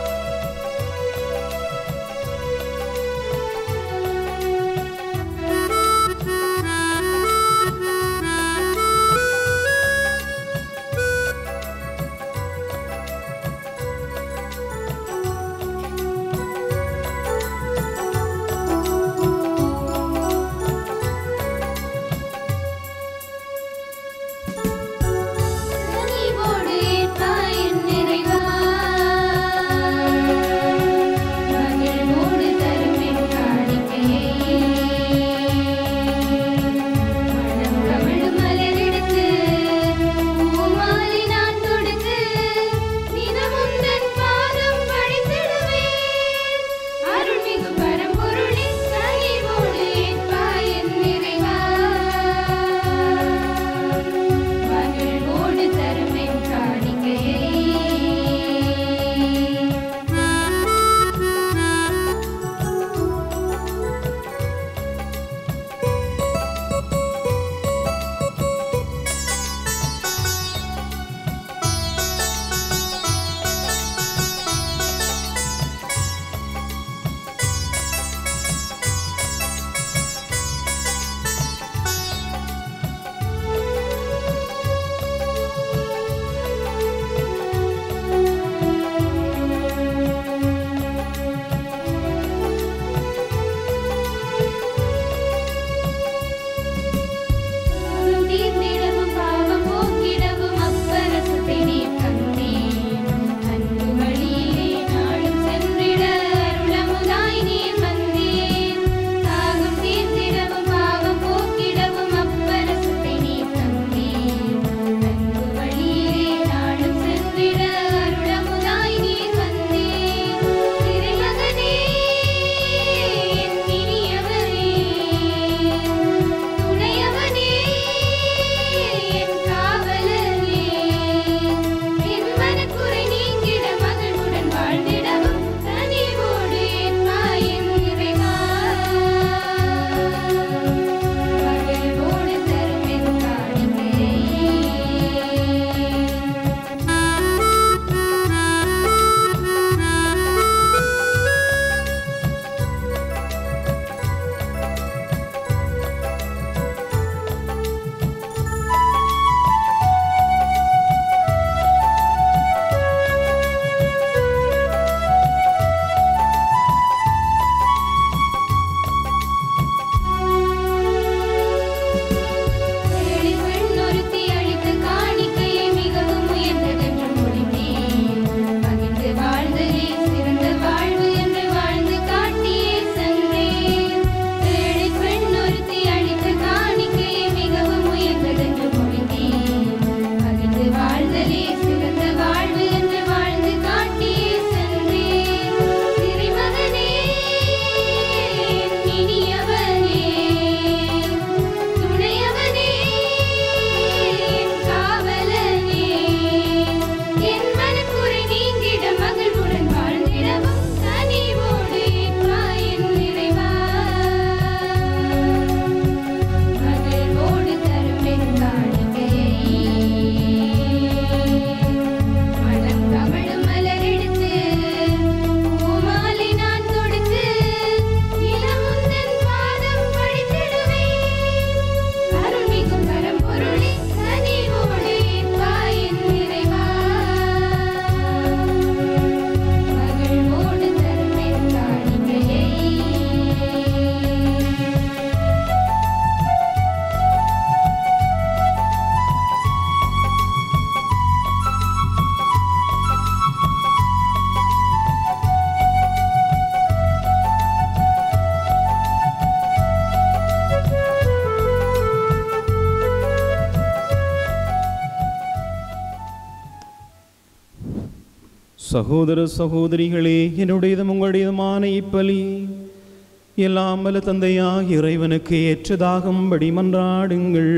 சகோதர சகோதரிகளே என்னுடையதும் உங்களுடையதுமான இப்பலி எல்லாம் வல்ல தந்தையா இறைவனுக்கு ஏற்றதாகும்படி மன்றாடுங்கள்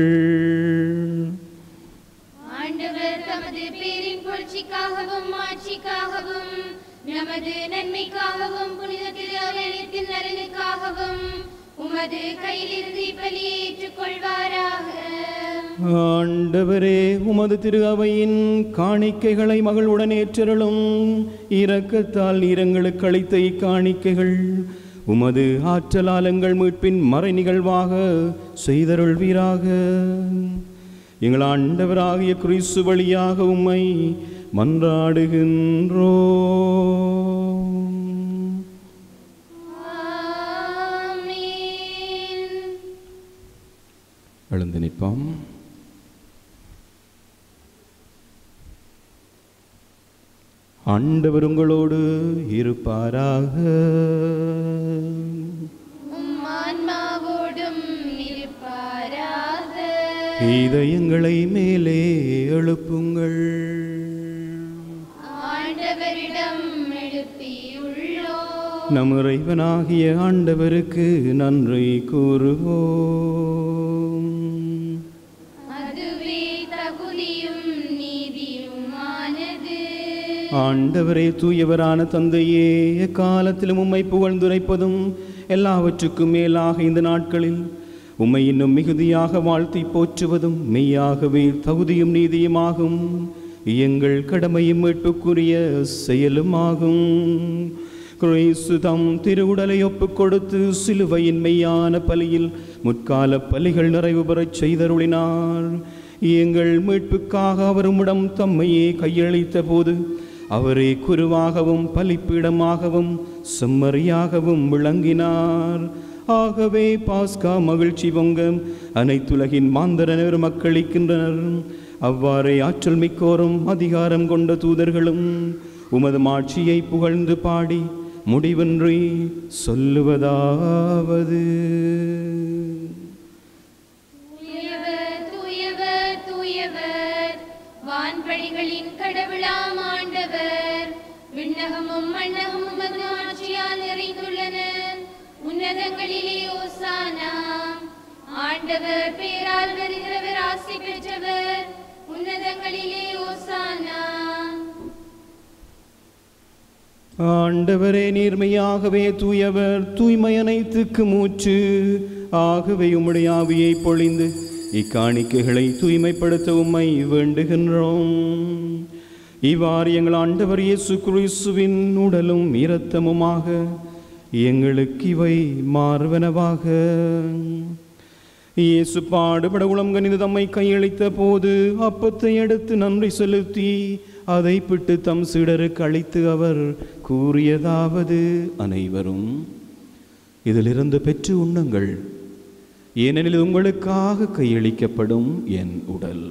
ஆண்டவர் தமது பேரின் புகழ்ச்சிக்காகவும் ஆட்சிக்காகவும் நமது நன்மைக்காகவும் புனித திருவிழத்தின் நலனுக்காகவும் உமது கையிலிருந்து இப்பலியை ஏற்றுக்கொள்வாராக ஆண்டவரே உமது திரு அவையின் காணிக்கைகளை மகளுடன் ஏற்றருளும் இரக்கத்தால் நீரங்களுக்கு அளித்த இக்காணிக்கைகள் உமது ஆற்றலாலங்கள் மீட்பின் மறை நிகழ்வாக செய்தருள்வீராக எங்கள் ஆண்டவராகிய கிறிஸ்து வழியாக உம்மை மன்றாடுகின்றோ எழுந்து நிற்போம் ஆண்டவர் உங்களோடு இருப்பாராக உம் ஆன்மாவோடும் இருப்பாராக இதயங்களை மேலே எழுப்புங்கள் ஆண்டவரிடம் எழுப்பியுள்ளோம் நம் இறைவனாகிய ஆண்டவருக்கு நன்றி கூறுவோம் அதுவே தகுதியும் நீதியுமானது ஆண்டவரே தூயவரான தந்தையே எக்காலத்திலும் உம்மை புகழ்ந்துரைப்பதும் எல்லாவற்றுக்கும் மேலாக இந்த நாட்களில் உம்மை இன்னும் மிகுதியாக வாழ்த்தி போற்றுவதும் மெய்யாகவே தகுதியும் நீதியுமாகும் எங்கள் கடமையும் மீட்புக்குரிய செயலுமாகும் கிறிஸ்து தம் திருவுடலை ஒப்புக் கொடுத்து சிலுவையின் மெய்யான பலியில் முற்கால பலிகள் நிறைவு பெறச் செய்தருளினார் எங்கள் மீட்புக்காக அவர் உம்மிடம் தம்மையே கையளித்த போது அவரே குருவாகவும் பலிப்பீடமாகவும் செம்மறியாகவும் விளங்கினார் ஆகவே பாஸ்கா மகிழ்ச்சி பொங்க அனைத்துலகின் மாந்தரனர் மக்களிக்கின்றனர் அவ்வாறே ஆற்றல் மிக்கோரும் அதிகாரம் கொண்ட தூதர்களும் உமது மாட்சியை புகழ்ந்து பாடி முடிவின்றி சொல்லுவதாவது தூயவர் தூயவர் தூயவர் வான்படிகளின் கடவுளாம் ஆண்டவர் விண்ணகமும் மண்ணகமும் உமது ஆட்சியால் நிறைந்துள்ளன உன்னதங்களிலே ஓசானா ஆண்டவர் பேரால் வருகிறவர் ஆசி பெற்றவர் உன்னதங்களிலே ஓசானா ஆண்டவரே நீர்மையாகவே தூயவர் தூய்மை அனைத்துக்கு மூச்சு ஆகவே உம்முடைய ஆவியை பொழிந்து இக்காணிக்கைகளை தூய்மைப்படுத்த உம்மை வேண்டுகின்றோம் இவ்வாறு எங்கள் ஆண்டவர் இயேசு கிறிஸ்துவின் உடலும் இரத்தமுமாக எங்களுக்கு இவை மார்வனவாக இயேசு பாடுபட உளம் கனிந்து தம்மை கையளித்த போது அப்பத்தை எடுத்து நன்றி செலுத்தி அதை பிட்டு தம் சீடருக்கு அளித்து அவர் கூறியதாவது அனைவரும் இதிலிருந்து பெற்று உண்ணுங்கள் ஏனெனில் இது உங்களுக்காக கையளிக்கப்படும் என் உடல்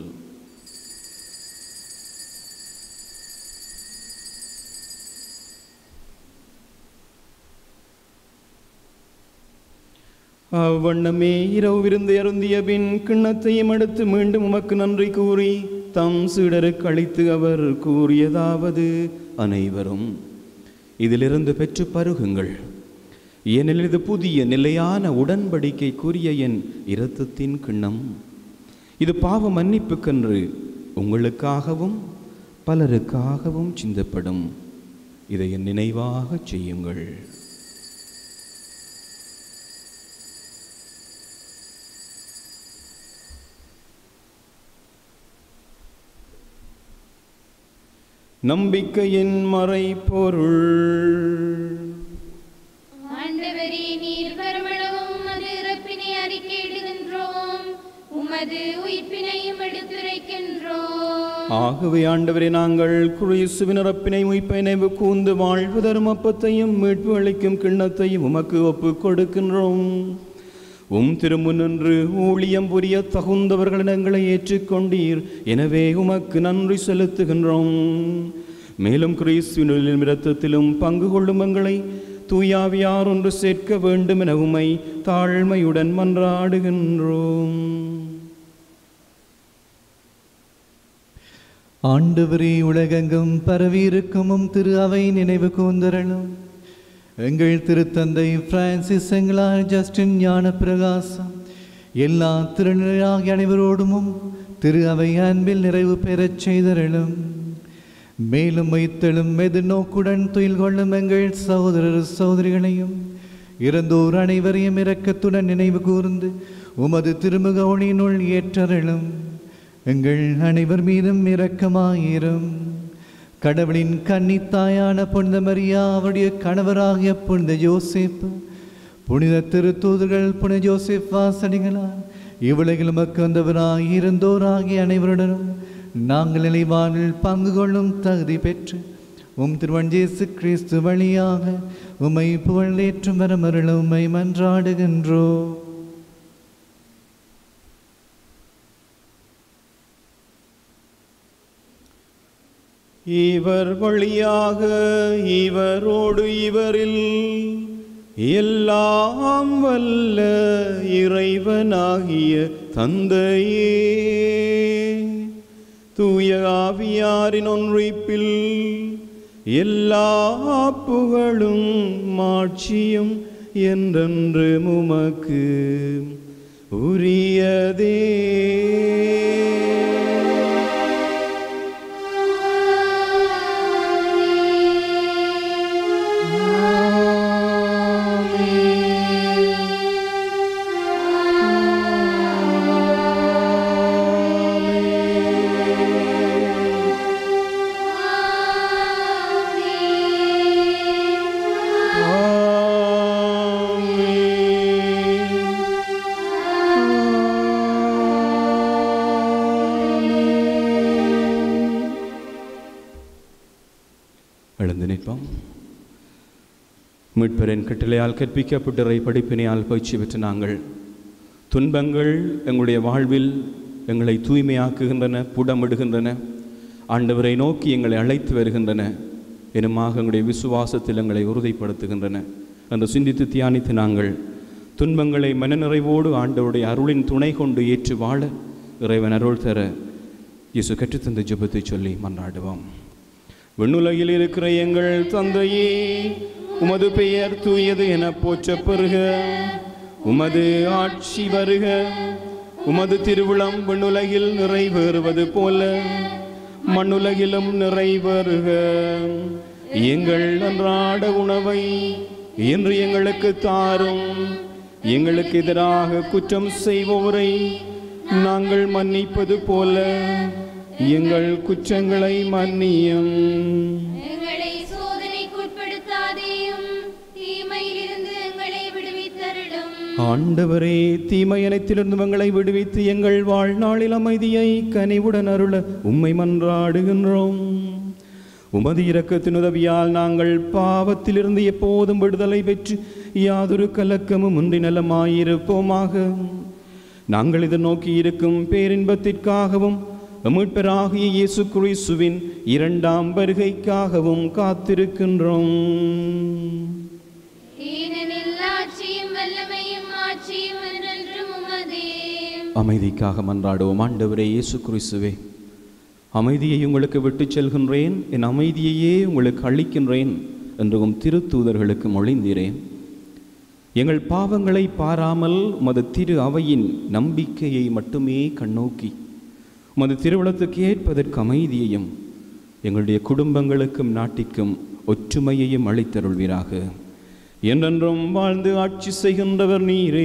அவ்வண்ணமே இரவு விருந்து அருந்திய பின் கிண்ணத்தையும் எடுத்து மீண்டும் உமக்கு நன்றி கூறி தம் சீடருக்கு அளித்து அவர் கூறியதாவது அனைவரும் இதிலிருந்து பெற்று பருகுங்கள் ஏனெனில் இது புதிய நிலையான உடன்படிக்கைக்குரிய என் இரத்தத்தின் கிண்ணம் இது பாவ மன்னிப்புக்கென்று உங்களுக்காகவும் பலருக்காகவும் சிந்தப்படும் இதை என் நினைவாகச் செய்யுங்கள் நம்பிக்கையின் மறைபொருள் ஆண்டவரே நீர் வருமளவும் அது இறப்பினை அறிக்கையிடுகின்றோம் உமது உயிர்ப்பினையும் எடுத்துரைக்கின்றோம் ஆகவே ஆண்டவரே நாங்கள் குறைசுவின் இறப்பினை உயிர்ப்பை நினைவு கூந்து வாழ்வு தரும் அப்பத்தையும் மீட்பு அளிக்கும் கிண்ணத்தையும் உமக்கு ஒப்புக் கொடுக்கின்றோம் உம் திருமுன்னின்று ஊழியம் புரிய தகுந்தவர்கள் எங்களை ஏற்றுக்கொண்டீர் எனவே உமக்கு நன்றி செலுத்துகின்றோம் மேலும் கிறிஸ்துவின் இரத்தத்திலும் பங்கு கொள்ளும் எங்களை தூயாவியார் ஒன்று சேர்க்க வேண்டும் என உமை தாழ்மையுடன் மன்றாடுகின்றோம் ஆண்டவரே உலகெங்கும் பரவியிருக்கும் உம் திரு அவை நினைவு கூந்தரலும் எங்கள் திருத்தந்தை பிரான்சிஸ் எங்களார் ஜஸ்டின் ஞான பிரகாசம் எல்லா திருநிலையாகிய அனைவரோடும் திரு அவை அன்பில் நிறைவு பெறச் செய்தரலும் மேலும் வைத்தலும் எதிர்நோக்குடன் துயில் கொள்ளும் எங்கள் சகோதரர் சகோதரிகளையும் இறந்தோர் அனைவரையும் இரக்கத்துடன் நினைவு கூர்ந்து உமது திருமுக ஒளியினுள் ஏற்றருளும் எங்கள் அனைவர் மீதும் இரக்கமாயிரும் கடவுளின் கன்னித்தாயான புனித மரியா அவருடைய கணவராகிய புனித யோசேப்பு புனித திருத்தூதர்கள் புனித ஜோசேப் வாசடிகளார் இவ்வுலகில் உமக்கு வந்தவராய் இருந்தோராகிய அனைவருடனும் நாங்கள் நிலைவானில் பங்கு கொள்ளும் தகுதி பெற்று உம் திருவஞ்சேசு கிறிஸ்து வழியாக உம்மை புகழேற்றும் வரமருள உம்மை மன்றாடுகின்றோ இவர் வழியாக இவரோடு இவரில் எல்லாம் வல்ல இறைவனாகிய தந்தையே தூய ஆவியாரின் ஒன்றிப்பில் எல்லா புகழும் மாட்சியும் என்றென்று உமக்கு உரியதே எழுந்து நிற்போம் மீட்பரின் கட்டளையால் கற்பிக்கப்பட்டறை படிப்பினையால் பயிற்சி பெற்ற நாங்கள் துன்பங்கள் எங்களுடைய வாழ்வில் எங்களை தூய்மையாக்குகின்றன புடமிடுகின்றன ஆண்டவரை நோக்கி எங்களை அழைத்து வருகின்றன எனுமாக எங்களுடைய விசுவாசத்தில் எங்களை உறுதிப்படுத்துகின்றன என்று சிந்தித்து தியானித்து நாங்கள் துன்பங்களை மனநிறைவோடு ஆண்டவருடைய அருளின் துணை கொண்டு ஏற்று வாழ இறைவன் அருள் தர இயேசு கற்றுத்தந்த ஜெபத்தை சொல்லி மன்றாடுவோம் விண்ணுலகில் இருக்கிற எங்கள் தந்தையே உமது பெயர் தூயது என போற்றப் பெறுக உமது ஆட்சி வருக உமது திருவிழம் விண்ணுலகில் நிறைவேறுவது போல மண்ணுலகிலும் நிறைவேறுக எங்கள் அன்றாட உணவை இன்று எங்களுக்கு தாரும் எங்களுக்கு எதிராக குற்றம் செய்பவரை நாங்கள் மன்னிப்பது போல எங்கள் குற்றங்களை மன்னியும் எங்களை சோதனைக்குட்படுத்தாதேயும் தீமையிலிருந்து எங்களை விடுவித்தருளும் ஆண்டவரே தீமையனைத்திலிருந்து எங்களை விடுவித்து எங்கள் வாழ்நாளில் அமைதியை கனிவுடன் அருள உம்மை மன்றாடுகின்றோம் உமது இரக்கத்தின் உதவியால் நாங்கள் பாவத்திலிருந்து எப்போதும் விடுதலை பெற்று யாதொரு கலக்கமும் இன்றி நலமாயிருப்போமாக நாங்கள் இதை நோக்கி இருக்கும் பேரின்பத்திற்காகவும் மீட்பராகிய இயேசு கிறிஸ்துவின் இரண்டாம் வருகைக்காகவும் காத்திருக்கின்றோம் ஏனெனில் ஆட்சியும் வல்லமையும் ஆட்சியும் என்றென்றும் உமதே அமைதிக்காக மன்றாடுவோம் ஆண்டவரே இயேசு கிறிஸ்துவே அமைதியை உங்களுக்கு விட்டுச் செல்கின்றேன் என் அமைதியையே உங்களுக்கு அளிக்கின்றேன் என்று உம் திருத்தூதர்களுக்கு மொழிந்தீரேன் எங்கள் பாவங்களை பாராமல் உமது திரு அவையின் நம்பிக்கையை மட்டுமே கண்ணோக்கி உமது திருவிழத்துக்கு ஏற்பதற்கு அமைதியையும் எங்களுடைய குடும்பங்களுக்கும் நாட்டிற்கும் ஒற்றுமையையும் அளித்தருள்வீராக என்றென்றும் வாழ்ந்து ஆட்சி செய்கின்றவர் நீரே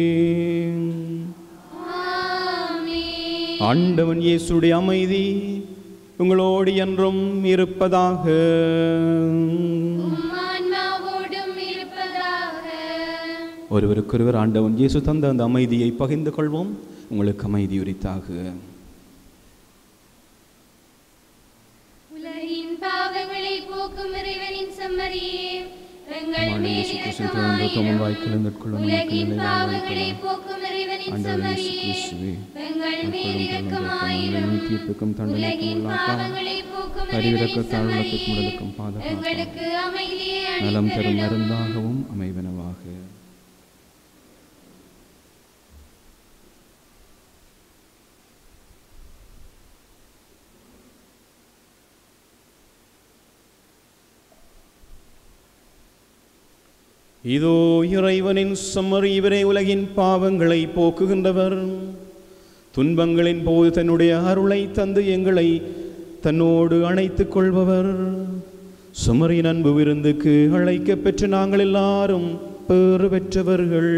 ஆண்டவன் இயேசுடைய அமைதி உங்களோடு என்றும் இருப்பதாக ஆன்மாவோடும் இருப்பதாக ஒருவருக்கொருவர் ஆண்டவன் இயேசு தந்த அந்த அமைதியை பகிர்ந்து கொள்வோம் உங்களுக்கு அமைதி உரித்தாக உலகின் பாவங்களை போக்கும் இறைவனின் செம்மறியே எங்கள் ஆண்டவர் மேல் இயேசு கிறிஸ்துவின் தோழன் ரத்தமும் வாய்க்கில் நிற்கொள்ளும் நமக்கு உலகின் நிலையான பாவங்களை வாழ்க்கையும் போக்கும் இறைவனின் ஆண்டவர் இயேசு செம்மறியே கிறிஸ்துவே எங்கள் மேல் நற்கொள்ளும் இரக்கமாயிரும் தோழன் தீர்ப்புக்கும் தண்டனைக்கும் உலகின் உள்ளாக்காமல் பாவங்களை போக்கும் பரிவிரக்கத்தால் இறைவனின் உலகத்துக்கு செம்மறியே முடலுக்கும் பாதுகாப்பாக எங்களுக்கு அமைதியை நலம் தரும் அளித்தருளும் மருந்தாகவும் அமைவனவாக இதோ இறைவனின் சம்மறி இவரே உலகின் பாவங்களை போக்குகின்றவர் துன்பங்களின் போது தன்னுடைய அருளை தந்து எங்களை தன்னோடு அணைத்துக் கொள்பவர் சுமரின் அன்பு விருந்துக்கு அழைக்கப் பெற்ற நாங்கள் எல்லாரும் பேறு பெற்றவர்கள்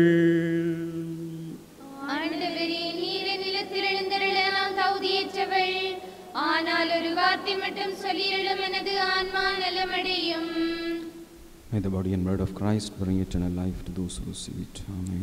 ஆண்டவரே நீர் நிலத்தில் எழுந்தருள நான் தகுதியற்றவள் ஆனால் ஒரு வார்த்தை மட்டும் சொல்லியிருளும் எனது ஆன்மா நலமடையும் May the body and blood of Christ bring eternal life to those who receive it. Amen.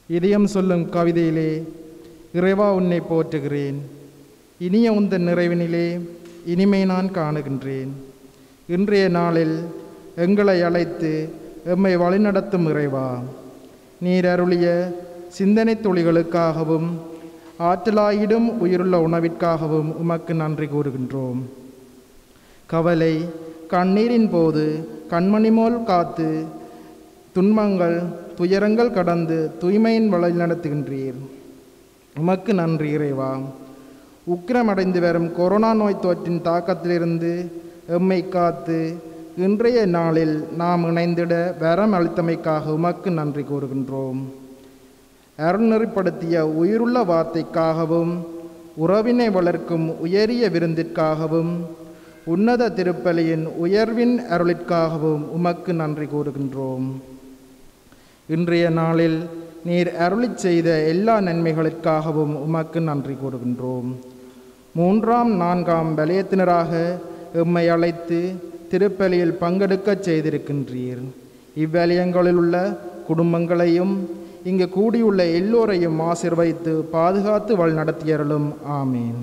இதயம் சொல்லும் கவிதையிலே இறைவா உன்னை போற்றுகிறேன் இனிய உந்தன் நிறைவினிலே இனிமை நான் காணுகின்றேன் இன்றைய நாளில் எங்களை அழைத்து எம்மை வழிநடத்தும் இறைவா நீர் அருளிய சிந்தனை துளிகளுக்காகவும் ஆற்றலாயிடும் உயிருள்ள உணவிற்காகவும் உமக்கு நன்றி கூறுகின்றோம் கவலை கண்ணீரின் போது கண்மணி போல் காத்து துன்பங்கள் துயரங்கள் கடந்து தூய்மையின் வழி நடத்துகின்றீர் உமக்கு நன்றி இறைவா உக்கிரமடைந்து வரும் கொரோனா நோய் தொற்றின் தாக்கத்திலிருந்து எம்மை காத்து இன்றைய நாளில் நாம் இணைந்திட வரம் அளித்தமைக்காக உமக்கு நன்றி கூறுகின்றோம் அருள்நெறிப்படுத்திய உயிருள்ள வார்த்தைக்காகவும் உறவினை வளர்க்கும் உயரிய விருந்திற்காகவும் உன்னத திருப்பலியின் உயர்வின் அருளிற்காகவும் உமக்கு நன்றி கூறுகின்றோம் இன்றைய நாளில் நீர் அருளிச் செய்த எல்லா நன்மைகளுக்காகவும் உமக்கு நன்றி கூறுகின்றோம் மூன்றாம் நான்காம் வலயத்தினராக எம்மை அழைத்து திருப்பலியில் பங்கெடுக்கச் செய்திருக்கின்றீர் இவ்வலயங்களில் உள்ள குடும்பங்களையும் இங்கு கூடியுள்ள எல்லோரையும் ஆசிர்வைத்து பாதுகாத்து வழிநடத்தியருளும் ஆமீன்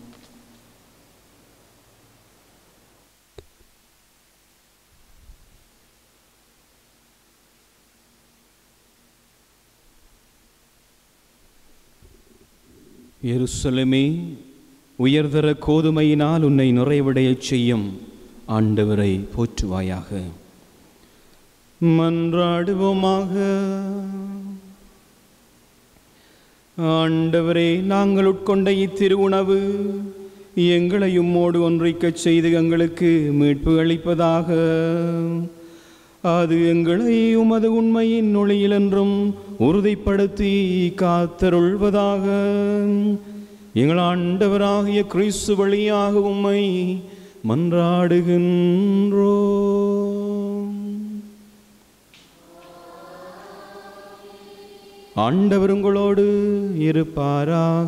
எருசலமே உயர்தர கோதுமையினால் உன்னை நிறைவடையச் செய்யும் ஆண்டவரை போற்றுவாயாக மன்றாடுவோமாக ஆண்டவரே நாங்கள் உட்கொண்ட இத்திரு உணவு எங்களையும் மோடு ஒன்றிக்கச் செய்து எங்களுக்கு மீட்பு அளிப்பதாக அது எங்களை உமது உண்மையின் ஒளியிலென்றும் உறுதிப்படுத்தி காத்தருள்வதாக எங்கள் ஆண்டவராகிய கிறிஸ்து வழியாக உம்மை மன்றாடுகின்றோ ஆண்டவர் உங்களோடு இருப்பாராக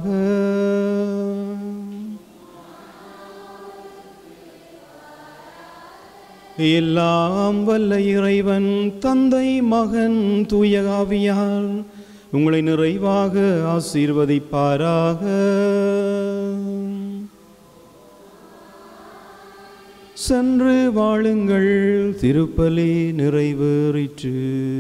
எல்லாம் வல்ல இறைவன் தந்தை மகன் தூய ஆவியார் உங்களை நிறைவாக ஆசீர்வதிப்பாராக சென்று வாழுங்கள் திருப்பலி நிறைவேறிற்று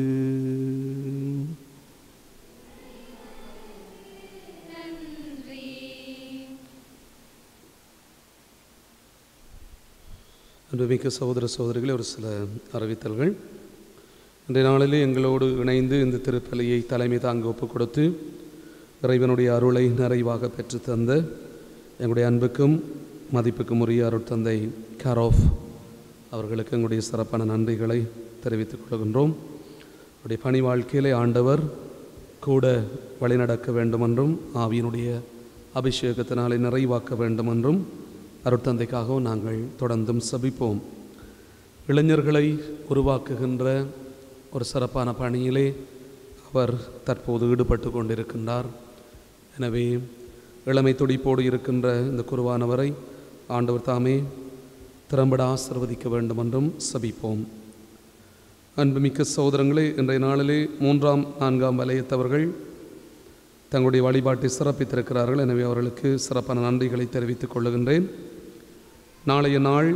அன்புமிக்க சகோதர சகோதரிகளே ஒரு சில அறிவித்தல்கள் இன்றைய நாளிலே எங்களோடு இணைந்து இந்த திருப்பலியை தலைமை தாங்க ஒப்புக் கொடுத்து இறைவனுடைய அருளை நிறைவாக பெற்று தந்த எங்களுடைய அன்புக்கும் மதிப்புக்கும் உரிய அருட்தந்தை கரோஃப் அவர்களுக்கு எங்களுடைய சிறப்பான நன்றிகளை தெரிவித்துக் கொள்கின்றோம் அவருடைய பணி வாழ்க்கையிலே ஆண்டவர் கூட வழிநடக்க வேண்டுமென்றும் ஆவியினுடைய அபிஷேகத்தினாலே நிறைவாக்க வேண்டுமென்றும் அருட்தந்தைக்காகவும் நாங்கள் தொடர்ந்தும் சபிப்போம் இளைஞர்களை உருவாக்குகின்ற ஒரு சிறப்பான பணியிலே அவர் தற்போது ஈடுபட்டு கொண்டிருக்கின்றார் எனவே இளமை துடிப்போடு இருக்கின்ற இந்த குருவானவரை ஆண்டவர் தாமே திறம்பட ஆசிர்வதிக்க வேண்டுமென்றும் சபிப்போம் அன்புமிக்க சகோதரங்களே இன்றைய நாளிலே மூன்றாம் நான்காம் வலயத்தவர்கள் தங்களுடைய வழிபாட்டை சிறப்பித்திருக்கிறார்கள் எனவே அவர்களுக்கு சிறப்பான நன்றிகளை தெரிவித்துக் கொள்ளுகின்றேன் நாளைய நாள்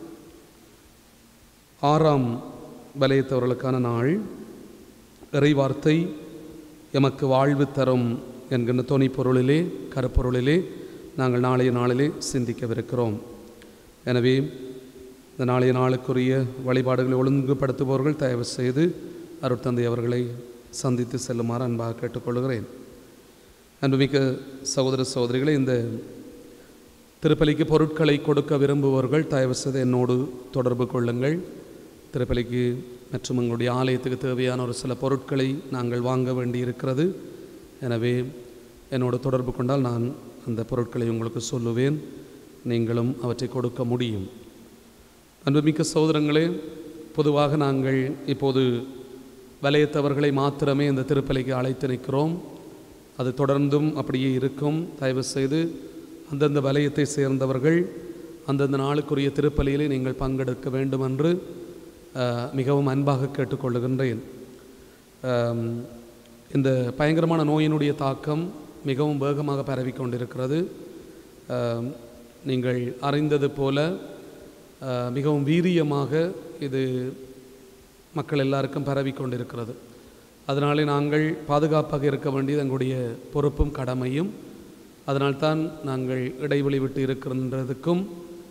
ஆறாம் வலயத்தவர்களுக்கான நாள் இறைவார்த்தை எமக்கு வாழ்வு தரும் என்கின்ற துணை பொருளிலே கருப்பொருளிலே நாங்கள் நாளைய நாளிலே சிந்திக்கவிருக்கிறோம் எனவே இந்த நாளைய நாளுக்குரிய வழிபாடுகளை ஒழுங்குபடுத்துபவர்கள் தயவு செய்து அருட்தந்தை அவர்களை சந்தித்து செல்லுமாறு அன்பாக கேட்டுக்கொள்கிறேன் அன்புமிக்க சகோதர சகோதரிகளை இந்த திருப்பலிக்கு பொருட்களை கொடுக்க விரும்புபவர்கள் தயவு செய்து என்னோடு தொடர்பு கொள்ளுங்கள் திருப்பலிக்கு மற்றும் எங்களுடைய ஆலயத்துக்கு தேவையான ஒரு சில பொருட்களை நாங்கள் வாங்க வேண்டியிருக்கிறது எனவே என்னோடு தொடர்பு கொண்டால் நான் அந்த பொருட்களை உங்களுக்கு சொல்லுவேன் நீங்களும் அவற்றை கொடுக்க முடியும் அன்புமிக்க சகோதரங்களே பொதுவாக நாங்கள் இப்போது வலயத்தவர்களை மாத்திரமே இந்த திருப்பலிக்கு அழைத்து நிற்கிறோம் அது தொடர்ந்தும் அப்படியே இருக்கும் தயவு செய்து அந்தந்த வலயத்தை சேர்ந்தவர்கள் அந்தந்த நாளுக்குரிய திருப்பலியிலே நீங்கள் பங்கெடுக்க வேண்டும் என்று அஹ், மிகவும் அன்பாக கேட்டுக்கொள்ளுகின்றேன் ஆம், இந்த பயங்கரமான நோயினுடைய தாக்கம் மிகவும் வேகமாக பரவி கொண்டிருக்கிறது ஆம், நீங்கள் அறிந்தது போல ஆ, மிகவும் வீரியமாக இது மக்கள் எல்லாருக்கும் பரவி கொண்டிருக்கிறது அதனாலே நாங்கள் பாதுகாப்பாக இருக்க வேண்டியது எங்களுடைய பொறுப்பும் கடமையும் அதனால்தான் நாங்கள் இடைவெளி விட்டு இருக்கின்றதுக்கும்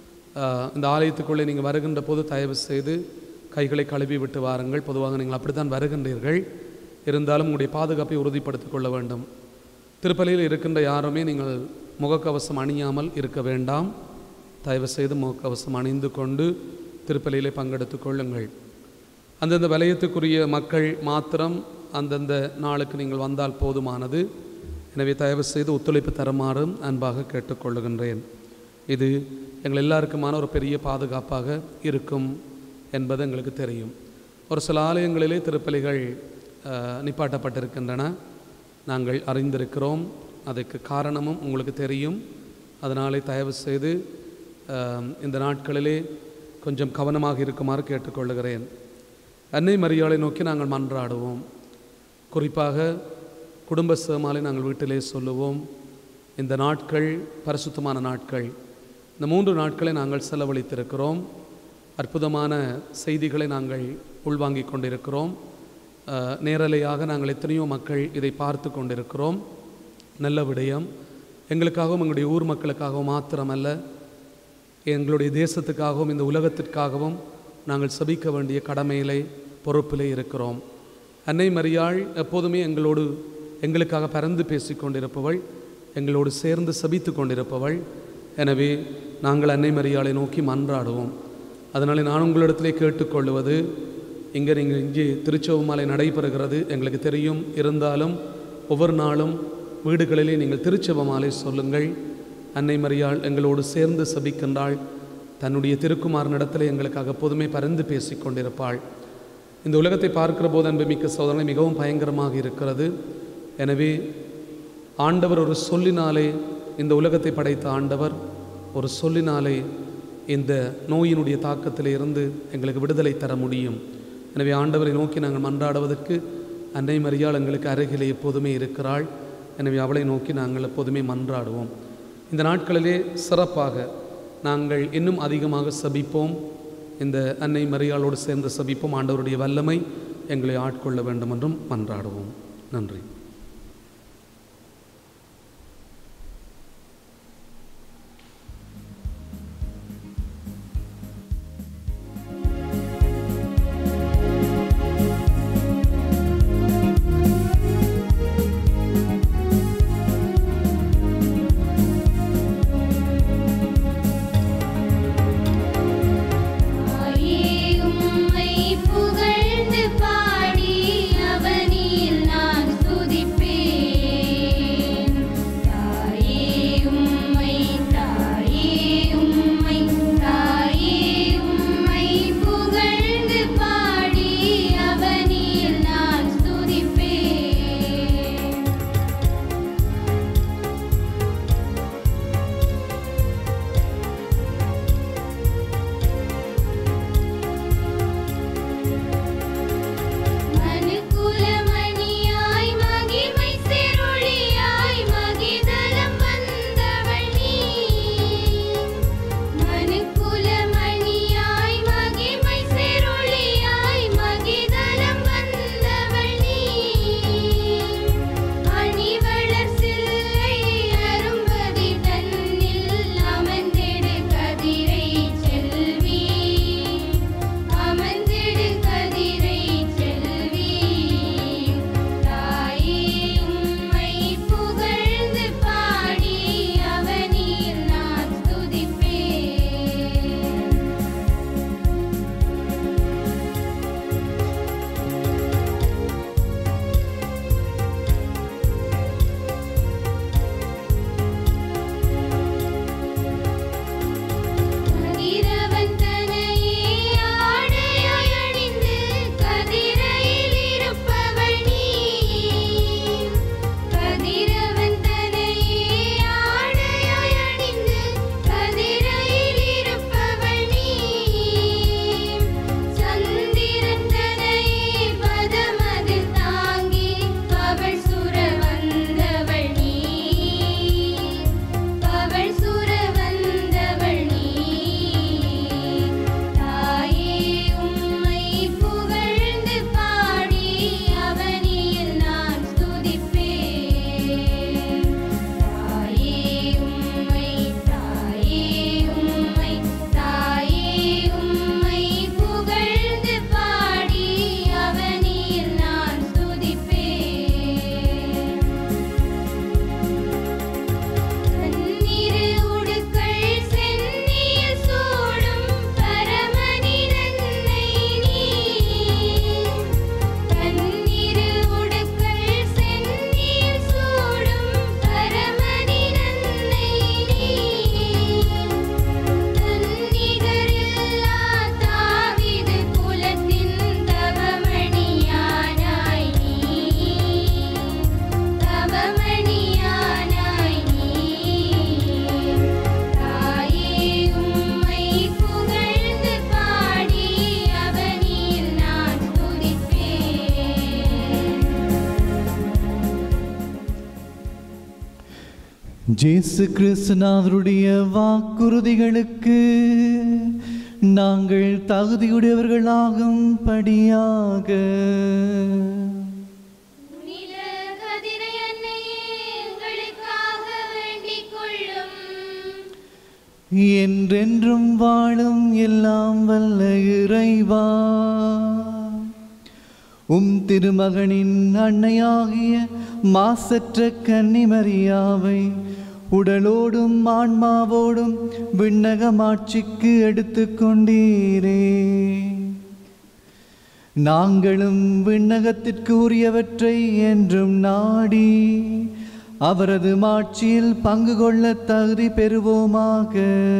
ஆஹ், இந்த ஆலயத்துக்குள்ளே நீங்கள் வருகின்ற போது தயவு செய்து கைகளை கழுவி விட்டு வாருங்கள் பொதுவாக நீங்கள் அப்படித்தான் வருகின்றீர்கள் இருந்தாலும் உங்களுடைய பாதுகாப்பை உறுதிப்படுத்திக் கொள்ள வேண்டும் திருப்பலியில் இருக்கின்ற யாருமே நீங்கள் முகக்கவசம் அணியாமல் இருக்க வேண்டாம் தயவு செய்து முகக்கவசம் அணிந்து கொண்டு திருப்பலியிலே பங்கெடுத்துக் கொள்ளுங்கள் அந்தந்த வலயத்துக்குரிய மக்கள் மாத்திரம் அந்தந்த நாளுக்கு நீங்கள் வந்தால் போதுமானது எனவே தயவு செய்து ஒத்துழைப்பு தருமாறும் அன்பாக கேட்டுக்கொள்ளுகின்றேன் இது எங்கள் எல்லாருக்குமான ஒரு பெரிய பாதுகாப்பாக இருக்கும் என்பது எங்களுக்கு தெரியும் ஒரு சில ஆலயங்களிலே திருப்பலிகள் அஹ், நிப்பாட்டப்பட்டிருக்கின்றன நாங்கள் அறிந்திருக்கிறோம் அதுக்கு காரணமும் உங்களுக்கு தெரியும் அதனாலே தயவு செய்து அஹ், இந்த நாட்களிலே கொஞ்சம் கவனமாக இருக்குமாறு கேட்டுக்கொள்ளுகிறேன் அன்னை மரியாளை நோக்கி நாங்கள் மன்றாடுவோம் குறிப்பாக குடும்ப சேமாலை நாங்கள் வீட்டிலே சொல்லுவோம் இந்த நாட்கள் பரிசுத்தமான நாட்கள் இந்த மூன்று நாட்களை நாங்கள் செலவழித்திருக்கிறோம் அற்புதமான செய்திகளை நாங்கள் உள்வாங்கிக் கொண்டிருக்கிறோம் அஹ், நேரலையாக நாங்கள் எத்தனையோ மக்கள் இதை பார்த்து கொண்டிருக்கிறோம் நல்ல விடயம் எங்களுக்காகவும் எங்களுடைய ஊர் மக்களுக்காகவும் மாத்திரமல்ல எங்களுடைய தேசத்துக்காகவும் இந்த உலகத்திற்காகவும் நாங்கள் சபிக்க வேண்டிய கடமையிலே பொறுப்பிலே இருக்கிறோம் அன்னை மரியாள் எப்போதுமே எங்களோடு எங்களுக்காக பறந்து பேசிக் கொண்டிருப்பவள் எங்களோடு சேர்ந்து சபித்து கொண்டிருப்பவள் எனவே நாங்கள் அன்னை மரியாளை நோக்கி மன்றாடுவோம் அதனால் நான் உங்களிடத்திலே கேட்டுக்கொள்வது இங்கே நீங்கள் இங்கே திருச்செவமாலை நடைபெறுகிறது எங்களுக்கு தெரியும் இருந்தாலும் ஒவ்வொரு நாளும் வீடுகளிலே நீங்கள் திருச்செவமாலை சொல்லுங்கள் அன்னை மரியாள் எங்களோடு சேர்ந்து சபிக்கின்றாள் தன்னுடைய திருக்குமாரனிடத்தில் எங்களுக்காக எப்போதுமே பரிந்து பேசிக் கொண்டிருப்பாள் இந்த உலகத்தை பார்க்கிற போது அன்புமிக்க சோதனை மிகவும் பயங்கரமாக இருக்கிறது எனவே ஆண்டவர் ஒரு சொல்லினாலே இந்த உலகத்தை படைத்த ஆண்டவர் ஒரு சொல்லினாலே இந்த நோயினுடைய தாக்கத்திலே இருந்து எங்களுக்கு விடுதலை தர முடியும் எனவே ஆண்டவரை நோக்கி நாங்கள் மன்றாடுவதற்கு அன்னை மரியாள் எங்களுக்கு அருகிலே எப்போதுமே இருக்கிறாள் எனவே அவளை நோக்கி நாங்கள் எப்போதுமே மன்றாடுவோம் இந்த நாட்களிலே சிறப்பாக நாங்கள் இன்னும் அதிகமாக சபிப்போம் இந்த அன்னை மரியாளோடு சேர்ந்து சபிப்போம் ஆண்டவருடைய வல்லமை எங்களை ஆட்கொள்ள வேண்டும் என்றும் மன்றாடுவோம் நன்றி தாயே உம்மை புகழ்ந்து பாடி அவனில் நான் துதி ஜேசு கிறிஸ்துநாதருடைய வாக்குறுதிகளுக்கு நாங்கள் தகுதியுடையவர்களாகும் படியாக கதிரை அன்னையே எங்களுக்காக வேண்டிக் கொள்ளும் என்றென்றும் வாழும் எல்லாம் வல்ல இறைவா உம் திருமகனின் அன்னையாகிய மாசற்ற கன்னிமரியாவை உடலோடும் ஆன்மாவோடும் விண்ணகமாட்சிக்கு எடுத்துக்கொண்டீரே நாங்களும் விண்ணகத்திற்கு உரியவற்றை என்றும் நாடி அவரது மாட்சியில் பங்கு கொள்ள தகுதி பெறுவோமாக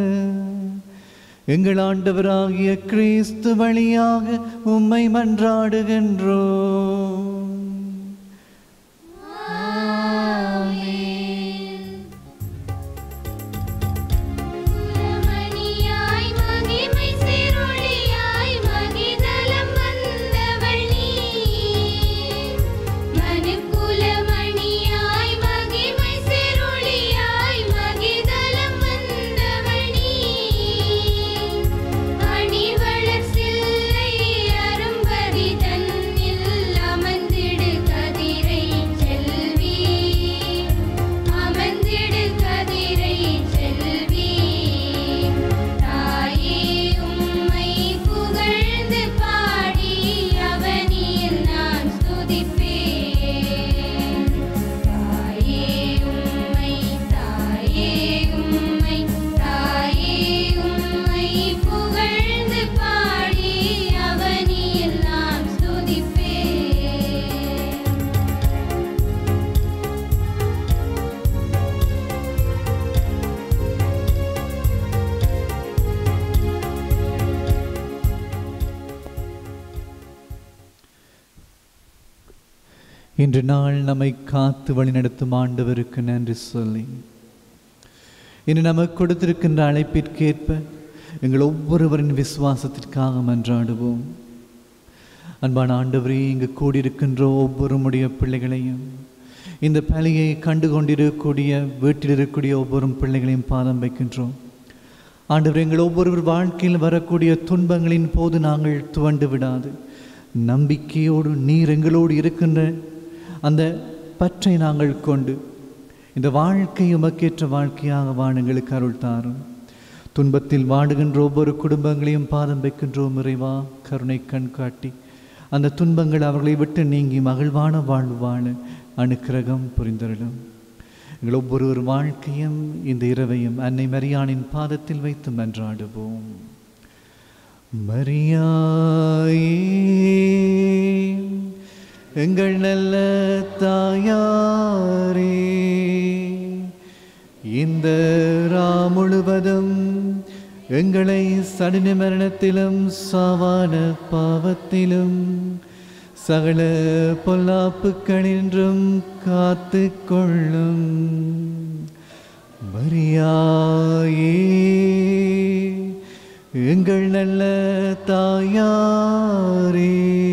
எங்கள் ஆண்டவராகிய கிறிஸ்து வழியாக உம்மை மன்றாடுகின்றோம் மணியாய் மகிமை சிறுளியாய் மகிதலம் வந்தவள் நீ மனுக்குலமணியாய் மகிமை சிறுளியாய் மகிதலம் வந்தவள் நீ அணிவளர் சில்லை அரும்பதி தன்னில் அமர்ந்திடு கதிரை செல்வி அமர்ந்திடு கதிரை செல்வி தாயே உம்மை புகழ்ந்து பாடி அவனியில் நான் ஸ்துதிப்பேன் தாயே உம்மை தாயே உம்மை தாயே உம்மை புகழ்ந்து பாடி அவனியில் நான் ஸ்துதிப்பேன் இன்று நாள் நம்மை காத்து வழிநடத்தும் ஆண்டவருக்கு நன்றி சொல்லி இன்று நமக்கு கொடுத்திருக்கின்ற அழைப்பிற்கேற்ப எங்கள் ஒவ்வொருவரின் விசுவாசத்திற்காக மன்றாடுவோம் அன்பான ஆண்டவரே இங்கு கூடியிருக்கின்ற ஒவ்வொருமுடைய பிள்ளைகளையும் இந்த பலியை கண்டு கொண்டிருக்கக்கூடிய வீட்டில் இருக்கக்கூடிய ஒவ்வொரு பிள்ளைகளையும் பாதம் வைக்கின்றோம் ஆண்டவர் எங்கள் ஒவ்வொருவர் வாழ்க்கையில் வரக்கூடிய துன்பங்களின் போது நாங்கள் துவண்டு விடாது நம்பிக்கையோடு நீர் எங்களோடு இருக்கின்ற அந்த பற்றை நாங்கள் கொண்டு இந்த வாழ்க்கை உமக்கேற்ற வாழ்க்கையாக வாழ எங்களுக்கு அருள் தாரும் துன்பத்தில் வாடுகின்ற ஒவ்வொரு குடும்பங்களையும் பாதம் வைக்கின்றோம் இறைவா கருணை கண் காட்டி அந்த துன்பங்கள் அவர்களை விட்டு நீங்கி மகிழ்வான வாழ்வு வாழ அனுக்கிரகம் புரிந்தருளும் எங்கள் ஒவ்வொரு வாழ்க்கையும் இந்த இரவையும் அன்னை மரியானின் பாதத்தில் வைத்து மன்றாடுவோம் மரியாயே எங்கள் நல்ல தாயாரே இந்த ரா முழுவதும் எங்களை சடின மரணத்திலும் சாவான பாவத்திலும் சகல பொல்லாப்புக்களின்றும் காத்து கொள்ளும் மரியாயே எங்கள் நல்ல தாயாரே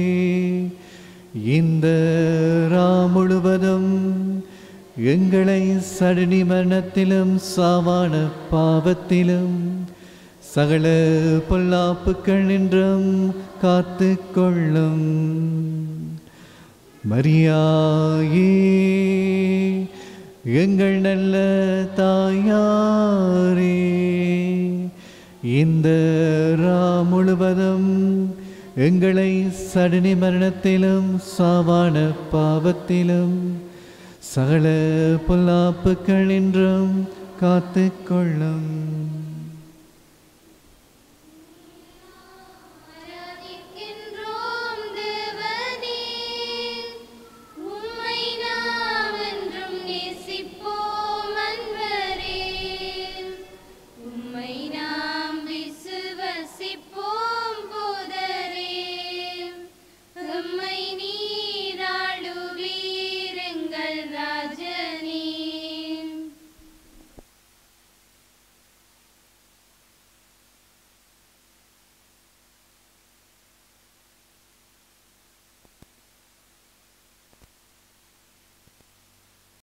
இந்த ரா முழுவதும் எங்களை சடனி மரணத்திலும் சாவான பாவத்திலும் சகல பொல்லாப்புக்கள் என்றும் காத்து கொள்ளும் மரியாயே எங்கள் நல்ல தாயாரே இந்த ரா முழுவதும் எங்களை சடனி மரணத்திலும் சாவான பாவத்திலும் சகல பொல்லாப்புக்கள் என்றும் காத்து கொள்ளும்